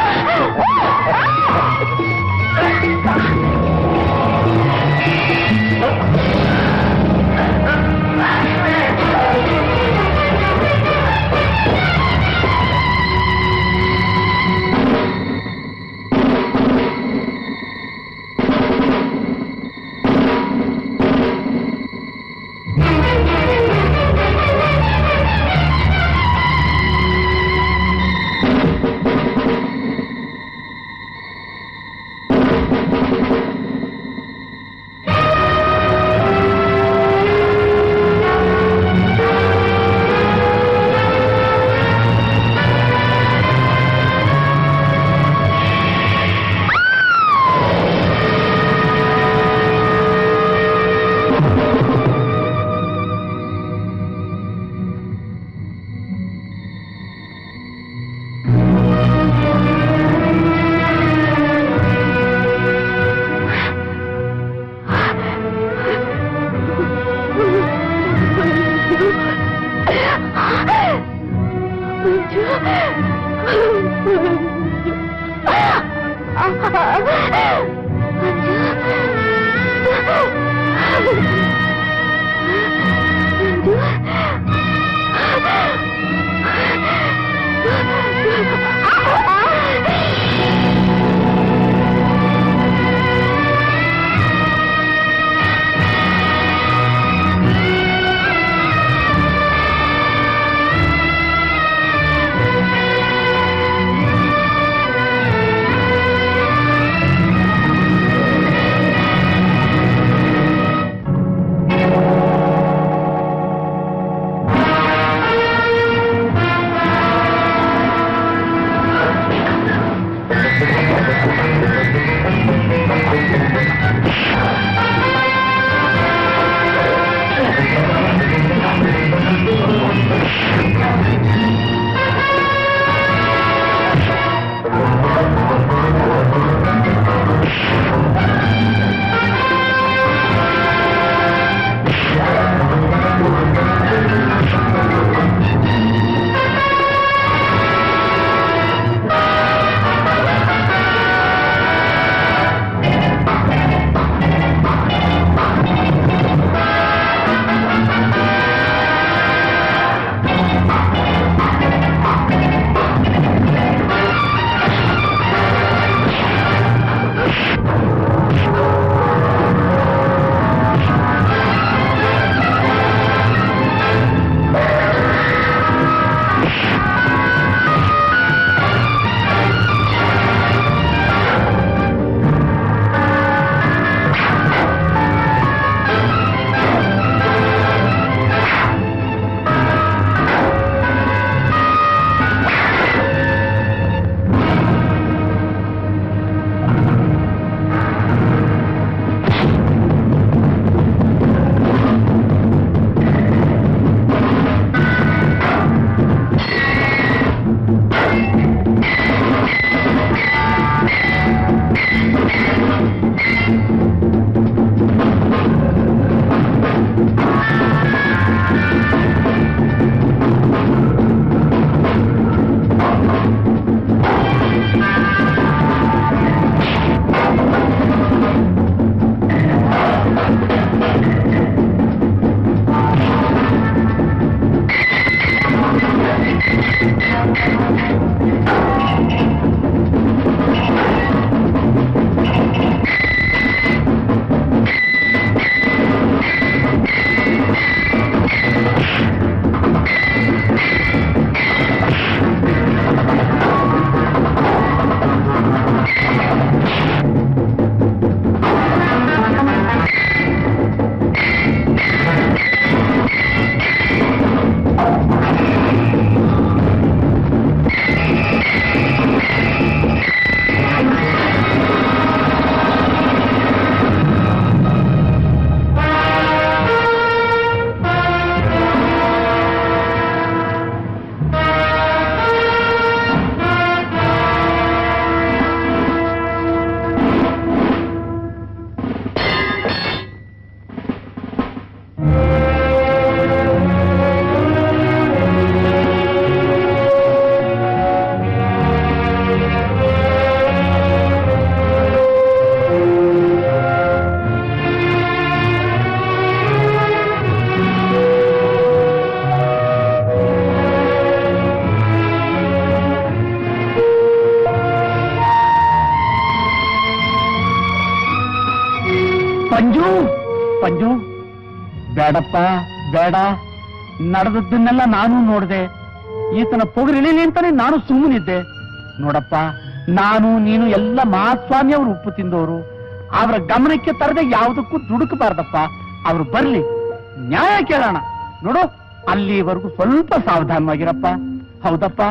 ಪಂಜು ಬೇಡಪ್ಪ ಬೇಡ ನಡೆದದ್ದನ್ನೆಲ್ಲ ನಾನು ನೋಡಿದೆ ಈತನ ಪೊಗರಿಳಿಲಿ ಅಂತಾನೆ ನಾನು ಸುಮ್ಮನಿದ್ದೆ ನೋಡಪ್ಪ ನಾನು ನೀನು ಎಲ್ಲ ಮಹಾಸ್ವಾಮಿ ಅವರು ಉಪ್ಪು ತಿಂದವರು ಅವರ ಗಮನಕ್ಕೆ ತರದೆ ಯಾವುದಕ್ಕೂ ದುಡುಕಬಾರ್ದಪ್ಪ ಅವರು ಬರ್ಲಿ ನ್ಯಾಯ ಕೇಳೋಣ ನೋಡು ಅಲ್ಲಿವರೆಗೂ ಸ್ವಲ್ಪ ಸಾವಧಾನವಾಗಿರಪ್ಪ ಹೌದಪ್ಪ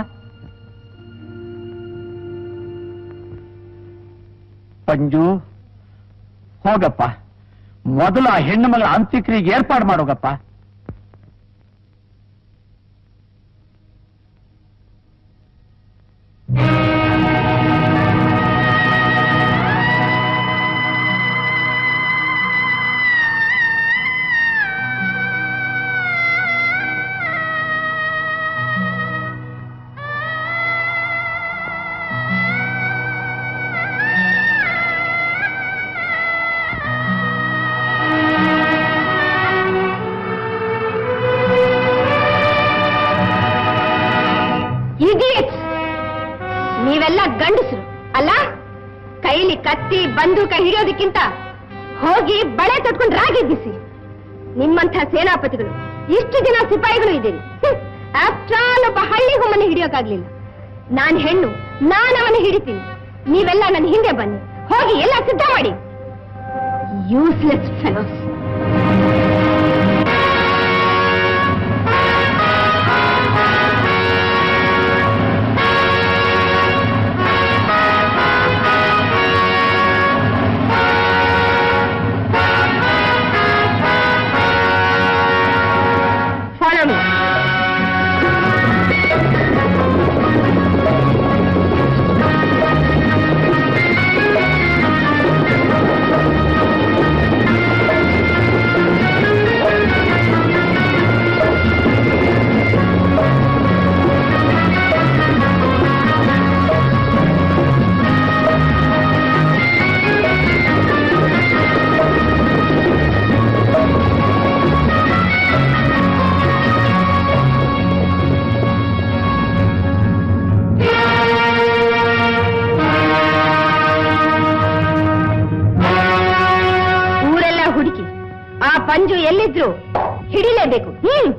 ಪಂಜು ಹೋಗಪ್ಪ ಮೊದಲು ಆ ಹೆಣ್ಣು ಮಗಳ ಅಂತ್ಯಕ್ರಿಯೆಗೆ ಏರ್ಪಾಡು ಮಾಡೋಗಪ್ಪ Idiots! ನೀವೆಲ್ಲ ಗಂಡಸರು ಅಲ್ಲ ಕೈಲಿ ಕತ್ತಿ ಬಂದೂಕ ಹಿಡಿಯೋದಕ್ಕಿಂತ ಹೋಗಿ ಬಳೆ ತೊಟ್ಕೊಂಡು ರಾಗಿ ಬಿಸಿ ನಿಮ್ಮಂಥ ಸೇನಾಪತಿಗಳು ಇಷ್ಟು ದಿನ ಸಿಪಾಯಿಗಳು ಇದ್ದೀರಿ ಆಫ್ಟರ್ ಆಲ್ ಒಬ್ಬ ಹಳ್ಳಿ ಹೊಮ್ಮನೆ ಹಿಡಿಯೋಕ್ಕಾಗ್ಲಿಲ್ಲ ನಾನ್ ಹೆಣ್ಣು ನಾನು ಅವನ ಹಿಡಿತೀನಿ ನೀವೆಲ್ಲ ನನ್ನ ಹಿಂದೆ ಬನ್ನಿ ಹೋಗಿ ಎಲ್ಲ ಸಿದ್ಧ ಮಾಡಿ ಯೂಸ್ಲೆಸ್ ಫೆಲೋಸ್ Follow me. ಊರೆಲ್ಲ ಹುಡುಕಿ ಆ ಪಂಜು ಎಲ್ಲಿದ್ರು ಹಿಡಿಲೇಬೇಕು ಹ್ಮ್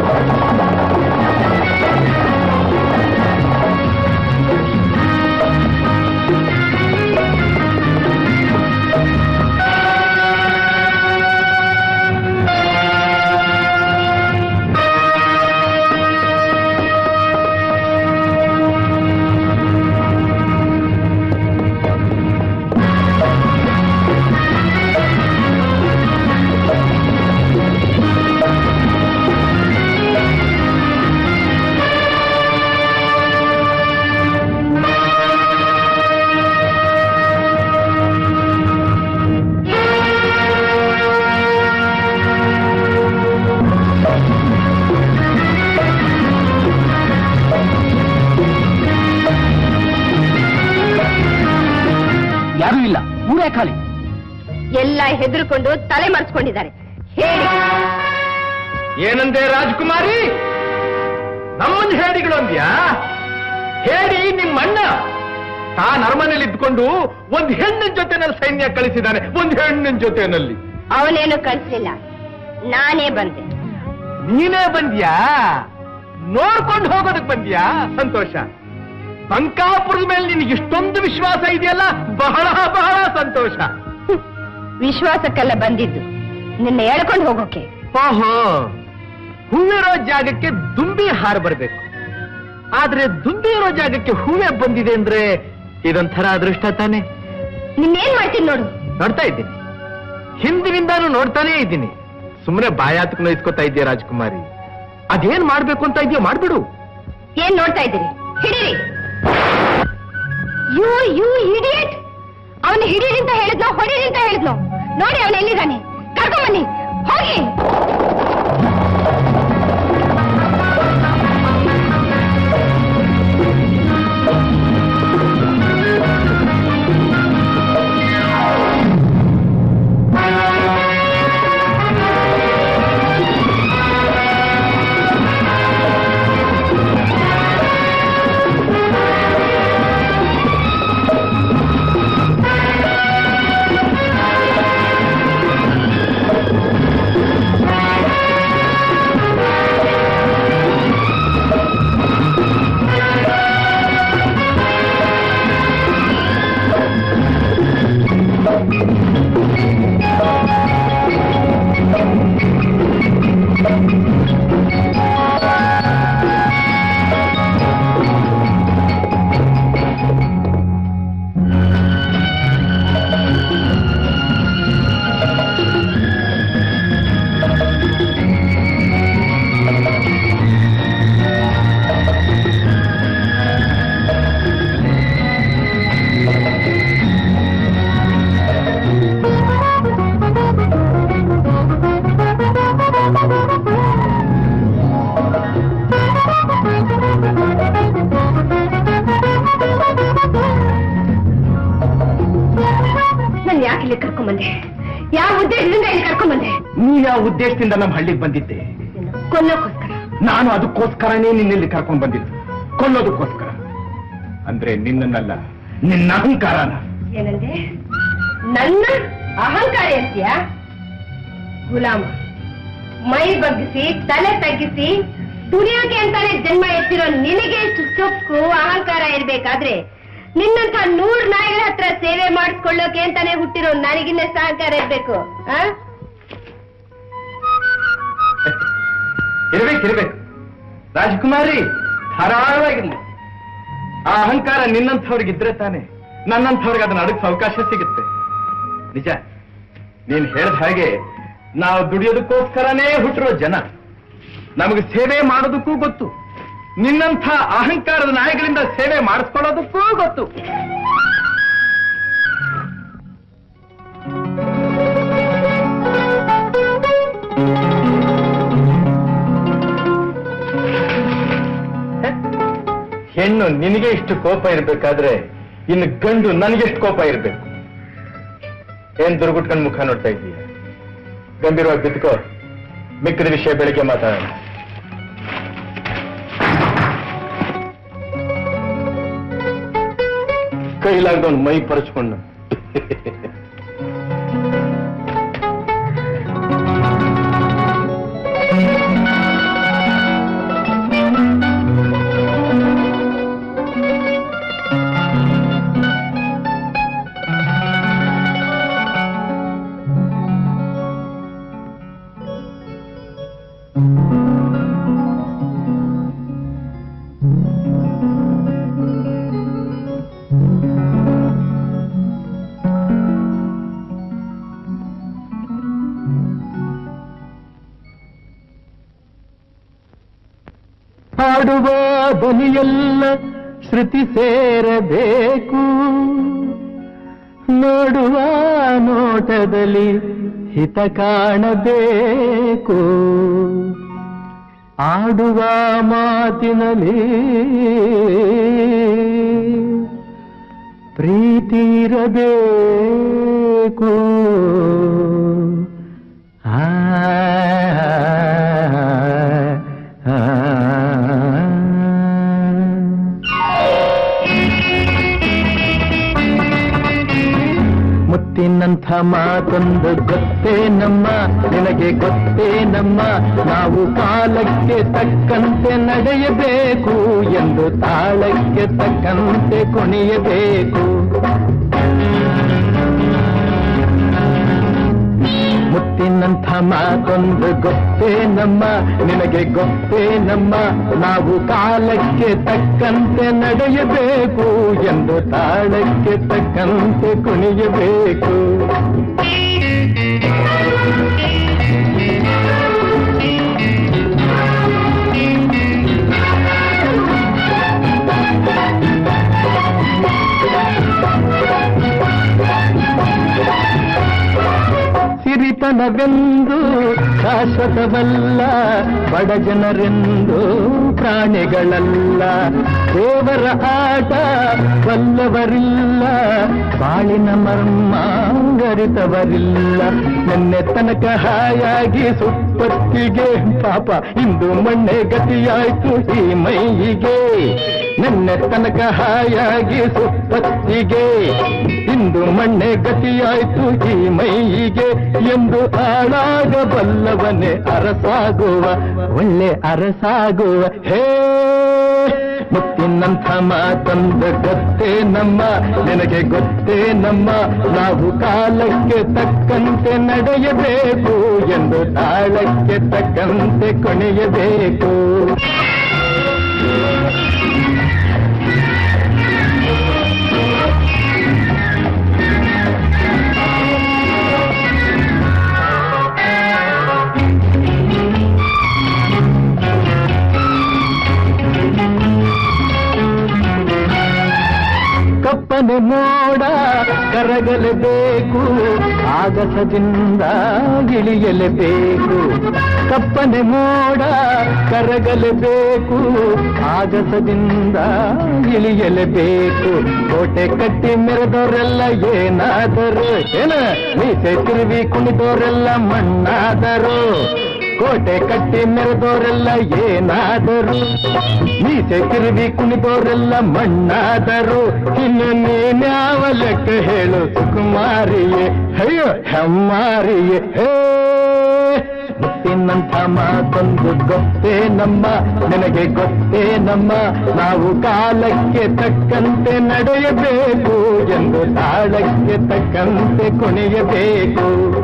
ಯಾರೂ ಇಲ್ಲ ಊರೇ ಖಾಲಿ ಎಲ್ಲ ಹೆದರ್ಕೊಂಡು ತಲೆ ಮರೆಸ್ಕೊಂಡಿದ್ದಾರೆ ಹೇಳಿ ಏನಂದೆ ರಾಜ್ಕುಮಾರಿ ನಮ್ಮನ್ ಹೇಡಿಗಳು ಅಂದ್ಯಾ ಹೇಳಿ ನಿಮ್ಮಣ್ಣ ತಾನ್ ಅರಮನೆಯಲ್ಲಿ ಇದ್ಕೊಂಡು ಒಂದ್ ಹೆಣ್ಣಿನ ಜೊತೆನಲ್ಲಿ ಸೈನ್ಯ ಕಳಿಸಿದ್ದಾನೆ ಒಂದ್ ಹೆಣ್ಣಿನ ಜೊತೆನಲ್ಲಿ ಅವನೇನು ಕಳಿಸ್ಲಿಲ್ಲ ನಾನೇ ಬಂದೆ ನೀನೇ ಬಂದ್ಯಾ ನೋಡ್ಕೊಂಡು ಹೋಗೋದಕ್ ಬಂದ್ಯಾ ಸಂತೋಷ ಬಂಕಾಪುರದ ಮೇಲೆ ನಿನಗೆ ಇಷ್ಟೊಂದು ವಿಶ್ವಾಸ ಇದೆಯಲ್ಲ ಬಹಳ ಬಹಳ ಸಂತೋಷ ಹ್ಮ್. ವಿಶ್ವಾಸಕ್ಕೆಲ್ಲ ಬಂದಿದ್ದು ನಿನ್ನೆ ಎಳ್ಕೊಂಡು ಹೋಗೋಕೆ ಓಹೋ ಹೂವಿರೋ ಜಾಗಕ್ಕೆ ದುಂಬಿ ಹಾರು ಬರ್ಬೇಕು ಆದ್ರೆ ದುಂಬಿ ಇರೋ ಜಾಗಕ್ಕೆ ಹೂವೇ ಬಂದಿದೆ ಅಂದ್ರೆ ಇದೊಂಥರ ಅದೃಷ್ಟ ತಾನೆ ನಿನ್ನೇನ್ ಮಾಡ್ತೀನಿ ನೋಡು ನೋಡ್ತಾ ಇದ್ದೀನಿ ಹಿಂದಿನಿಂದಾನು ನೋಡ್ತಾನೇ ಇದ್ದೀನಿ ಸುಮ್ಮನೆ ಬಾಯಾತಕ್ ನೋಯ್ಸ್ಕೊತಾ ಇದೆಯಾ ರಾಜ್ಕುಮಾರಿ ಅದೇನ್ ಮಾಡ್ಬೇಕು ಅಂತ ಇದೆಯೋ ಮಾಡ್ಬಿಡು ಏನ್ ನೋಡ್ತಾ ಇದ್ದೀರಿ ಹಿಡೀರಿ ಯು ಯು ಇಡಿಯಟ್ ಅವನು ಹಿಡೀರಿ ಅಂತ ಹೇಳಿದ್ನೋ ಹೊಡೀರಿ ಅಂತ ಹೇಳಿದ್ನೋ ನೋಡಿ ಅವನು ಎಲ್ಲಿದ್ದಾನೆ ಕರ್ಕೊಂಬನ್ನಿ ಹೋಗಿ ಆ ಇಲ್ಲಿ ಕರ್ಕೊಂಡ್ ಬಂದೆ ನೀ ಯಾವ ಉದ್ದೇಶದಿಂದ ನಮ್ಮ ಹಳ್ಳಿಗೆ ಬಂದಿದ್ದೆ ಕೊಲ್ಲೋಕ್ಕೋಸ್ಕರ ನಾನು ಅದಕ್ಕೋಸ್ಕರನೇ ನಿನ್ನಲ್ಲಿ ಕರ್ಕೊಂಡು ಬಂದಿದ್ದು ಕೊಲ್ಲೋದಕ್ಕೋಸ್ಕರ ಅಂದ್ರೆ ನಿನ್ನನ್ನಲ್ಲ ನಿನ್ನ ಅಹಂಕಾರನ ಏನಂದೆ ನನ್ನ ಅಹಂಕಾರ ಅಂತೀಯ ಗುಲಾಮ ಮೈ ಬಗ್ಗಿಸಿ ತಲೆ ತಗ್ಗಿಸಿ ದುಡಿಯೋಕೆ ಅಂತಾನೆ ಜನ್ಮ ಎತ್ತಿರೋ ನಿನಗೆ ಇಷ್ಟು ಸೊಕ್ಕು ಅಹಂಕಾರ ಇರ್ಬೇಕಾದ್ರೆ ನಿನ್ನಂತ ನೂರ್ ನಾಯಿಗಳ ಹತ್ರ ಸೇವೆ ಮಾಡಿಸ್ಕೊಳ್ಳೋಕೆ ಅಂತಾನೆ ಹುಟ್ಟಿರೋ ನನಗಿನ್ನಷ್ಟು ಅಹಂಕಾರ ಇರ್ಬೇಕು ಆ ಇರ್ಬೇಕು ಇರ್ಬೇಕು ರಾಜಕುಮಾರಿ ಧಾರಾಳವಾಗಿರ್ಲಿ ಆ ಅಹಂಕಾರ ನಿನ್ನಂಥವ್ರಿಗಿದ್ರೆ ತಾನೆ ನನ್ನಂಥವ್ರಿಗೆ ಅದನ್ನ ಅಡಕ್ಕೆ ಅವಕಾಶ ಸಿಗುತ್ತೆ ನಿಜ ನೀನ್ ಹೇಳ್ದ ಹಾಗೆ ನಾವು ದುಡಿಯೋದಕ್ಕೋಸ್ಕರನೇ ಹುಟ್ಟಿರೋ ಜನ ನಮಗೆ ಸೇವೆ ಮಾಡೋದಕ್ಕೂ ಗೊತ್ತು ನಿನ್ನಂಥ ಅಹಂಕಾರದ ನಾಯಿಗಳಿಂದ ಸೇವೆ ಮಾಡಿಸ್ಕೊಳ್ಳೋದಕ್ಕೂ ಗೊತ್ತು ಹೆಣ್ಣು ನಿನಗೆ ಇಷ್ಟು ಕೋಪ ಇರ್ಬೇಕಾದ್ರೆ ಇನ್ನು ಗಂಡು ನನಗೆಷ್ಟು ಕೋಪ ಇರ್ಬೇಕು ಏನ್ ದುರ್ಗುಟ್ಕೊಂಡ್ ಮುಖ ನೋಡ್ತಾ ಇದ್ದೀಯ ಗಂಭೀರವಾಗಿ ಬಿತ್ಕೋ ಮಿಕ್ಕಿದ ವಿಷಯ ಬೆಳಿಗ್ಗೆ ಮಾತಾಡೋಣ ಕೈಲಾಗ್ದವ್ನು ಮೈ ಪರಚ್ಕೊಂಡು ಹಾಡುವ ಧ್ವನಿಯೆಲ್ಲ ಶ್ರುತಿ ಸೇರಬೇಕು ನೋಡುವ ನೋಟದಲ್ಲಿ ಹಿತ ಕಾಣಬೇಕು ಆಡುವ ಮಾತಿನಲ್ಲಿ ಪ್ರೀತಿ ಇರಬೇಕು ಆ ಆ, ಮುತ್ತಿನಂಥ ಮಾತೊಂದು ಗೊತ್ತೇ ನಮ್ಮ ನಿನಗೆ ಗೊತ್ತೇ ನಮ್ಮ ನಾವು ಕಾಲಕ್ಕೆ ತಕ್ಕಂತೆ ನಡೆಯಬೇಕು ಎಂದು ತಾಳಕ್ಕೆ ತಕ್ಕಂತೆ ಕುಣಿಯಬೇಕು ಮುತ್ತಿನಂಥ ಮಾತೊಂದು ಗೊತ್ತೇ ನಮ್ಮ ನಿನಗೆ ಗೊತ್ತೇ ನಮ್ಮ ನಾವು ಕಾಲಕ್ಕೆ ತಕ್ಕಂತೆ ನಡೆಯಬೇಕು ಎಂದು ತಾಳಕ್ಕೆ ತಕ್ಕಂತೆ ಕುಣಿಯಬೇಕು ಸಿರಿತನವೆಂದು ಶಾಶ್ವತವಲ್ಲ ಬಡ ಜನರೆಂದು ಪ್ರಾಣಿಗಳಲ್ಲ ದೇವರ ಆಟ ಬಲ್ಲವರಿಲ್ಲ ಬಾಳಿನ ಮರ್ಮ ಗರಿತವರಿಲ್ಲ ನಿನ್ನೆ ತನಕ ಹಾಯಾಗಿ ಸುಪ್ಪತ್ತಿಗೆ ಪಾಪ ಇಂದು ಮಣ್ಣೆ ಗತಿಯಾಯ್ತು ಈ ಮೈಯಿಗೆ ನಿನ್ನೆ ತನಕ ಹಾಯಾಗಿ ಸುಪ್ಪತ್ತಿಗೆ ಇಂದು ಮಣ್ಣೆ ಗತಿಯಾಯ್ತು ಈ ಮೈಯಿಗೆ ಎಂದು ಆಳಾಗಬಲ್ಲವನೇ ಅರಸಾಗುವ ಒಳ್ಳೆ ಅರಸಾಗುವ ಹೇ ಮುತ್ತಿನಂಥ ಮಾತಂದ ಗೊತ್ತೇ ನಮ್ಮ ನಿನಗೆ ಗೊತ್ತೇ ನಮ್ಮ ನಾವು ಕಾಲಕ್ಕೆ ತಕ್ಕಂತೆ ನಡೆಯಬೇಕು ಎಂದು ತಾಳಕ್ಕೆ ತಕ್ಕಂತೆ ಕೊನೆಯಬೇಕು ಕಪ್ಪನೆ ಮೋಡ ಕರಗಲೇಬೇಕು ಆಗಸದಿಂದ ಇಳಿಯಲೇಬೇಕು ಕಪ್ಪನೆ ಮೋಡ ಕರಗಲೇಬೇಕು ಆಗಸದಿಂದ ಇಳಿಯಲೇಬೇಕು ಕೋಟೆ ಕಟ್ಟಿ ಮೆರೆದವರೆಲ್ಲ ಏನಾದರು ಏನ ಮೀಸೆ ತಿರುವಿ ಕುಣಿದವರೆಲ್ಲ ಮಣ್ಣಾದರು ಕೋಟೆ ಕಟ್ಟಿ ಮೆರೆದವರೆಲ್ಲ ಏನಾದರು ಮೀಸೆ ತಿರುವಿ ಕುಣಿದವರೆಲ್ಲ ಮಣ್ಣಾದರು ಇನ್ನು ನೀನ್ಯಾವ ಲೆಕ್ಕ ಹೇಳು ಸುಕುಮಾರಿಯೇ ಅಯ್ಯೋ ಹೆಮ್ಮಾರಿಯೇ ಹೇ ಮುತ್ತಿನಂಥ ಮಾತೊಂದು ಗೊತ್ತೇ ನಮ್ಮ ನಿನಗೆ ಗೊತ್ತೇ ನಮ್ಮ ನಾವು ಕಾಲಕ್ಕೆ ತಕ್ಕಂತೆ ನಡೆಯಬೇಕು ಎಂದು ತಾಳಕ್ಕೆ ತಕ್ಕಂತೆ ಕುಣಿಯಬೇಕು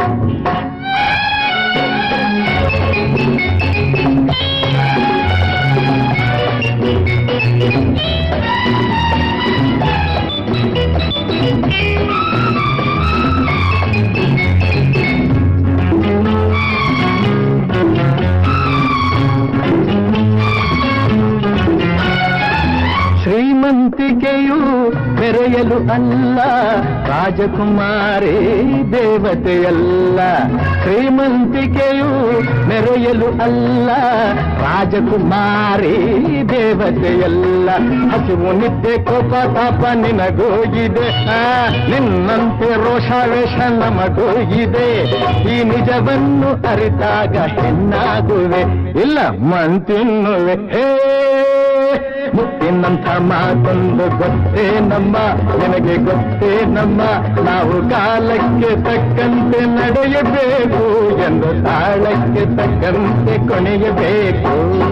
ಶ್ರೀಮಂತಿಕೆಯು ಬೆರೆಯಲು ಅಲ್ಲ ರಾಜಕುಮಾರಿ ದೇವತೆಯಲ್ಲ ಶ್ರೀಮಂತಿಕೆಯು ಮೆರೆಯಲು ಅಲ್ಲ ರಾಜಕುಮಾರಿ ದೇವತೆಯಲ್ಲ ಹಸಿವು ನಿದ್ದೆ ಕೋಪ ತಾಪ ನಿನಗೂ ಇದೆ ಆ, ನಿನ್ನಂತೆ ರೋಷಾವೇಶ ನಮಗೂ ಇದೆ ಈ ನಿಜವನ್ನು ಅರಿತಾಗ ಹೆಣ್ಣಾಗುವೆ ಇಲ್ಲ ಮಂತಿನ್ನುವೆ ಹೇ ಮುತ್ತಿನಂಥ ಮಾತೊಂದು ಗೊತ್ತೇ ನಮ್ಮ ನಿನಗೆ ಗೊತ್ತೇ ನಮ್ಮ ನಾವು ಕಾಲಕ್ಕೆ ತಕ್ಕಂತೆ ನಡೆಯಬೇಕು ಎಂದು ತಾಳಕ್ಕೆ ತಕ್ಕಂತೆ ಕೊನೆಯಬೇಕು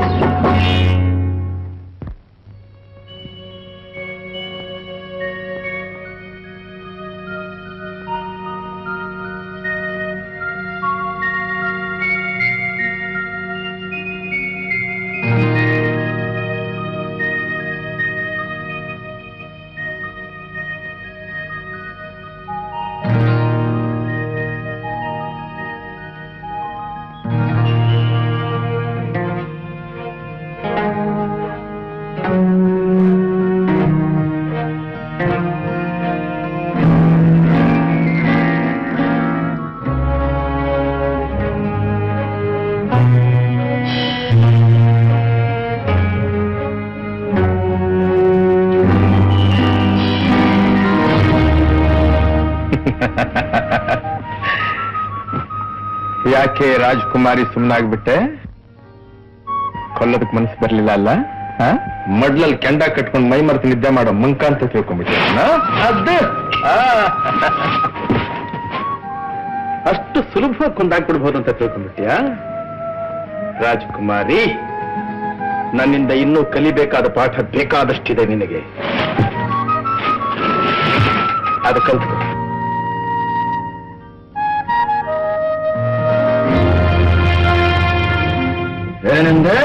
ಯಾಕೆ ರಾಜ್ಕುಮಾರಿ ಸುಮ್ಮನಾಗ್ಬಿಟ್ಟೆ ಕೊಲ್ಲೋದಕ್ ಮನಸ್ಸು ಬರ್ಲಿಲ್ಲ ಅಲ್ಲ ಆ? ಮಡ್ಲಲ್ಲಿ ಕೆಂಡ ಕಟ್ಕೊಂಡು ಮೈ ಮರೆತು ನಿದ್ದೆ ಮಾಡೋ ಮಂಕ ಅಂತ ತಿಳ್ಕೊಂಡ್ಬಿಟ್ಟೆ ಅದು ಆ. ಅಷ್ಟು ಸುಲಭವಾಗಿ ಕೊಂದಾಕ್ಬಿಡ್ಬೋದು ಅಂತ ತಿಳ್ಕೊಂಡ್ಬಿಟ್ಯಾ ರಾಜ್ಕುಮಾರಿ ನನ್ನಿಂದ ಇನ್ನೂ ಕಲಿಬೇಕಾದ ಪಾಠ ಬೇಕಾದಷ್ಟಿದೆ ನಿನಗೆ ಅದು ಕಲ್ತ್ಕೊ ಏನೆಂದೆ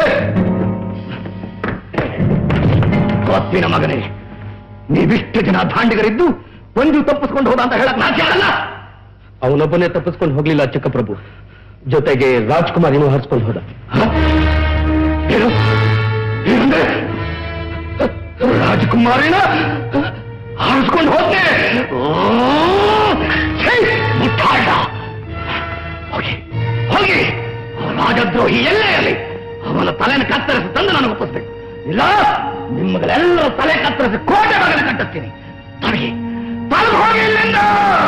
ಗೊತ್ತಿನ ಮಗನೇ ನೀವಿಷ್ಟು ದಿನ ದಾಂಡಿಗರಿದ್ದು ಒಂದು ತಪ್ಪಿಸ್ಕೊಂಡು ಹೋದ ಅಂತ ಹೇಳಕ್ ನಾಚೆ ಆಗಲ್ಲ ಅವನೊಬ್ಬನೇ ತಪ್ಪಿಸ್ಕೊಂಡು ಹೋಗ್ಲಿಲ್ಲ ಚಿಕ್ಕಪ್ರಭು ಜೊತೆಗೆ ರಾಜ್ಕುಮಾರಿನೂ ಹರಿಸ್ಕೊಂಡು ಹೋದ ಏನು ಏನಂದೆ ರಾಜಕುಮಾರಿನ ಹಾರಿಸ್ಕೊಂಡು ಹೋದ್ನೆ ಓ, ಛೀ, ಮುಟ್ಟಾಳ ಹೋಗಿ ಹೋಗಿ ಆ ರಾಜದ್ರೋಹಿ ಎಲ್ಲೇ ಇರಲಿ ಅವನ ತಲೆನ ಕತ್ತರಿಸಿ ತಂದು ನಾನು ಒಪ್ಪಿಸ್ಬೇಕು ಇಲ್ಲ ನಿಮ್ಮಗಳೆಲ್ಲರೂ ತಲೆ ಕತ್ತರಿಸಿ ಕೋಟೆ ಮಗನ ಕಟ್ಟಿಸ್ತೀನಿ ತಡಗಿ ತಲೆದು ಹೋಗಿ ಇಲ್ಲಿಂದ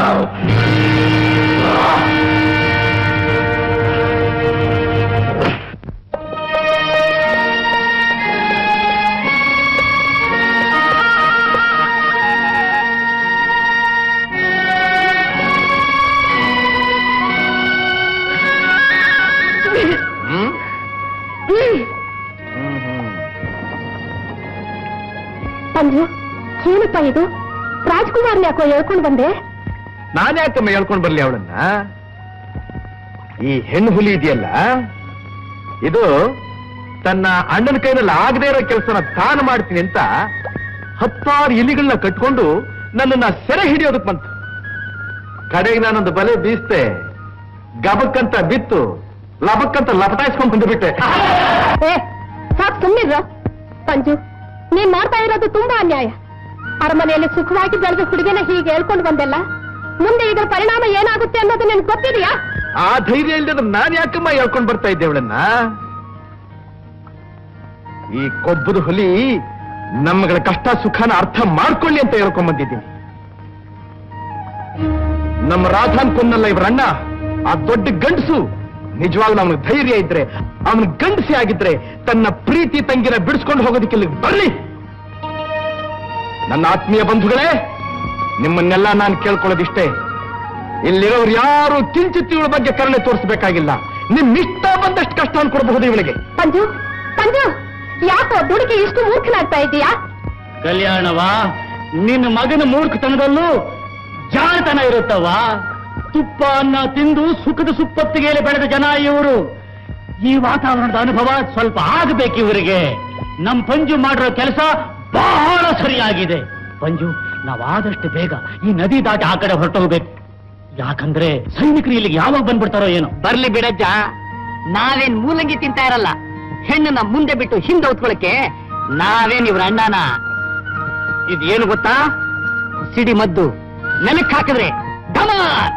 ಹ್ಮ್ ಅಂದ್ರು ಏನಪ್ಪ ಇದು ರಾಜ್ಕುಮಾರ್ನ ಯಾಕೋ ಹೇಳ್ಕೊಂಡು ಬಂದೆ ನಾನು ಯಾಕಮ್ಮ ಹೇಳ್ಕೊಂಡು ಬರ್ಲಿ ಅವಳನ್ನ ಈ ಹೆಣ್ಣು ಹುಲಿ ಇದೆಯಲ್ಲ ಇದು ತನ್ನ ಅಣ್ಣನ ಕೈನಲ್ಲಿ ಆಗದೆ ಇರೋ ಕೆಲಸನ ತಾನು ಮಾಡ್ತೀನಿ ಅಂತ ಹತ್ತಾರು ಇಲಿಗಳನ್ನ ಕಟ್ಕೊಂಡು ನನ್ನನ್ನ ಸೆರೆ ಹಿಡಿಯೋದಕ್ ಬಂತು ಕಡೆಗೆ ನಾನೊಂದು ಬಲೆ ಬೀಸ್ತೆ ಗಬಕ್ಕಂತ ಬಿತ್ತು ಲಬಕ್ಕಂತ ಲಪಟಾಯಿಸ್ಕೊಂಡು ಬಂದುಬಿಟ್ಟೆ ಏ ಸಾಕ್ ಸುಮ್ಮನಿದ್ರ ಪಂಜು ನೀನ್ ಮಾಡ್ತಾ ಇರೋದು ತುಂಬಾ ಅನ್ಯಾಯ ಅರಮನೆಯಲ್ಲಿ ಸುಖವಾಗಿ ಬೆಳೆದ ಹುಡುಗಿನ ಹೀಗೆ ಹೇಳ್ಕೊಂಡು ಬಂದೆಲ್ಲ ಮುಂದೆ ಇದರ ಪರಿಣಾಮ ಏನಾಗುತ್ತೆ ಅನ್ನೋದು ನಿನ್ಗೆ ಗೊತ್ತಿದೆಯಾ ಆ ಧೈರ್ಯ ಇಲ್ಲದ ನಾನ್ ಯಾಕಮ್ಮ ಹೇಳ್ಕೊಂಡ್ ಬರ್ತಾ ಇದ್ದೆ ಅವಳನ್ನ ಈ ಕೊಬ್ಬದ ಹುಲಿ ನಮ್ಮಗಳ ಕಷ್ಟ ಸುಖನ ಅರ್ಥ ಮಾಡ್ಕೊಳ್ಳಿ ಅಂತ ಹೇಳ್ಕೊಂಡ್ ಬಂದಿದ್ದೀನಿ ನಮ್ಮ ರಾಧಾನ್ ಕೊಂದಲ್ಲ ಇವ್ರ ಅಣ್ಣ ಆ ದೊಡ್ಡ ಗಂಡಸು ನಿಜವಾಗ್ಲೂ ಅವನ ಧೈರ್ಯ ಇದ್ರೆ ಅವನ ಗಂಡಸಿ ಆಗಿದ್ರೆ ತನ್ನ ಪ್ರೀತಿ ತಂಗಿನ ಬಿಡಿಸ್ಕೊಂಡು ಹೋಗೋದಕ್ಕೆ ಇಲ್ಲಿಗೆ ಬರ್ಲಿ ನನ್ನ ಆತ್ಮೀಯ ಬಂಧುಗಳೇ ನಿಮ್ಮನ್ನೆಲ್ಲ ನಾನು ಕೇಳ್ಕೊಳ್ಳೋದಿಷ್ಟೇ ಇಲ್ಲಿರೋರು ಯಾರು ಕಿಂಚಿತ್ ಇವಳ ಬಗ್ಗೆ ಕರುಣೆ ತೋರಿಸಬೇಕಾಗಿಲ್ಲ ನಿಮ್ ಇಷ್ಟ ಬಂದಷ್ಟು ಕಷ್ಟ ಅನ್ಕೊಡ್ಬಹುದು ಇವಳಿಗೆ ಪಂಜು ಪಂಜು ಯಾಕೋ ದುಡುಕಿ ಇಷ್ಟು ಮೂರ್ಖನಾಗ್ತಾ ಇದೀಯಾ ಕಲ್ಯಾಣವಾ ನಿನ್ನ ಮಗನ ಮೂರ್ಖತನದಲ್ಲೂ ಜಾಣತನ ಇರುತ್ತವ ತುಪ್ಪ ಅನ್ನ ತಿಂದು ಸುಖದ ಸುಪ್ಪತ್ತಿಗೆಯಲ್ಲಿ ಬೆಳೆದ ಜನ ಇವರು ಈ ವಾತಾವರಣದ ಅನುಭವ ಸ್ವಲ್ಪ ಆಗಬೇಕು ಇವರಿಗೆ ನಮ್ ಪಂಜು ಮಾಡಿರೋ ಕೆಲಸ ಬಹಳ ಸರಿಯಾಗಿದೆ ಪಂಜು ನಾವಾದಷ್ಟು ಬೇಗ ಈ ನದಿ ದಾಟಿ ಆ ಕಡೆ ಹೊರಟೋಗ್ಬೇಕು ಯಾಕಂದ್ರೆ ಸೈನಿಕರು ಇಲ್ಲಿಗೆ ಯಾವಾಗ ಬಂದ್ಬಿಡ್ತಾರೋ ಏನೋ ಬರ್ಲಿ ಬಿಡಜ್ಜ ನಾವೇನ್ ಮೂಲಂಗಿ ತಿಂತಾ ಇರಲ್ಲ ಹೆಣ್ಣನ್ನ ಮುಂದೆ ಬಿಟ್ಟು ಹಿಂದೆ ಹೊತ್ಕೊಳಕ್ಕೆ ನಾವೇನ್ ಇವ್ರ ಅಣ್ಣನ ಇದೇನು ಗೊತ್ತಾ ಸಿಡಿ ಮದ್ದು ನೆಲಕ್ಕೆ ಹಾಕಿದ್ರೆ ಧಮಾರ್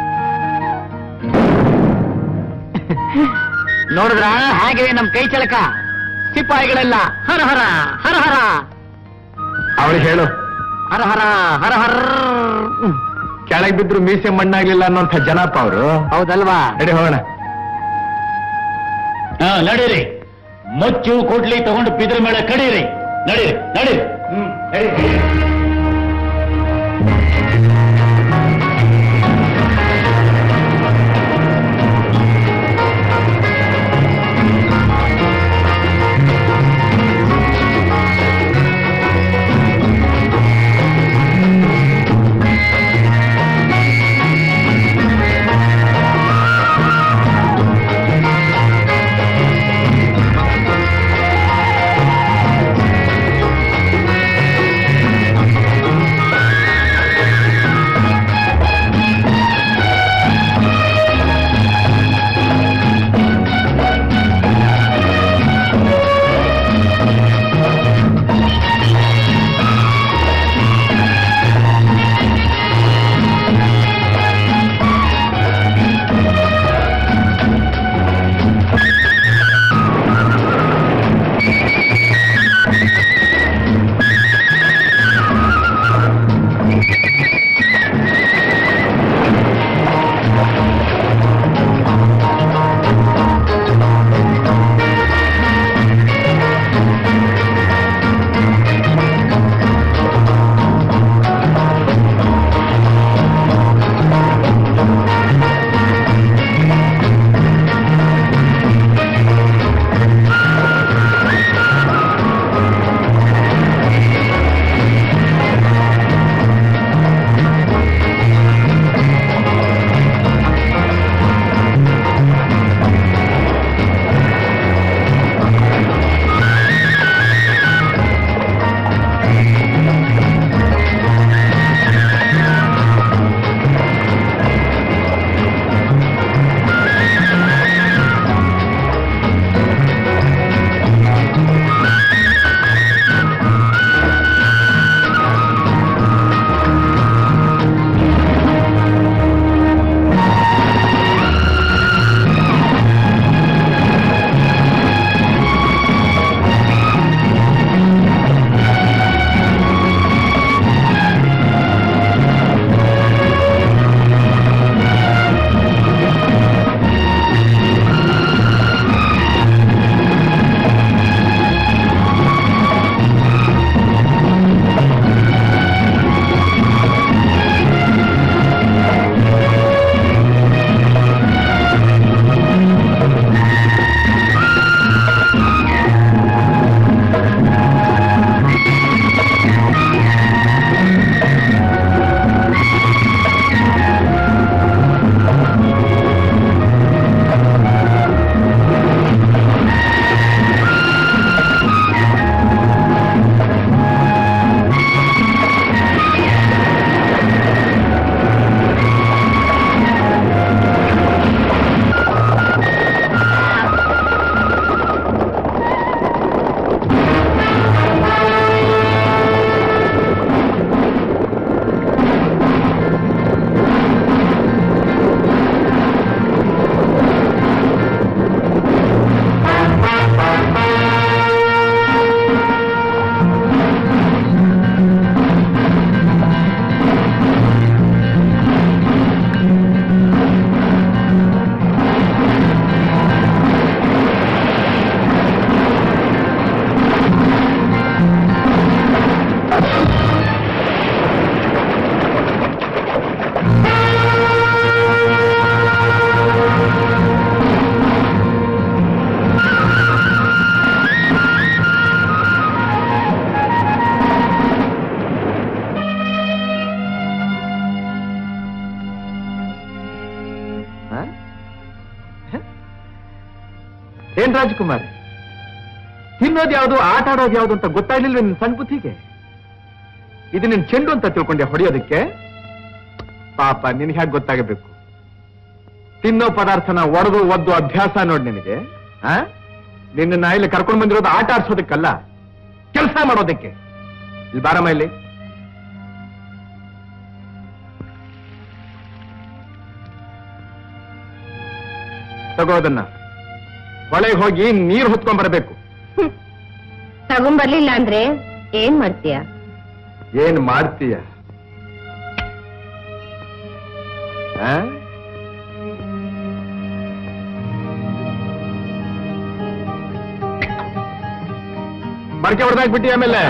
ನೋಡಿದ್ರ ಹಾಗಿದೆ ನಮ್ ಕೈ ಚಳಕ ಸಿಪಾಯಿಗಳೆಲ್ಲ ಹರ ಹರ ಹರ ಹರ ಅವಳಿಗೆ ಹೇಳು ಹರ ಹರ ಹರ ಹರ ಕೆಳಗೆ ಬಿದ್ರು ಮೀಸೆ ಮಣ್ಣಾಗ್ಲಿಲ್ಲ ಅನ್ನೋಂಥ ಜನಪ್ಪ ಅವರು ಹೌದಲ್ವಾ ನಡಿ ಹೋಗೋಣ ಹಾ ನಡೀರಿ ಮೊಚ್ಚು ಕೊಡ್ಲಿ ತಗೊಂಡು ಬಿದ್ರ ಮೇಲೆ ಕಡೀರಿ ನಡೀರಿ ನಡೀರಿ ಆ ರಾಜಕುಮಾರಿ ತಿನ್ನೋದು ಯಾವುದು ಆಟ ಆಡೋದು ಯಾವುದು ಅಂತ ಗೊತ್ತಾಗ್ಲಿಲ್ಲ ನಿನ್ ಸಣ್ಣ ಬುದ್ಧಿಗೆ ಇದು ನಿನ್ ಚೆಂಡು ಅಂತ ತಿಳ್ಕೊಂಡೆ ಹೊಡೆಯೋದಕ್ಕೆ ಪಾಪ ನಿನ್ಗೆ ಹೇಗೆ ಗೊತ್ತಾಗಬೇಕು ತಿನ್ನೋ ಪದಾರ್ಥನ ಒಡೆದು ಒದ್ದು ಅಭ್ಯಾಸ ನೋಡ್ ನಿನಗೆ ಆ ನಿನ್ನ ಇಲ್ಲಿ ಕರ್ಕೊಂಡು ಬಂದಿರೋದು ಆಟ ಆಡ್ಸೋದಕ್ಕಲ್ಲ ಕೆಲಸ ಮಾಡೋದಕ್ಕೆ ಇಲ್ಲಿ ಬಾರಮ್ಮ ಇಲ್ಲಿ ತಗೋದನ್ನ ಒಳಗೆ ಹೋಗಿ ನೀರು ಹೊತ್ಕೊಂಡ್ ಬರಬೇಕು ತಗೊಂಬರ್ಲಿಲ್ಲ ಅಂದ್ರೆ ಏನ್ ಮಾಡ್ತೀಯ ಏನ್ ಮಾಡ್ತೀಯ ಆ? ಮಡಕೆ ಹೊಡೆದಾಕ್ಬಿಟ್ಟಿ ಆಮೇಲೆ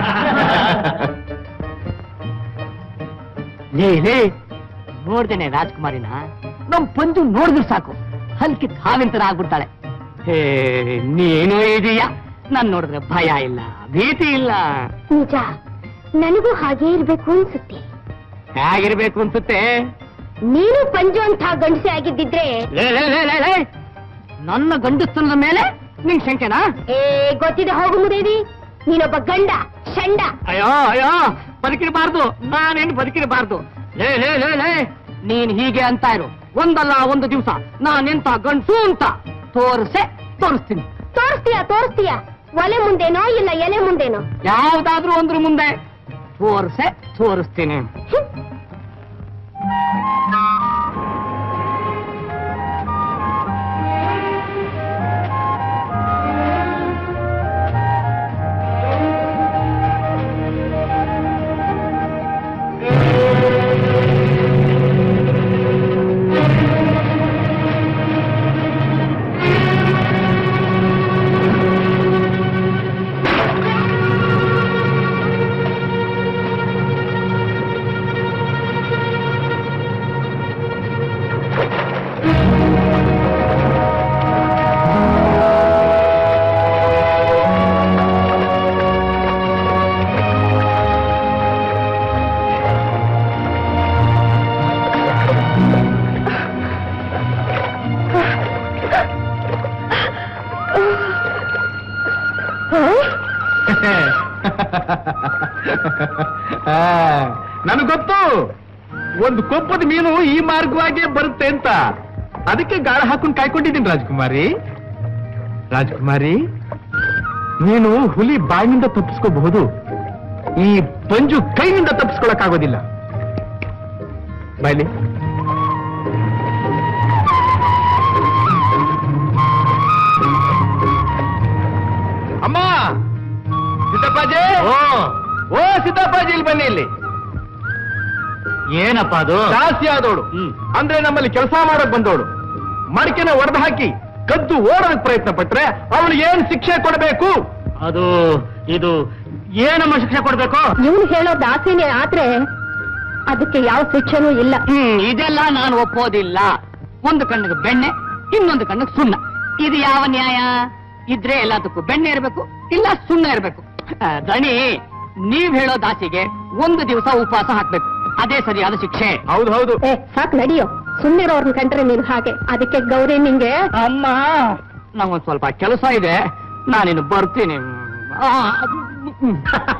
ಲೇ ಲೇ ನೋಡ್ದೇನೆ ರಾಜ್ಕುಮಾರಿನ ನಮ್ ಪಂಜು ನೋಡಿದ್ರು ಸಾಕು ಹಲ್ಕಿ ಹಾವಿನ ಆಗ್ಬಿಡ್ತಾಳೆ ಹೇ ನೀನು ಇದೀಯ ನಾನ್ ನೋಡಿದ್ರೆ ಭಯ ಇಲ್ಲ ಭೀತಿ ಇಲ್ಲ ನಿಜ ನನಗೂ ಹಾಗೆ ಇರ್ಬೇಕು ಅನ್ಸುತ್ತೆ ಹೇಗಿರ್ಬೇಕು ಅನ್ಸುತ್ತೆ ನೀನು ಪಂಜು ಅಂತ ಗಂಡಸೆ ಆಗಿದ್ದಿದ್ರೆ ಲೇ, ಲೇ, ಲೇ, ಲೇ, ಲೇ. ನನ್ನ ಗಂಡಸ್ತನದ ಮೇಲೆ ನಿಂಗ್ ಶಂಕೆನಾ ಏ ಗೊತ್ತಿದೆ ಹೋಗು ಮುದೇವಿ ನೀನೊಬ್ಬ ಗಂಡ ಶಂಡ ಅಯ್ಯೋ ಅಯ್ಯೋ ಬದುಕಿರಬಾರ್ದು ನಾನೇನು ಬದುಕಿರಬಾರ್ದು ಲೇ ಲೇ ಲೇ ಲೇ ನೀನ್ ಹೀಗೆ ಅಂತ ಇರು ಒಂದಲ್ಲ ಒಂದು ದಿವಸ ನಾನೆಂತ ಗಂಡಸು ಅಂತ ತೋರ್ಸೆ ತೋರಿಸ್ತೀನಿ ತೋರಿಸ್ತೀಯ ತೋರಿಸ್ತೀಯ ಒಲೆ ಮುಂದೇನೋ ಇಲ್ಲ ಎಲೆ ಮುಂದೇನೋ ಯಾವ್ದಾದ್ರೂ ಒಂದ್ರ ಮುಂದೆ ತೋರ್ಸೆ ತೋರಿಸ್ತೀನಿ ನನಗೆ ಗೊತ್ತು ಒಂದು ಕೊಪ್ಪದ ಮೀನು ಈ ಮಾರ್ಗವಾಗಿ ಬರುತ್ತೆ ಅಂತ ಅದಕ್ಕೆ ಗಾಳ ಹಾಕೊಂಡು ಕಾಯ್ಕೊಂಡಿದ್ದೀನಿ ರಾಜಕುಮಾರಿ ರಾಜಕುಮಾರಿ ನೀನು ಹುಲಿ ಬಾಯಿನಿಂದ ತಪ್ಪಿಸ್ಕೋಬಹುದು ಈ ಪಂಜು ಕೈನಿಂದ ತಪ್ಪಿಸ್ಕೊಳಕ್ಕಾಗೋದಿಲ್ಲ ಬಾಯ್ಲಿ ಅಮ್ಮ ಸಿದ್ದಪ್ಪಾಜಿ ಓ ಸಿದ್ದಪ್ಪಾಜಿ ಇಲ್ಲಿ ಬನ್ನಿ ಇಲ್ಲಿ ಏನಪ್ಪ ಅದು ಜಾಸ್ತಿ ಆದವಳು ಹ್ಮ್. ಅಂದ್ರೆ ನಮ್ಮಲ್ಲಿ ಕೆಲಸ ಮಾಡಕ್ ಬಂದವಳು ಮಡಿಕೆನ ಒಡೆದು ಹಾಕಿ ಕದ್ದು ಓಡೋದಕ್ಕೆ ಪ್ರಯತ್ನ ಪಟ್ರೆ ಅವಳು ಏನ್ ಶಿಕ್ಷೆ ಕೊಡಬೇಕು ಅದು ಇದು ಏನಮ್ಮ ಶಿಕ್ಷೆ ಕೊಡ್ಬೇಕು ಇವನು ಹೇಳೋ ದಾಸಿನೇ ಆದ್ರೆ ಅದಕ್ಕೆ ಯಾವ ಶಿಕ್ಷೆನೂ ಇಲ್ಲ ಹ್ಮ್ ಇದೆಲ್ಲ ನಾನು ಒಪ್ಪೋದಿಲ್ಲ ಒಂದು ಕಣ್ಣಿಗೆ ಬೆಣ್ಣೆ ಇನ್ನೊಂದು ಕಣ್ಣಿಗೆ ಸುಣ್ಣ ಇದು ಯಾವ ನ್ಯಾಯ ಇದ್ರೆ ಎಲ್ಲದಕ್ಕೂ ಬೆಣ್ಣೆ ಇರಬೇಕು ಇಲ್ಲ ಸುಣ್ಣ ಇರಬೇಕು ದಣಿ ನೀವ್ ಹೇಳೋ ದಾಸಿಗೆ ಒಂದು ದಿವಸ ಉಪವಾಸ ಹಾಕ್ಬೇಕು ಅದೇ ಸರಿಯಾದ ಶಿಕ್ಷೆ ಹೌದು ಹೌದು ಏ ಸಾಕ್ ನಡಿಯೋ ಸುಮ್ಮನಿರೋರ್ನ ಕಂಡ್ರೆ ನೀನು ಹಾಗೆ ಅದಕ್ಕೆ ಗೌರಿ ನಿಂಗೆ ಅಮ್ಮ ನಂಗೊಂದ್ ಸ್ವಲ್ಪ ಕೆಲಸ ಇದೆ ನಾನಿನ್ನು ಬರ್ತೀನಿ ಆ, ಹ್ಮ್.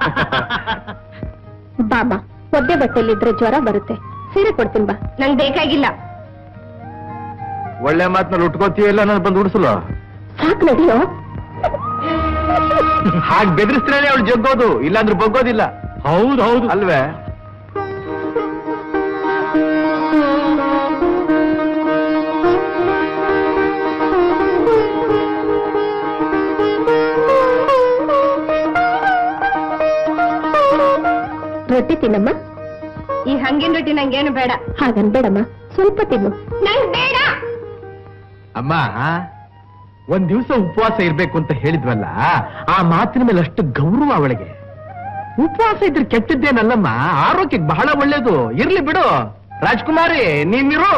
ಬಾಮ ಒದ್ದೆ ಬಟ್ಟೆಲಿದ್ರೆ ಜ್ವರ ಬರುತ್ತೆ ಸೀರೆ ಕೊಡ್ತೀನಿ ಬಾ ನಂಗೆ ಬೇಕಾಗಿಲ್ಲ ಒಳ್ಳೆ ಮಾತನ್ನ ಉಟ್ಕೋತೀಯಲ್ಲ ನಾನು ಬಂದು ಉಡಿಸಲು ಸಾಕ್ ನಡಿಯೋ ಹಾಗೆ ಬೆದರಿಸ್ತಾನೆ ಅವಳು ಜಗ್ಗೋದು ಇಲ್ಲಾಂದ್ರೆ ಬಗ್ಗೋದಿಲ್ಲ ಹೌದು ಹೌದು ಅಲ್ವೇ ರೊಟ್ಟಿ ತಿನ್ನಮ್ಮ ಈ ಹಂಗಿನ ರೊಟ್ಟಿ ನಂಗೇನು ಬೇಡ ಹಾಗನ್ ಬೇಡಮ್ಮ ಸ್ವಲ್ಪ ತಿನ್ನು ನಂಗ್ ಬೇಡ ಅಮ್ಮ ಒಂದ್ ದಿವಸ ಉಪವಾಸ ಇರ್ಬೇಕು ಅಂತ ಹೇಳಿದ್ವಲ್ಲ ಆ ಮಾತಿನ ಮೇಲೆ ಅಷ್ಟು ಗೌರವ ಅವಳಿಗೆ ಉಪವಾಸ ಇದ್ರೆ ಕೆಟ್ಟದ್ದೇನಲ್ಲಮ್ಮ ಆರೋಗ್ಯಕ್ಕೆ ಬಹಳ ಒಳ್ಳೇದು ಇರ್ಲಿ ಬಿಡು ರಾಜ್ಕುಮಾರಿ ನೀನಿರು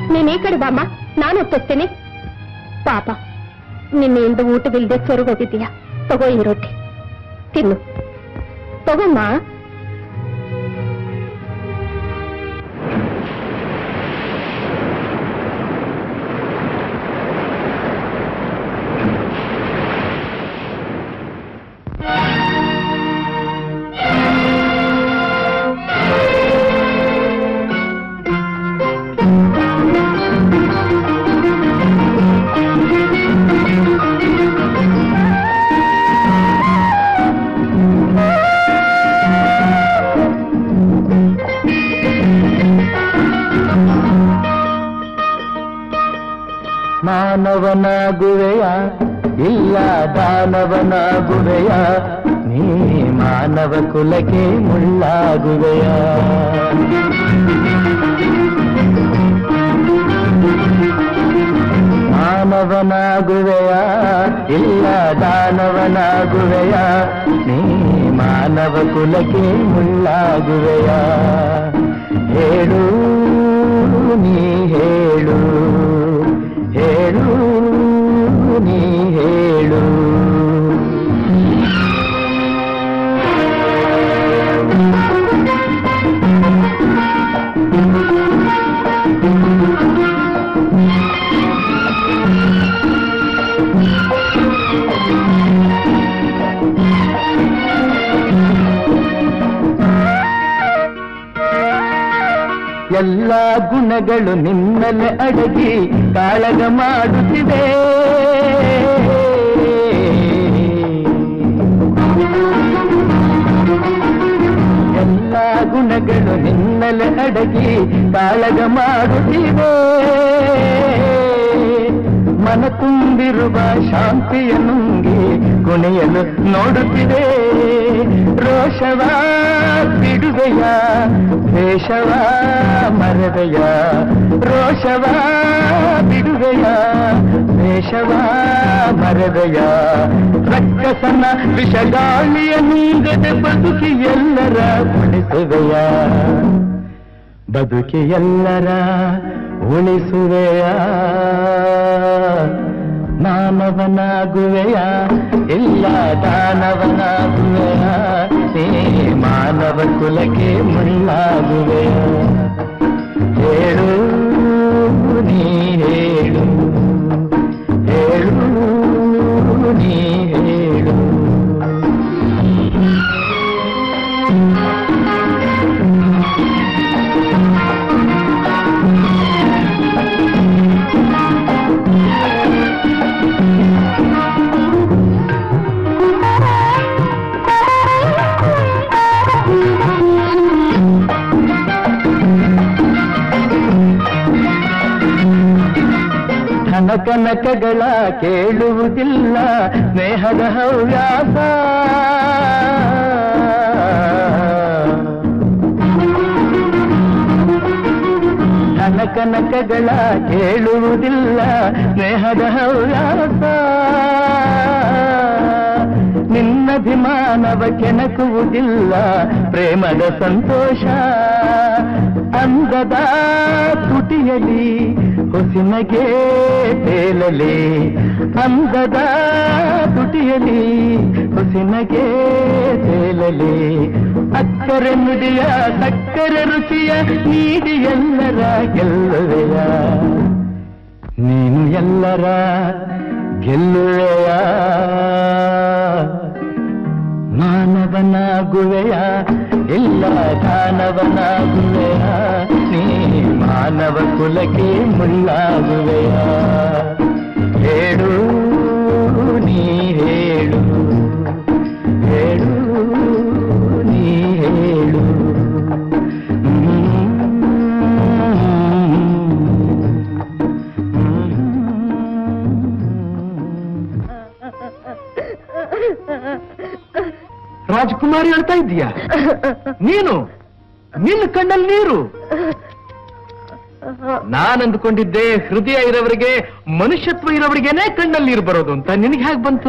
ನೀನ್ ಈ ಕಡೆ ಬಾಮ್ಮ ನಾನು ಒತ್ತೋಗ್ತೇನೆ ಪಾಪ ನಿನ್ನೆಯಿಂದ ಊಟವಿಲ್ಲದೆ ಸೊರಗೋಗಿದ್ದೀಯ ತಗೋ ಈ ರೊಟ್ಟಿ ತಿನ್ನು ತಗೋಮ್ಮ ಮಾನವನಾಗುವೆಯ ಇಲ್ಲ ದಾನವನಾಗುವೆಯ ನೀ ಮಾನವ ಕುಲಕ್ಕೆ ಮುಳ್ಳಾಗುವೆಯ ಮಾನವನಾಗುವೆಯ ಇಲ್ಲ ದಾನವನಾಗುವೆಯ ನೀ ಮಾನವ ಕುಲಕ್ಕೆ ಮುಳ್ಳಾಗುವೆಯ ಹೇಳು ನೀ ಹೇಳು ಹೇಳು ನೀ ಹೇಳು ಎಲ್ಲ ಗುಣಗಳು ನಿನ್ನಲೆ ಅಡಗಿ ಕಾಳಗ ಮಾಡುತ್ತಿದೆ ಎಲ್ಲ ಗುಣಗಳು ನಿನ್ನಲೆ ಅಡಗಿ ಕಾಳಗ ಮಾಡುತ್ತಿವೆ ಮನ ತುಂಬಿರುವ ಶಾಂತಿಯ ನುಂಗಿ ಕುಣಿಯಲು ನೋಡುತ್ತಿದೆ ರೋಷವ ಬಿಡುವೆಯ ದ್ವೇಷವ ಮರವೆಯ ರೋಷವ ಬಿಡುವೆಯ ದ್ವೇಷವ ಮರವೆಯ ರಕ್ಕಸನ ವಿಷಗಾಳಿಯ ನೀಗದೆ ಬದುಕಿ ಎಲ್ಲರ ಉಳಿಸುವೆಯ ಬದುಕಿ ಎಲ್ಲರ ಉಳಿಸುವೆಯ ಮಾನವನಾಗುವೆಯ ಇಲ್ಲ ದಾನವನಾಗುವೆಯ ನೀ ಮಾನವ ಕುಲಕ್ಕೆ ಮುಳ್ಳಾಗುವೆಯ ಹೇಳು ನೀ ಹೇಳು ಹೇಳು ನೀ ಹೇಳು ಧನಕನಕಗಳ ಕೇಳುವುದಿಲ್ಲ ಸ್ನೇಹದ ಹವ್ಯಾಸ ಧನಕನಕಗಳ ಕೇಳುವುದಿಲ್ಲ ಸ್ನೇಹದ ಹವ್ಯಾಸ ನಿನ್ನಭಿಮಾನವ ಕೆಣಕುವುದಿಲ್ಲ ಪ್ರೇಮದ ಸಂತೋಷ ಅಂದದ ತುಟಿಯಲಿ ಹೊಸಿನಗೆ ತೇಲಲಿ ಅಂದದ ತುಟಿಯಲಿ ಹೊಸಿನಗೆ ತೇಲಲಿ ಅಕ್ಕರೆ ನುಡಿಯ ಸಕ್ಕರೆ ರುಚಿಯ ನೀಡಿ ಎಲ್ಲರ ಗೆಲ್ಲುವೆಯ ನೀನು ಎಲ್ಲರ ಗೆಲ್ಲುವೆಯ ಮಾನವನಾಗುವೆಯ ಇಲ್ಲ ದಾನವನಾಗುವೆಯ ನೀ ಮಾನವ ಕುಲಕ್ಕೆ ಮುಳ್ಳಾಗುವೆಯ ಹೇಳು ನೀ ಹೇಳು ಹೇಳು ನೀ ಹೇಳು ರಾಜ್ಕುಮಾರಿ ಹೇಳ್ತಾ ಇದ್ದೀಯಾ ನೀನು ನಿನ್ನ ಕಣ್ಣಲ್ಲಿ ನೀರು ನಾನ್ ಅಂದ್ಕೊಂಡಿದ್ದೆ ಹೃದಯ ಇರೋವರಿಗೆ ಮನುಷ್ಯತ್ವ ಇರೋವರಿಗೇನೆ ಕಣ್ಣಲ್ಲಿ ನೀರು ಬರೋದು ಅಂತ ನಿನಗೆ ಹೇಗೆ ಬಂತು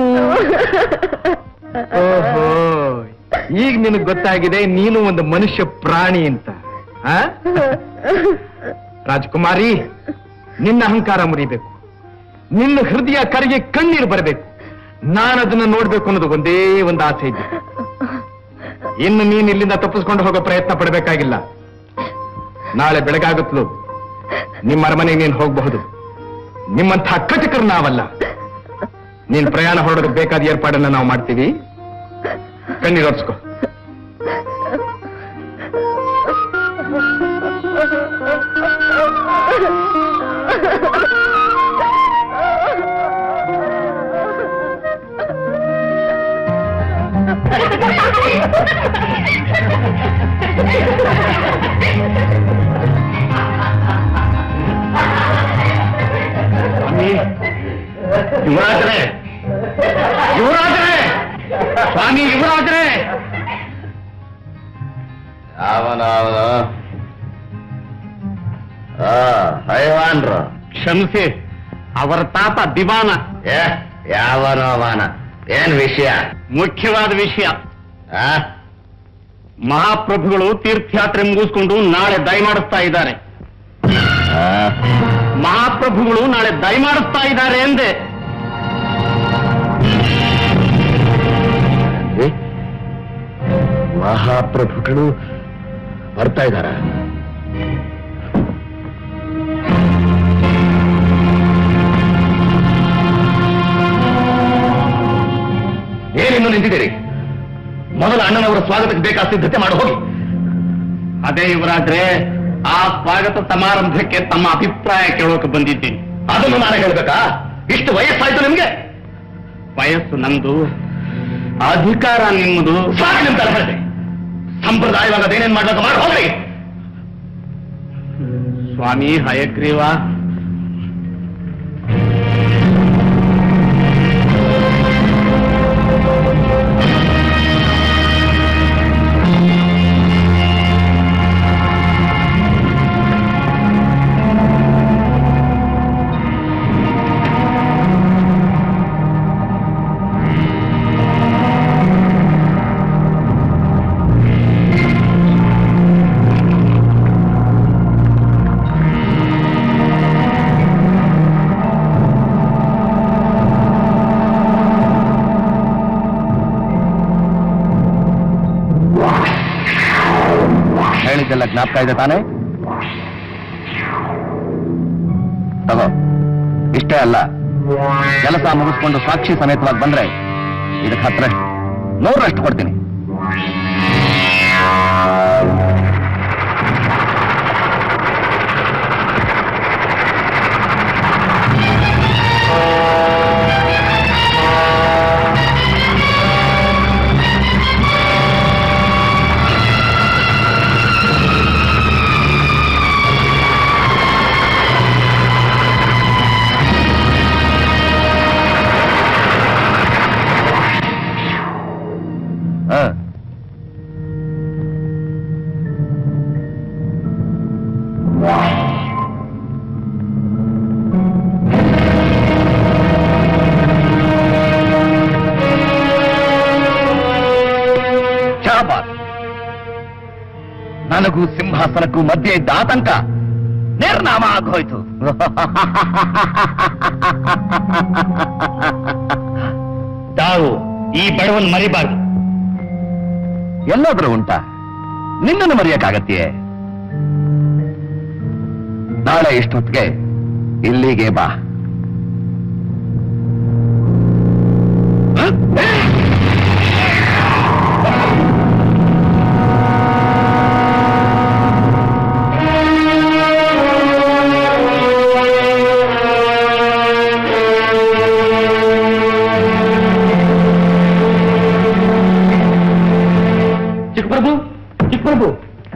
ಓಹೋ ಈಗ ನಿನಗೆ ಗೊತ್ತಾಗಿದೆ ನೀನು ಒಂದು ಮನುಷ್ಯ ಪ್ರಾಣಿ ಅಂತ ಆ? ರಾಜ್ಕುಮಾರಿ ನಿನ್ನ ಅಹಂಕಾರ ಮುರಿಬೇಕು ನಿನ್ನ ಹೃದಯ ಕರಿಗೆ ಕಣ್ಣೀರು ಬರಬೇಕು ನಾನದನ್ನ ನೋಡ್ಬೇಕು ಅನ್ನೋದು ಒಂದೇ ಒಂದು ಆಸೆ ಇದೆ ಇನ್ನು ನೀನು ಇಲ್ಲಿಂದ ತಪ್ಪಿಸ್ಕೊಂಡು ಹೋಗೋ ಪ್ರಯತ್ನ ಪಡಬೇಕಾಗಿಲ್ಲ ನಾಳೆ ಬೆಳಗಾಗುತ್ತಲು ನಿಮ್ಮ ಅರಮನೆಗೆ ನೀನು ಹೋಗಬಹುದು ನಿಮ್ಮಂಥ ಕಟಕರು ನಾವಲ್ಲ ನೀನ್ ಪ್ರಯಾಣ ಹೊರಡೋದಕ್ಕೆ ಬೇಕಾದ ಏರ್ಪಾಡನ್ನ ನಾವು ಮಾಡ್ತೀವಿ ಕಣ್ಣೀರು ಒರೆಸ್ಕೋ ಸ್ವಾಮಿ ಯುವರಾಜರೇ ಯುವರಾಜರೇ ಸ್ವಾಮಿ ಯುವರಾಜರೇ ಅವನವನು ಹೈವಾನ್ರು ಕ್ಷಮಿಸಿ ಅವರ ತಾತ ದಿವಾನ ಏ ಯಾವನೋ ಅವನ ಏನ್ ವಿಷಯ ಮುಖ್ಯವಾದ ವಿಷಯ ಆ? ಮಹಾಪ್ರಭುಗಳು ತೀರ್ಥಯಾತ್ರೆ ಮುಗಿಸ್ಕೊಂಡು ನಾಳೆ ದಯಮಾಡಿಸ್ತಾ ಇದ್ದಾರೆ ಆ? ಮಹಾಪ್ರಭುಗಳು ನಾಳೆ ದಯಮಾಡಿಸ್ತಾ ಇದ್ದಾರೆ ಎಂದೆ ಏ? ಮಹಾಪ್ರಭುಗಳು ಬರ್ತಾ ಇದ್ದಾರ ಏನಿನ್ನು ನಿಂತಿದ್ದೀರಿ ಮೊದಲ ಅಣ್ಣನವರ ಸ್ವಾಗತಕ್ಕೆ ಬೇಕಾದ ಸಿದ್ಧತೆ ಮಾಡಿ ಹೋಗಿ ಅದೇ ಯುವರಾಜ್ರೆ ಆ ಸ್ವಾಗತ ಸಮಾರಂಭಕ್ಕೆ ತಮ್ಮ ಅಭಿಪ್ರಾಯ ಕೇಳೋಕೆ ಬಂದಿದ್ದೀನಿ ಅದನ್ನು ನಾನೇ ಹೇಳ್ಬೇಕಾ ಇಷ್ಟು ವಯಸ್ಸಾಯ್ತು ನಿಮ್ಗೆ ವಯಸ್ಸು ನಮ್ದು ಅಧಿಕಾರ ನಿಮ್ಮದು ಸಾಕು ನಿಮ್ ತಲೆಬರದೆ ಸಂಪ್ರದಾಯವಾಗ ಅದೇನೇನ್ ಮಾಡ್ಬೇಕು ಮಾಡಿ ಹೋಗ್ರಿ ಸ್ವಾಮಿ ಹಯಗ್ರೀವ ಹೇಳಿದ್ದೆಲ್ಲ ಜ್ಞಾಪಕ ಇದೆ ತಾನೇ ತಗೋ ಇಷ್ಟೇ ಅಲ್ಲ ಕೆಲಸ ಮುಗಿಸ್ಕೊಂಡು ಸಾಕ್ಷಿ ಸಮೇತವಾಗಿ ಬಂದ್ರೆ ಇದಕ್ಕೆ ಹತ್ತರಷ್ಟು ನೂರರಷ್ಟು ಕೊಡ್ತೀನಿ ಹ. ಶಾಬಾಸ್ ನನಗೂ ಸಿಂಹಾಸನಕ್ಕೂ ಮಧ್ಯೆ ಇದ್ದ ಆತಂಕ ನಿರ್ನಾಮ ಆಗೋಯ್ತು ತಾವು ಈ ಬಡವನ್ ಮರಿಬಾರ್ದು ಎಲ್ಲಾದ್ರೂ ಉಂಟಾ ನಿನ್ನನ್ನು ಮರೆಯಕ್ಕಾಗತ್ತೆಯೇ ನಾಳೆ ಇಷ್ಟೊತ್ತಿಗೆ ಇಲ್ಲಿಗೆ ಬಾ ಚಿಕ್ಕಪ್ರಭು ಚಿಕ್ಕಪ್ರಭು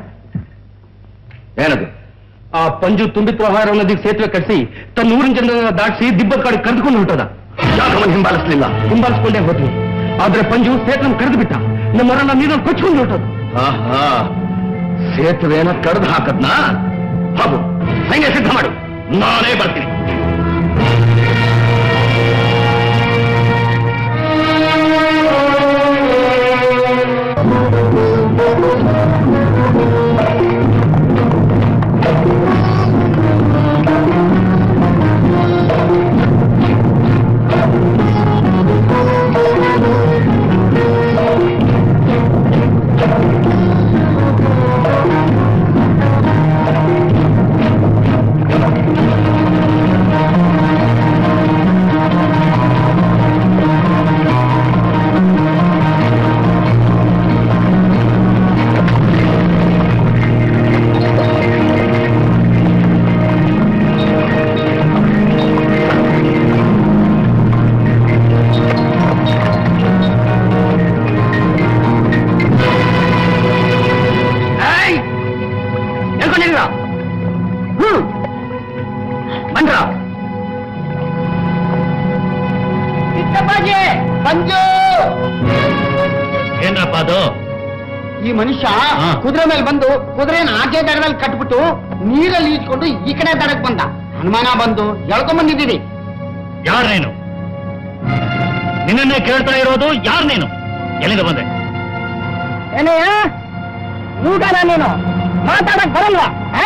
ಏನದು ಆ ಪಂಜು ತುಂಬಿ ಪ್ರವಾಹ ನದಿಗೆ ಸೇತುವೆ ಕಟ್ಟಿಸಿ ತನ್ನ ಊರಿನ ಜನರನ್ನ ದಾಟಿಸಿ ದಿಬ್ಬದ ಕಾಡಿ ಕರೆದುಕೊಂಡು ಹೊರಟದ ಯಾಕವನು ಹಿಂಬಾಲಿಸ್ಲಿಲ್ಲ ಹಿಂಬಾಲಿಸ್ಕೊಂಡೇ ಹೋದ್ವಿ ಆದ್ರೆ ಪಂಜು ಸೇತುವೆ ಕರೆದು ಬಿಟ್ಟ ನಮ್ಮವರೆಲ್ಲ ನೀರಲ್ಲಿ ಕೊಚ್ಕೊಂಡು ಹೊರಟದ ಆಹಾ ಸೇತುವೆನ ಕಡ್ದು ಹಾಕದ್ನಾ ಹೌದು ಸೈನ್ಯ ಸಿದ್ಧ ಮಾಡು ನಾನೇ ಬರ್ತೀನಿ ಮಾಡ್ಕೊಂಡಿಲ್ಲ ಹ್ಮ್ ಬಂದ್ರ ಬಂಜು ಏನ್ರಪ್ಪ ಅದು ಈ ಮನುಷ್ಯ ಹಾ. ಕುದುರೆ ಮೇಲೆ ಬಂದು ಕುದುರೆನ ಆಚೆ ದಡದಲ್ಲಿ ಕಟ್ಬಿಟ್ಟು ನೀರಲ್ಲಿ ಈಜ್ಕೊಂಡು ಈ ಕಡೆ ದಡಕ್ ಬಂದ ಹನುಮಾನ ಬಂದು ಎಳ್ಕೊಂಡ್ ಬಂದಿದ್ದೀವಿ ಯಾರ್ ನೀನು ನಿನ್ನನ್ನೇ ಕೇಳ್ತಾ ಇರೋದು ಯಾರ್ ನೀನು ಎಲ್ಲಿಂದ ಬಂದೆ ಏನಯ್ಯ ಮೂಗನ ನೀನು ಮಾತಾಡಕ್ ಬರಲ್ವಾ ಆ?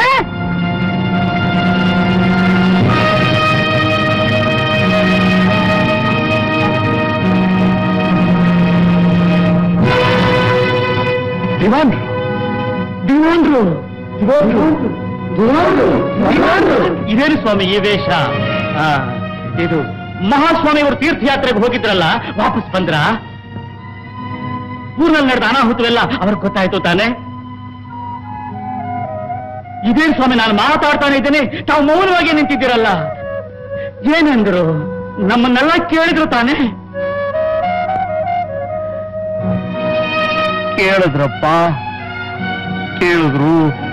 ದಿವಾನ್ರು ದಿವಾನ್ರು ದಿವಾನ್ರು ದಿವಾನ್ರು ಇದೇನು ಸ್ವಾಮಿ ಈ ವೇಷ ಆ, ಇದು ಮಹಾಸ್ವಾಮಿ ಅವರು ತೀರ್ಥಯಾತ್ರೆಗೆ ಹೋಗಿದ್ರಲ್ಲ ವಾಪಸ್ ಬಂದ್ರ ಊರಲ್ಲಿ ನಡೆದ ಅನಾಹುತವೆಲ್ಲ ಅವ್ರಿಗೆ ಗೊತ್ತಾಯ್ತು ತಾನೆ ಇದೇನು ಸ್ವಾಮಿ ನಾನು ಮಾತಾಡ್ತಾನೆ ಇದ್ದೇನೆ ತಾವು ಮೌನವಾಗಿ ನಿಂತಿದ್ದೀರಲ್ಲ ಏನಂದ್ರು ನಮ್ಮನ್ನೆಲ್ಲ ಕೇಳಿದ್ರು ತಾನೆ ಕೇಳಿದ್ರಪ್ಪ ಕೇಳಿದ್ರು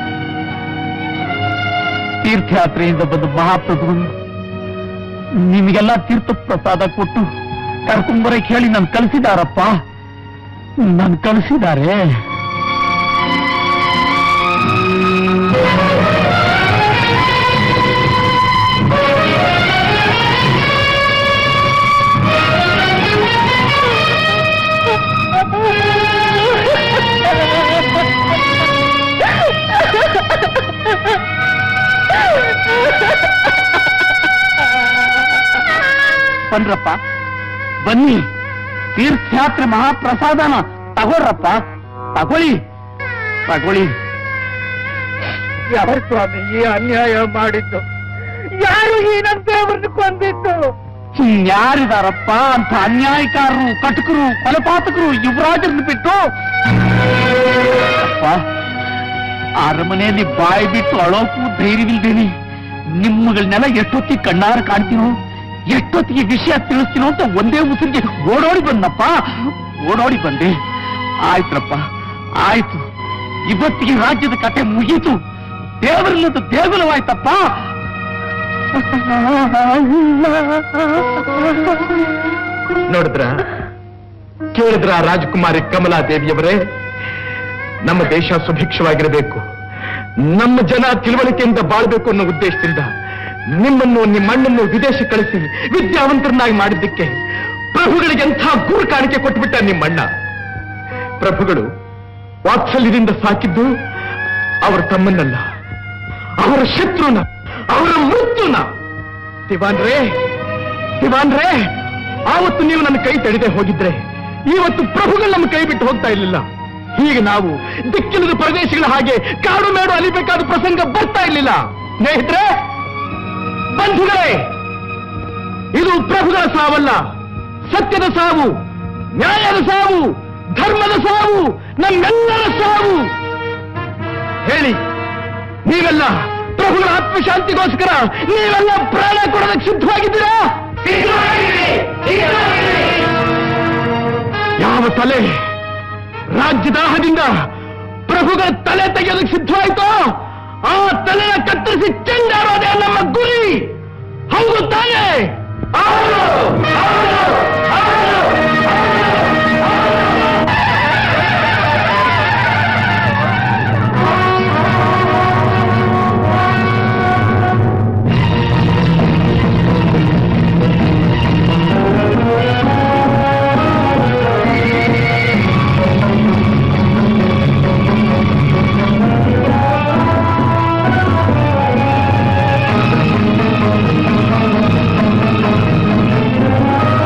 ತೀರ್ಥಯಾತ್ರೆಯಿಂದ ಬಂದ ಮಹಾಪ್ರಭುಗಳು ನಿಮಗೆಲ್ಲ ತೀರ್ಥ ಪ್ರಸಾದ ಕೊಟ್ಟು ಕರ್ಕೊಂಬರಕ್ಕೆ ಹೇಳಿ ನನ್ ಕಳಿಸಿದಾರಪ್ಪ ನನ್ ಕಳಿಸಿದ್ದಾರೆ ಬನ್ರಪ್ಪ ಬನ್ನಿ ತೀರ್ಥಯಾತ್ರೆ ಮಹಾಪ್ರಸಾದನ ತಗೋರಪ್ಪ ತಗೊಳ್ಳಿ ತಗೊಳ್ಳಿ ಯಾರು ಸ್ವಾಮಿ ಈ ಅನ್ಯಾಯ ಮಾಡಿದ್ದು ಯಾರು ಈ ನನ್ನ ದೇವರನ್ನು ಕೊಂದಿದ್ದು ಯಾರಿದಾರಪ್ಪ ಅಂತ ಅನ್ಯಾಯಕಾರರು ಕಟಕರು ಕೊಲಪಾತಕರು ಯುವರಾಜರನ್ನು ಬಿಟ್ಟು ಅಪ್ಪ ಅರಮನೆಯಲ್ಲಿ ಬಾಯಿ ಬಿಟ್ಟು ಅಳೋಕು ಧೈರ್ಯವಿಲ್ದೇನೆ ನಿಮ್ಮಗಳನ್ನೆಲ್ಲ ಎಷ್ಟೊತ್ತಿಗೆ ಕಣ್ಣಾರ ಕಾಣ್ತೀನೋ ಎಷ್ಟೊತ್ತಿಗೆ ವಿಷಯ ತಿಳಿಸ್ತೀನೋ ಅಂತ ಒಂದೇ ಉಸಿರಿಗೆ ಓಡೋಡಿ ಬಂದಪ್ಪ ಓಡೋಡಿ ಬಂದೆ ಆಯ್ತ್ರಪ್ಪ ಆಯ್ತು ಇವತ್ತಿಗೆ ರಾಜ್ಯದ ಕತೆ ಮುಗೀತು ದೇವರಿಲ್ಲದ ದೇಗುಲವಾಯ್ತಪ್ಪ ನೋಡಿದ್ರ ಕೇಳಿದ್ರ ರಾಜಕುಮಾರಿ ಕಮಲಾದೇವಿಯವರೇ ನಮ್ಮ ದೇಶ ಸುಭಿಕ್ಷವಾಗಿರಬೇಕು ನಮ್ಮ ಜನ ತಿಳುವಳಿಕೆಯಿಂದ ಬಾಳ್ಬೇಕು ಅನ್ನೋ ಉದ್ದೇಶದಿಂದ ನಿಮ್ಮನ್ನು ನಿಮ್ಮಣ್ಣನ್ನು ವಿದೇಶ ಕಳಿಸಿ ವಿದ್ಯಾವಂತರನ್ನಾಗಿ ಮಾಡಿದ್ದಕ್ಕೆ ಪ್ರಭುಗಳಿಗೆ ಎಂಥ ಗುರು ಕಾಣಿಕೆ ಕೊಟ್ಬಿಟ್ಟ ನಿಮ್ಮಣ್ಣ ಪ್ರಭುಗಳು ವಾತ್ಸಲ್ಯದಿಂದ ಸಾಕಿದ್ದು ಅವರ ತಮ್ಮನ್ನಲ್ಲ ಅವರ ಶತ್ರುನ ಅವರ ಮೃತ್ಯುನ ದಿವಾನ್ರೇ ದಿವಾನ್ರೇ ಆವತ್ತು ನೀವು ನನ್ನ ಕೈ ತಡೆದೇ ಹೋಗಿದ್ರೆ ಇವತ್ತು ಪ್ರಭುಗಳು ನಮ್ಮ ಕೈ ಬಿಟ್ಟು ಹೋಗ್ತಾ ಇರಲಿಲ್ಲ ಹೀಗೆ ನಾವು ದಿಕ್ಕಿಲ್ಲದ ಪ್ರದೇಶಗಳ ಹಾಗೆ ಕಾಡು ಮೇಡು ಅಲಿಬೇಕಾದ ಪ್ರಸಂಗ ಬರ್ತಾ ಇರಲಿಲ್ಲ ಸ್ನೇಹಿತರೆ ಬಂಧುಗಳೇ ಇದು ಪ್ರಭುಗಳ ಸಾವಲ್ಲ ಸತ್ಯದ ಸಾವು ನ್ಯಾಯದ ಸಾವು ಧರ್ಮದ ಸಾವು ನಮ್ಮೆಲ್ಲರ ಸಾವು ಹೇಳಿ ನೀವೆಲ್ಲ ಪ್ರಭುಗಳ ಆತ್ಮಶಾಂತಿಗೋಸ್ಕರ ನೀವೆಲ್ಲ ಪ್ರಾಣ ಕೊಡೋದಕ್ಕೆ ಸಿದ್ಧವಾಗಿದ್ದೀರಾ ಯಾವ ತಲೆ ರಾಜ್ಯದಾಹದಿಂದ ಪ್ರಭುಗಳ ತಲೆ ತೆಗೆಯೋದಕ್ಕೆ ಸಿದ್ಧವಾಯ್ತೋ ಆ ತಲೆನ ಕತ್ತರಿಸಿ ಚೆಂಡಾಡೋದೇ ನಮ್ಮ ಗುರಿ ಹೌದು ತಾನೇ ಹೌದು, ಹೌದು, ಹೌದು. ಆ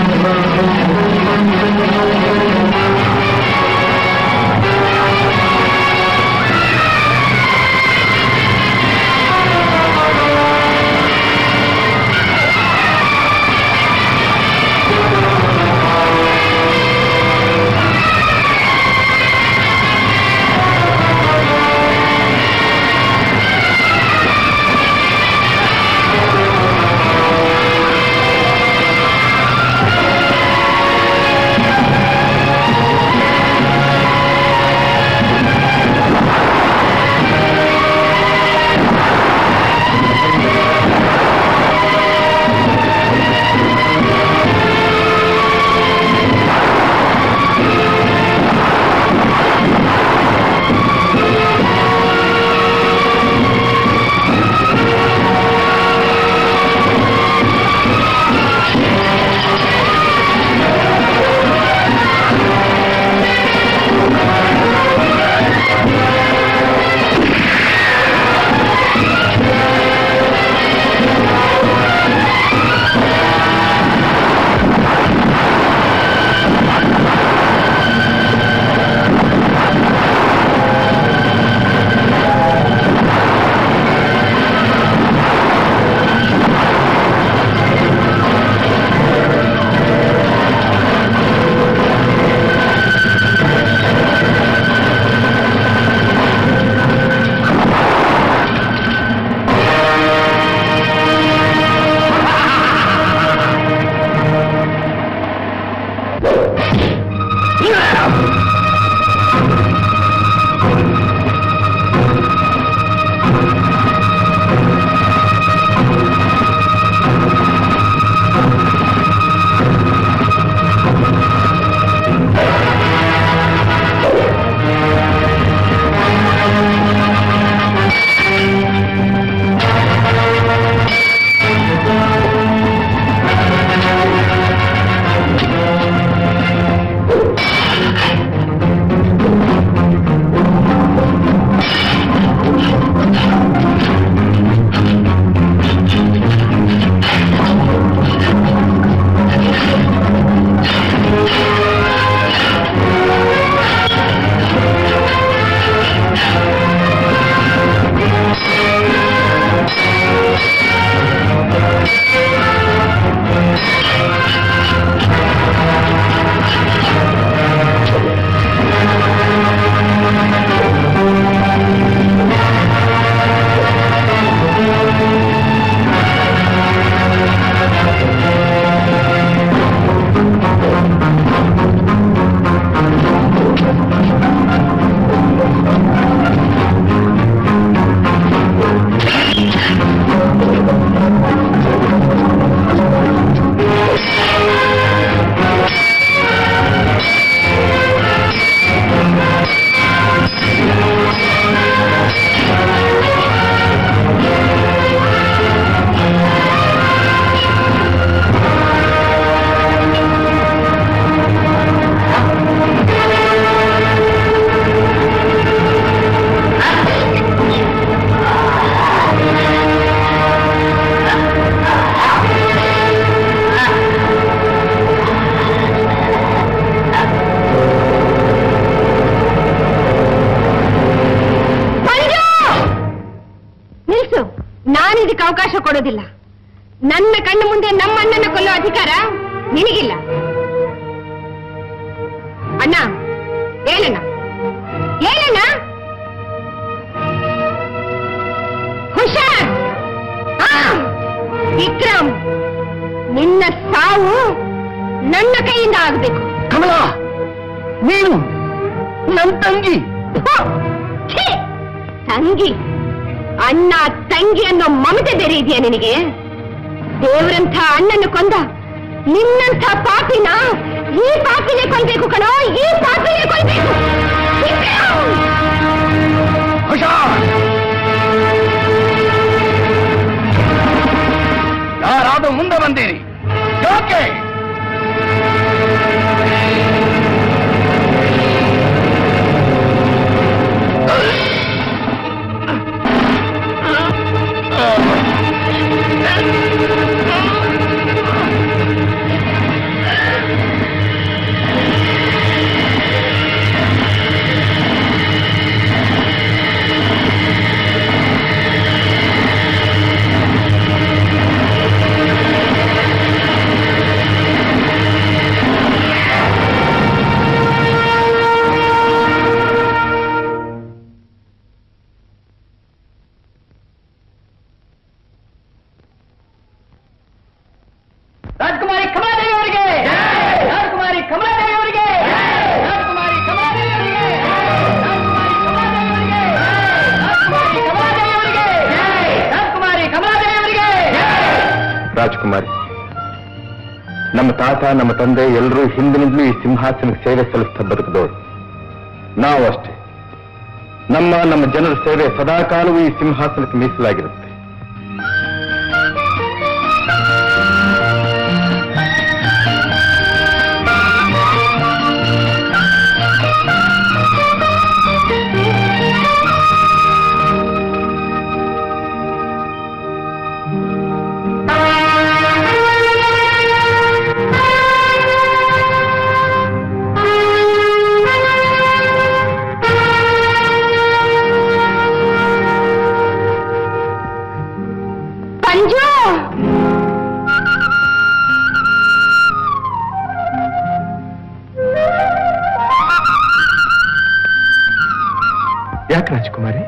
ಇದಕ್ಕೆ ಅವಕಾಶ ಕೊಡೋದಿಲ್ಲ ನನ್ನ ಕಣ್ಣು ಮುಂದೆ ನಮ್ಮ ಅಣ್ಣನ ಕೊಲ್ಲೋ ಅಧಿಕಾರ ನಿನಗಿಲ್ಲ ಅಣ್ಣ ಹೇಳಣ್ಣ ಹೇಳಣ್ಣ ಹುಷಾರ್ ಆ, ವಿಕ್ರಮ್ ನಿನ್ನ ಸಾವು ನನ್ನ ಕೈಯಿಂದ ಆಗ್ಬೇಕು ಕಮಲ ನೀನು ನನ್ ತಂಗಿ ಹೋ! ಛೀ! ತಂಗಿ ಅಣ್ಣ ತಂಗಿ ಅನ್ನೋ ಮಮತೆ ಬೇರೆ ಇದೆಯಾ ನಿನಗೆ ದೇವರಂಥ ಅಣ್ಣನ ಕೊಂದ ನಿನ್ನಂಥ ಪಾಪಿನ ಈ ಪಾಪಿನೇ ಕೊಲ್ಬೇಕು ಕಣೋ ಈ ಪಾಪಿನೇ ಕೊಲ್ಬೇಕು ವಿಕ್ರಮ್! ಹುಷಾರ್ ಯಾರಾದ್ರೂ ಮುಂದೆ ಬಂದಿರಿ ಯಾಕೆ ನಮ್ಮ ತಾತ ನಮ್ಮ ತಂದೆ ಎಲ್ಲರೂ ಹಿಂದಿನಿಂದಲೂ ಈ ಸಿಂಹಾಸನಕ್ಕೆ ಸೇವೆ ಸಲ್ಲಿಸ್ತಾ ಬದುಕಿದವರು ನಾವು ಅಷ್ಟೇ ನಮ್ಮ ನಮ್ಮ ಜನರ ಸೇವೆ ಸದಾಕಾಲವೂ ಈ ಸಿಂಹಾಸನಕ್ಕೆ ಮೀಸಲಾಗಿರುತ್ತೆ ಪಂಜು ಯಾಕೆ ರಾಜ್ಕುಮಾರಿ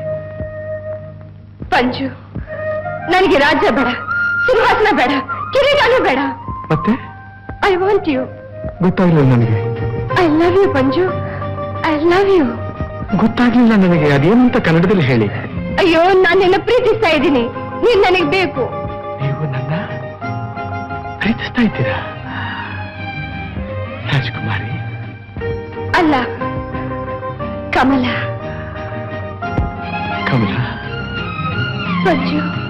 ಪಂಜು ನನಗೆ ರಾಜ್ಯ ಬೇಡ ಸಿಂಹಾಸನ ಬೇಡ ಕಿರೀಟನೂ ಬೇಡ ಮತ್ತೆ ಐ ವಾಂಟ್ ಯು ಗೊತ್ತಾಗ್ಲಿಲ್ಲ ನನಗೆ I love you Panju I love you ಗೊತ್ತಾಗ್ಲಿಲ್ಲ ನನಗೆ ಅದೇನಂತ ಕನ್ನಡದಲ್ಲಿ ಹೇಳಿ ಅಯ್ಯೋ ನಾನು ನಿನ್ನ ಪ್ರೀತಿಸ್ತಾ ಇದ್ದೀನಿ ನೀನ್ ನನಗೆ ಬೇಕು ನೀವು ನನ್ನ ಪ್ರೀತಿಸ್ತಾ ಇದ್ದೀರಾ ರಾಜ್ಕುಮಾರಿ ಅಲ್ಲ ಕಮಲ ಕಮಲ ಪಂಜು